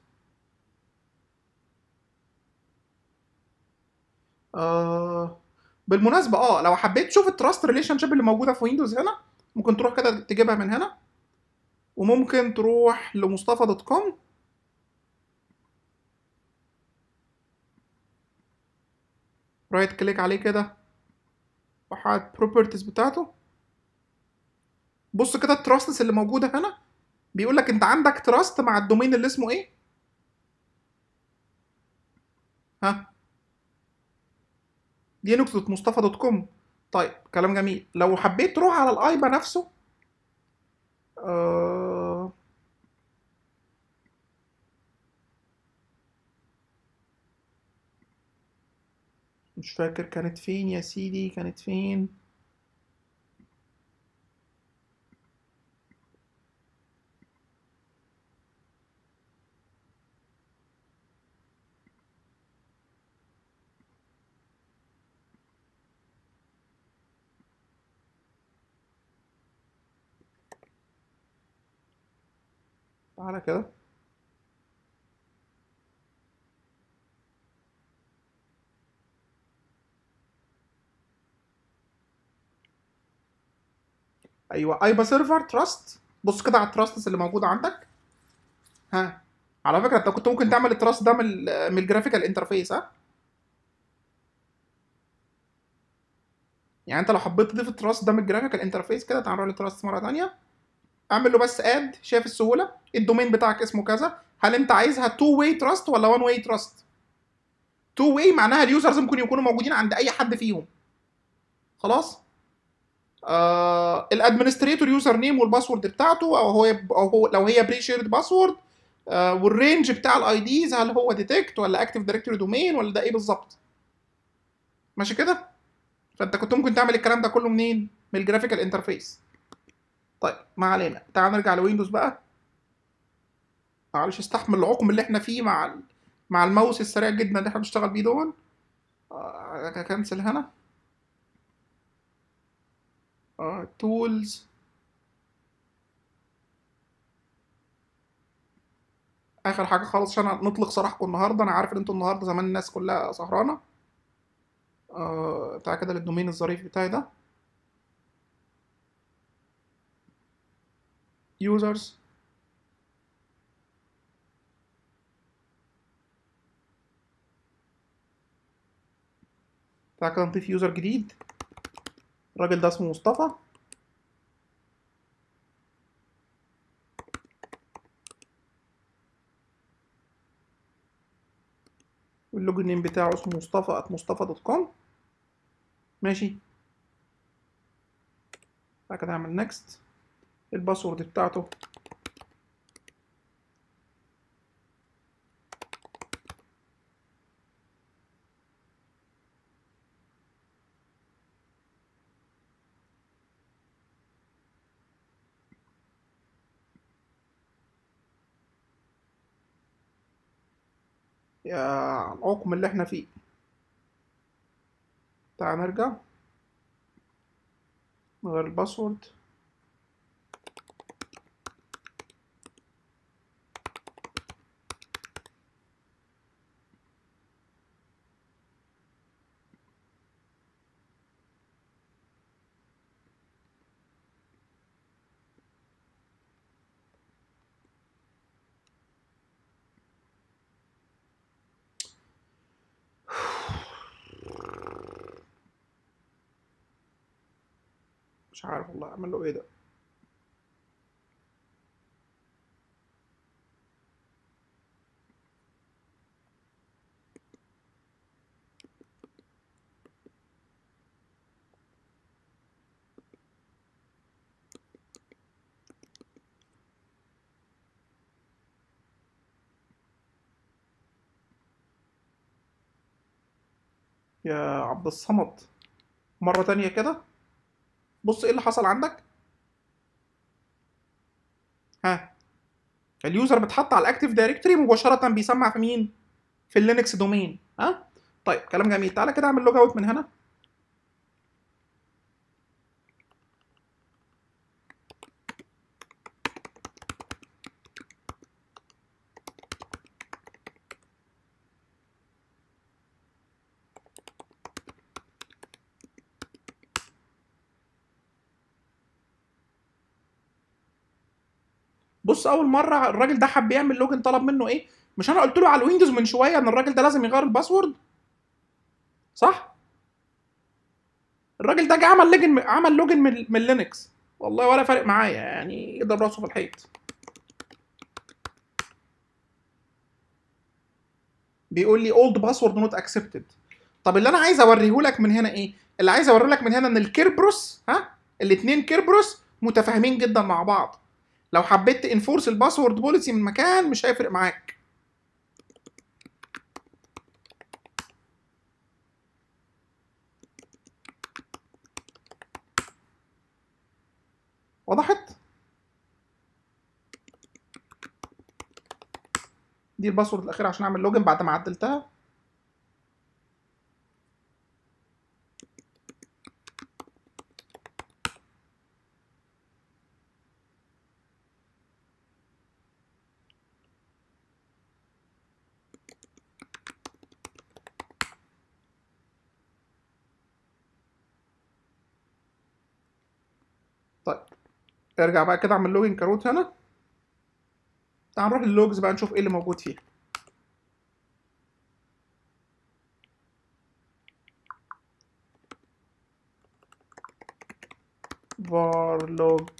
آه بالمناسبة اه لو حبيت تشوف التراست ريليشن شيب اللي موجودة في ويندوز هنا ممكن تروح كده تجيبها من هنا وممكن تروح لمصطفى دوت كوم رايت كليك عليه كده وحاط بروبرتيز بتاعته بص كده التراستس اللي موجودة هنا بيقول لك انت عندك تراست مع الدومين اللي اسمه ايه ها لينكس دوت مصطفى دوت كوم طيب كلام جميل لو حبيت تروح على الايبا نفسه آه... مش فاكر كانت فين يا سيدي كانت فين تعالى كده ايوه ايبا سيرفر تراست بص كده على التراستس اللي موجوده عندك ها على فكره انت كنت ممكن تعمل التراست ده من ال- من الجرافيكال انترفيس ها يعني انت لو حبيت تضيف التراست ده من الجرافيكال انترفيس كده تعال نروح للتراست مره ثانيه اعمل له بس اد شايف السهوله الدومين بتاعك اسمه كذا هل انت عايزها تو واي تراست ولا وان واي تراست تو واي معناها اليوزرز ممكن يكونوا موجودين عند اي حد فيهم خلاص آه الادمنستريتور يوزر نيم والباسورد بتاعته او هو او هو لو هي بري شيرد باسورد آه والرينج بتاع الاي ديز هل هو ديتكت ولا اكتف دايركتوري دومين ولا ده ايه بالظبط ماشي كده فانت كنت ممكن تعمل الكلام ده كله منين من الجرافيكال انترفيس طيب ما علينا تعال نرجع لويندوز بقى معلش استحمل العقم اللي احنا فيه مع ال... مع الماوس السريع جدا اللي احنا بنشتغل بيه دون آه كنسل هنا آه تولز اخر حاجه خالص عشان نطلق سراحكم النهارده انا عارف ان انتوا النهارده زمان الناس كلها سهرانه آه تعالى كده للدومين الظريف بتاعي ده users تعالى كده نضيف يوزر جديد الراجل ده اسمه مصطفى واللوجن نيم بتاعه اسمه مصطفى at مصطفى دوت كوم ماشي بعد كده اعمل نيكست الباسورد بتاعته يا العقم اللي احنا فيه تعال نرجع نغير الباسورد مش عارف والله اعمل له ايه ده يا عبد الصمد مرة تانية كده بص ايه اللي حصل عندك ها اليوزر بتحط على الاكتيف دايركتوري مباشره بيسمع في مين في اللينكس دومين ها طيب كلام جميل تعالى كده اعمل لوج اوت من هنا بص اول مره الراجل ده حب يعمل لوجن طلب منه ايه مش انا قلت له على الويندوز من شويه ان الراجل ده لازم يغير الباسورد صح الراجل ده جه عمل لوجن عمل لوجن من, من لينكس والله ولا فارق معايا يعني يضرب راسه في الحيط بيقول لي اولد باسورد نوت اكسبتد طب اللي انا عايز اوريه لك من هنا ايه اللي عايز اوريه لك من هنا ان الكيربروس ها الاثنين كيربروس متفاهمين جدا مع بعض لو حبيت تنفورس الباسورد بوليسي من مكان مش هيفرق معاك وضحت دي الباسورد الاخيره عشان اعمل لوجن بعد ما عدلتها طيب ارجع بقى كده اعمل لوجن كروت هنا تعال نروح للوجز بقى نشوف ايه اللي موجود فيها var log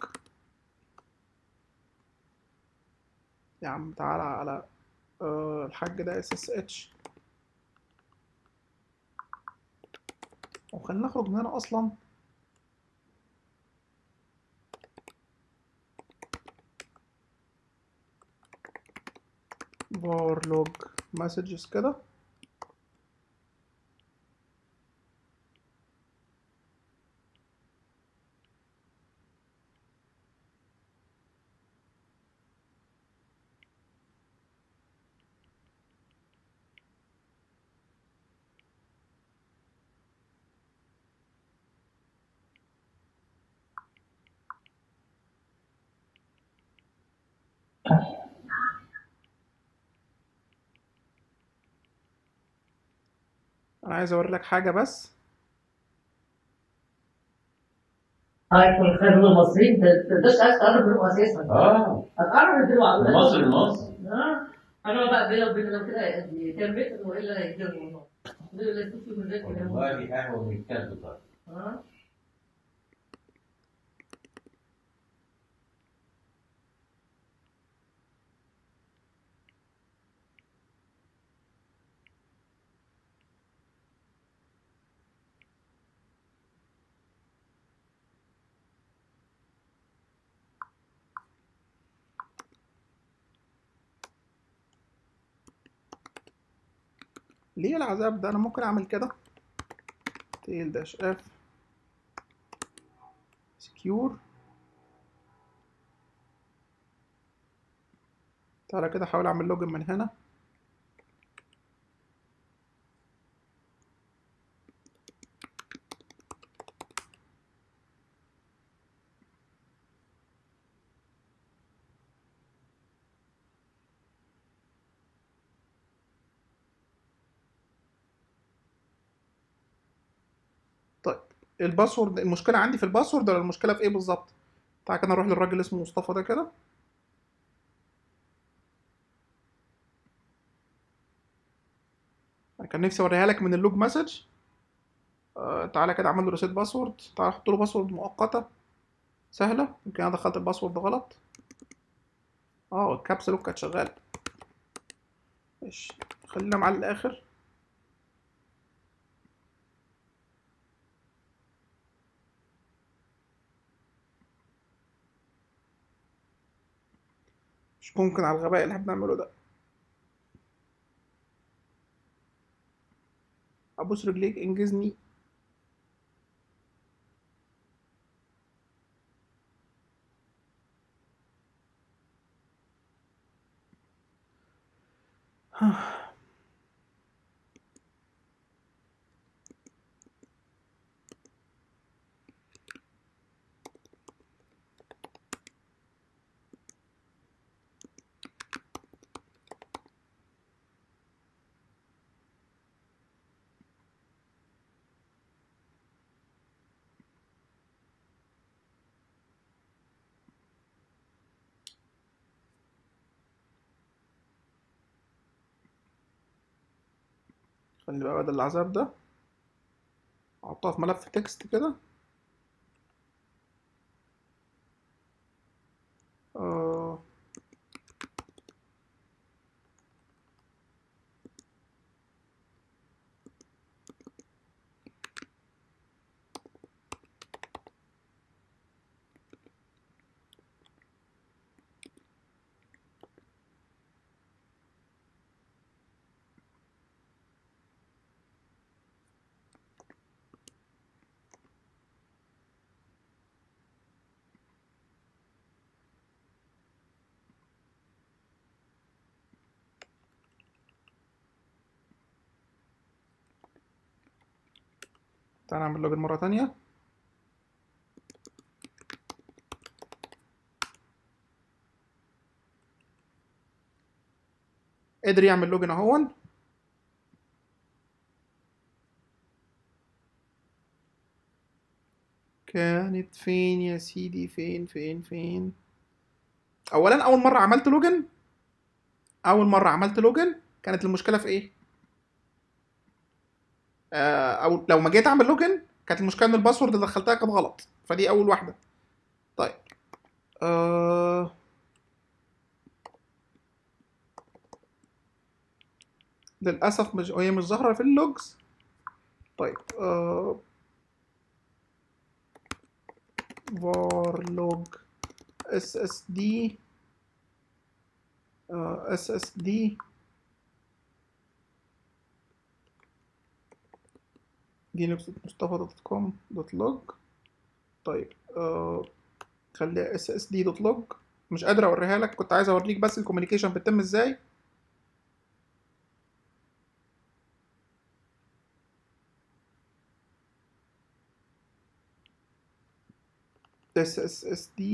يا عم تعالى على آه الحاج ده اس اس اتش وخلينا نخرج من هنا اصلا var log messages كده انا عايز اوري لك حاجه بس هاي يكون خير من المصريين انت ما تقدرش عايز تقرب منهم اساسا اه هتقرب منهم على من مصر لمصر اه انا بقى بيني وبينهم كده يتربيت والا هيجيبوا دول اللي يشوفوا من ذاك والله دي قهوه من الكلب طيب اه ليه العذاب ده انا ممكن اعمل كده تيل داش اف سكيور تعالى كده احاول اعمل لوجن من هنا طيب الباسورد المشكله عندي في الباسورد ولا المشكله في ايه بالظبط تعالى كده نروح للراجل اللي اسمه مصطفى ده كده أنا كان نفسي اوريها لك من اللوج مسج آه تعالى كده اعمل له ريسيت باسورد تعالى احط له باسورد مؤقته سهله يمكن انا دخلت الباسورد غلط اه الكابس لوك كانت شغاله ماشي خلينا معاه للاخر مش ممكن على الغباء اللي احنا بنعمله ده ابوس رجليك انجزني خلي بقى بدل العذاب ده احطها في ملف تكست كده آه. تعالى نعمل لوجن مرة تانية قدر يعمل لوجن اهون كانت فين يا سيدي فين فين فين اولا اول مرة عملت لوجن اول مرة عملت لوجن كانت المشكلة في ايه آه، او لو ما جيت اعمل لوجن كانت المشكله ان الباسورد اللي دخلتها كانت غلط فدي اول واحده آه للأسف مش هي مش ظاهرة في اللوجز طيب آه var log ssd آه ssd linux مصطفى دوت كوم دوت لوج طيب آه خليها اس اس دي دوت لوج مش قادر اوريها لك كنت عايز اوريك بس الكوميونيكيشن بتتم ازاي اس اس اس دي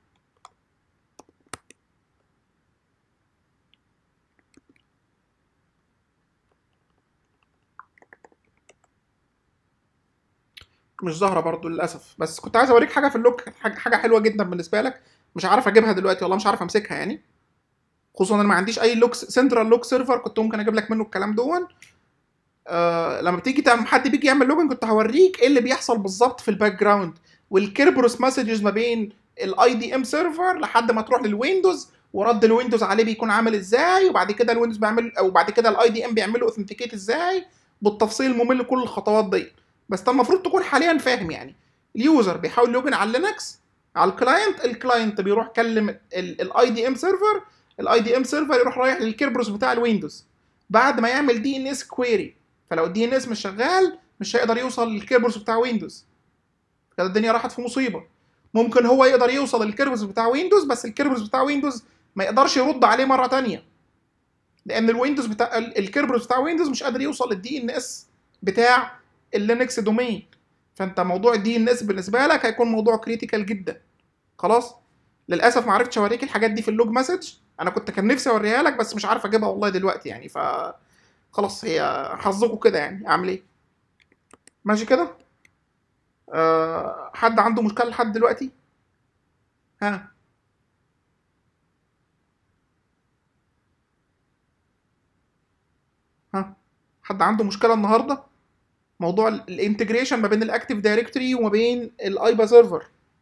مش ظاهره برضو للاسف بس كنت عايز اوريك حاجه في اللوك حاجه حاجة حلوه جدا بالنسبه لك مش عارف اجيبها دلوقتي والله مش عارف امسكها يعني خصوصا ان ما عنديش اي لوك سنترال لوك سيرفر كنت ممكن اجيب لك منه الكلام دون آه لما بتيجي تعمل حد بيجي يعمل لوجن كنت هوريك ايه اللي بيحصل بالظبط في الباك جراوند والكيربروس مسجز ما بين الاي دي ام سيرفر لحد ما تروح للويندوز ورد الويندوز عليه بيكون عامل ازاي وبعد كده الويندوز بيعمل او بعد كده الاي دي ام بيعمل له اوثنتيكيت ازاي بالتفصيل الممل كل الخطوات دي بس انت المفروض تكون حاليا فاهم يعني اليوزر بيحاول يلوجن على لينكس على الكلاينت الكلاينت بيروح كلم الاي دي ام سيرفر الاي دي ام سيرفر يروح رايح للكيربروس بتاع الويندوز بعد ما يعمل دي ان اس كويري فلو الدي ان اس مش شغال مش هيقدر يوصل للكيربروس بتاع ويندوز كده الدنيا راحت في مصيبه ممكن هو يقدر يوصل للكيربروس بتاع ويندوز بس الكيربروس بتاع ويندوز ما يقدرش يرد عليه مره تانية لان الويندوز بتاع الكيربروس بتاع ويندوز مش قادر يوصل للدي ان اس بتاع اللينكس دومين فانت موضوع الدي ان اس بالنسبه لك هيكون موضوع كريتيكال جدا خلاص للاسف ما عرفتش اوريك الحاجات دي في اللوج مسج انا كنت كان نفسي اوريها لك بس مش عارف اجيبها والله دلوقتي يعني ف خلاص هي حظكم كده يعني اعمل ايه ماشي كده أه حد عنده مشكله لحد دلوقتي ها ها حد عنده مشكله النهارده موضوع الانتجريشن ما بين الاكتيف دايركتوري وما بين الايبا سيرفر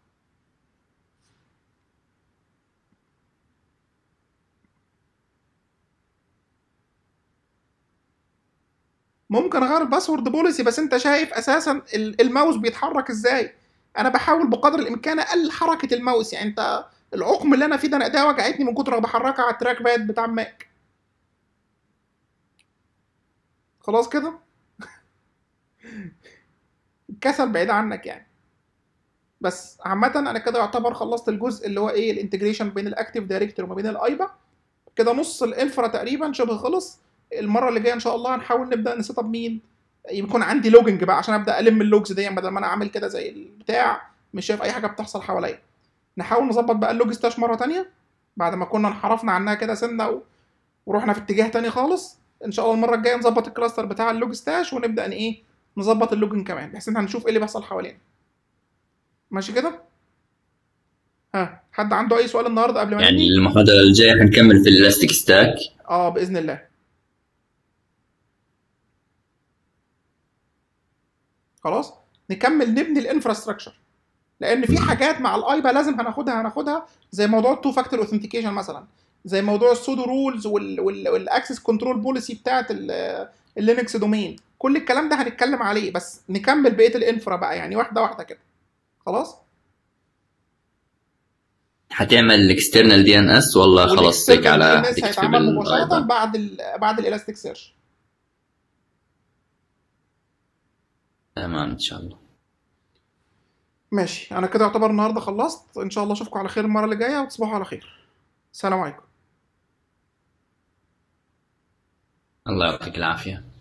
ممكن اغير الباسورد بوليسي بس انت شايف اساسا الماوس بيتحرك ازاي انا بحاول بقدر الامكان اقلل حركه الماوس يعني انت العقم اللي انا فيه ده انا ايديا وجعتني من كتر ما بحركها على التراك باد بتاع ماك خلاص كده الكسل بعيد عنك يعني بس عامة انا كده يعتبر خلصت الجزء اللي هو ايه الانتجريشن بين الاكتيف دايركتوري وما بين الايبا كده نص الانفرا تقريبا شبه خلص المره اللي جايه ان شاء الله هنحاول نبدا نسيت اب مين يكون عندي لوجنج بقى عشان ابدا الم اللوجز دي بدل ما انا عامل كده زي البتاع مش شايف اي حاجه بتحصل حواليا نحاول نظبط بقى اللوج ستاش مره تانية بعد ما كنا انحرفنا عنها كده سنه و... ورحنا في اتجاه تاني خالص ان شاء الله المره الجايه نظبط الكلاستر بتاع اللوج ستاش ونبدا ان ايه نظبط اللوجن كمان بحيث ان هنشوف ايه اللي بيحصل حوالينا ماشي كده ها حد عنده اي سؤال النهارده قبل ما يعني نبني المحاضرة الجاية حنكمل في الالاستيك ستاك اه باذن الله خلاص نكمل نبني الانفراستراكشر لان في حاجات مع الايبا لازم هناخدها هناخدها زي موضوع التو فاكتور اوثنتيكيشن مثلا زي موضوع السودو رولز والاكسس كنترول بوليسي بتاعت اللينكس دومين كل الكلام ده هنتكلم عليه بس نكمل بقيه الانفرا بقى يعني واحده واحده كده خلاص حتعمل اكسترنال دي ان اس ولا خلاص هيك على والexternal DNS تكتب هيتعمل مباشره الايبا بعد ال بعد الالاستيك سيرش تمام ان شاء الله ماشي انا كده يعتبر النهارده خلصت ان شاء الله اشوفكم على خير المره اللي جايه وتصبحوا على خير السلام عليكم الله يعطيك العافية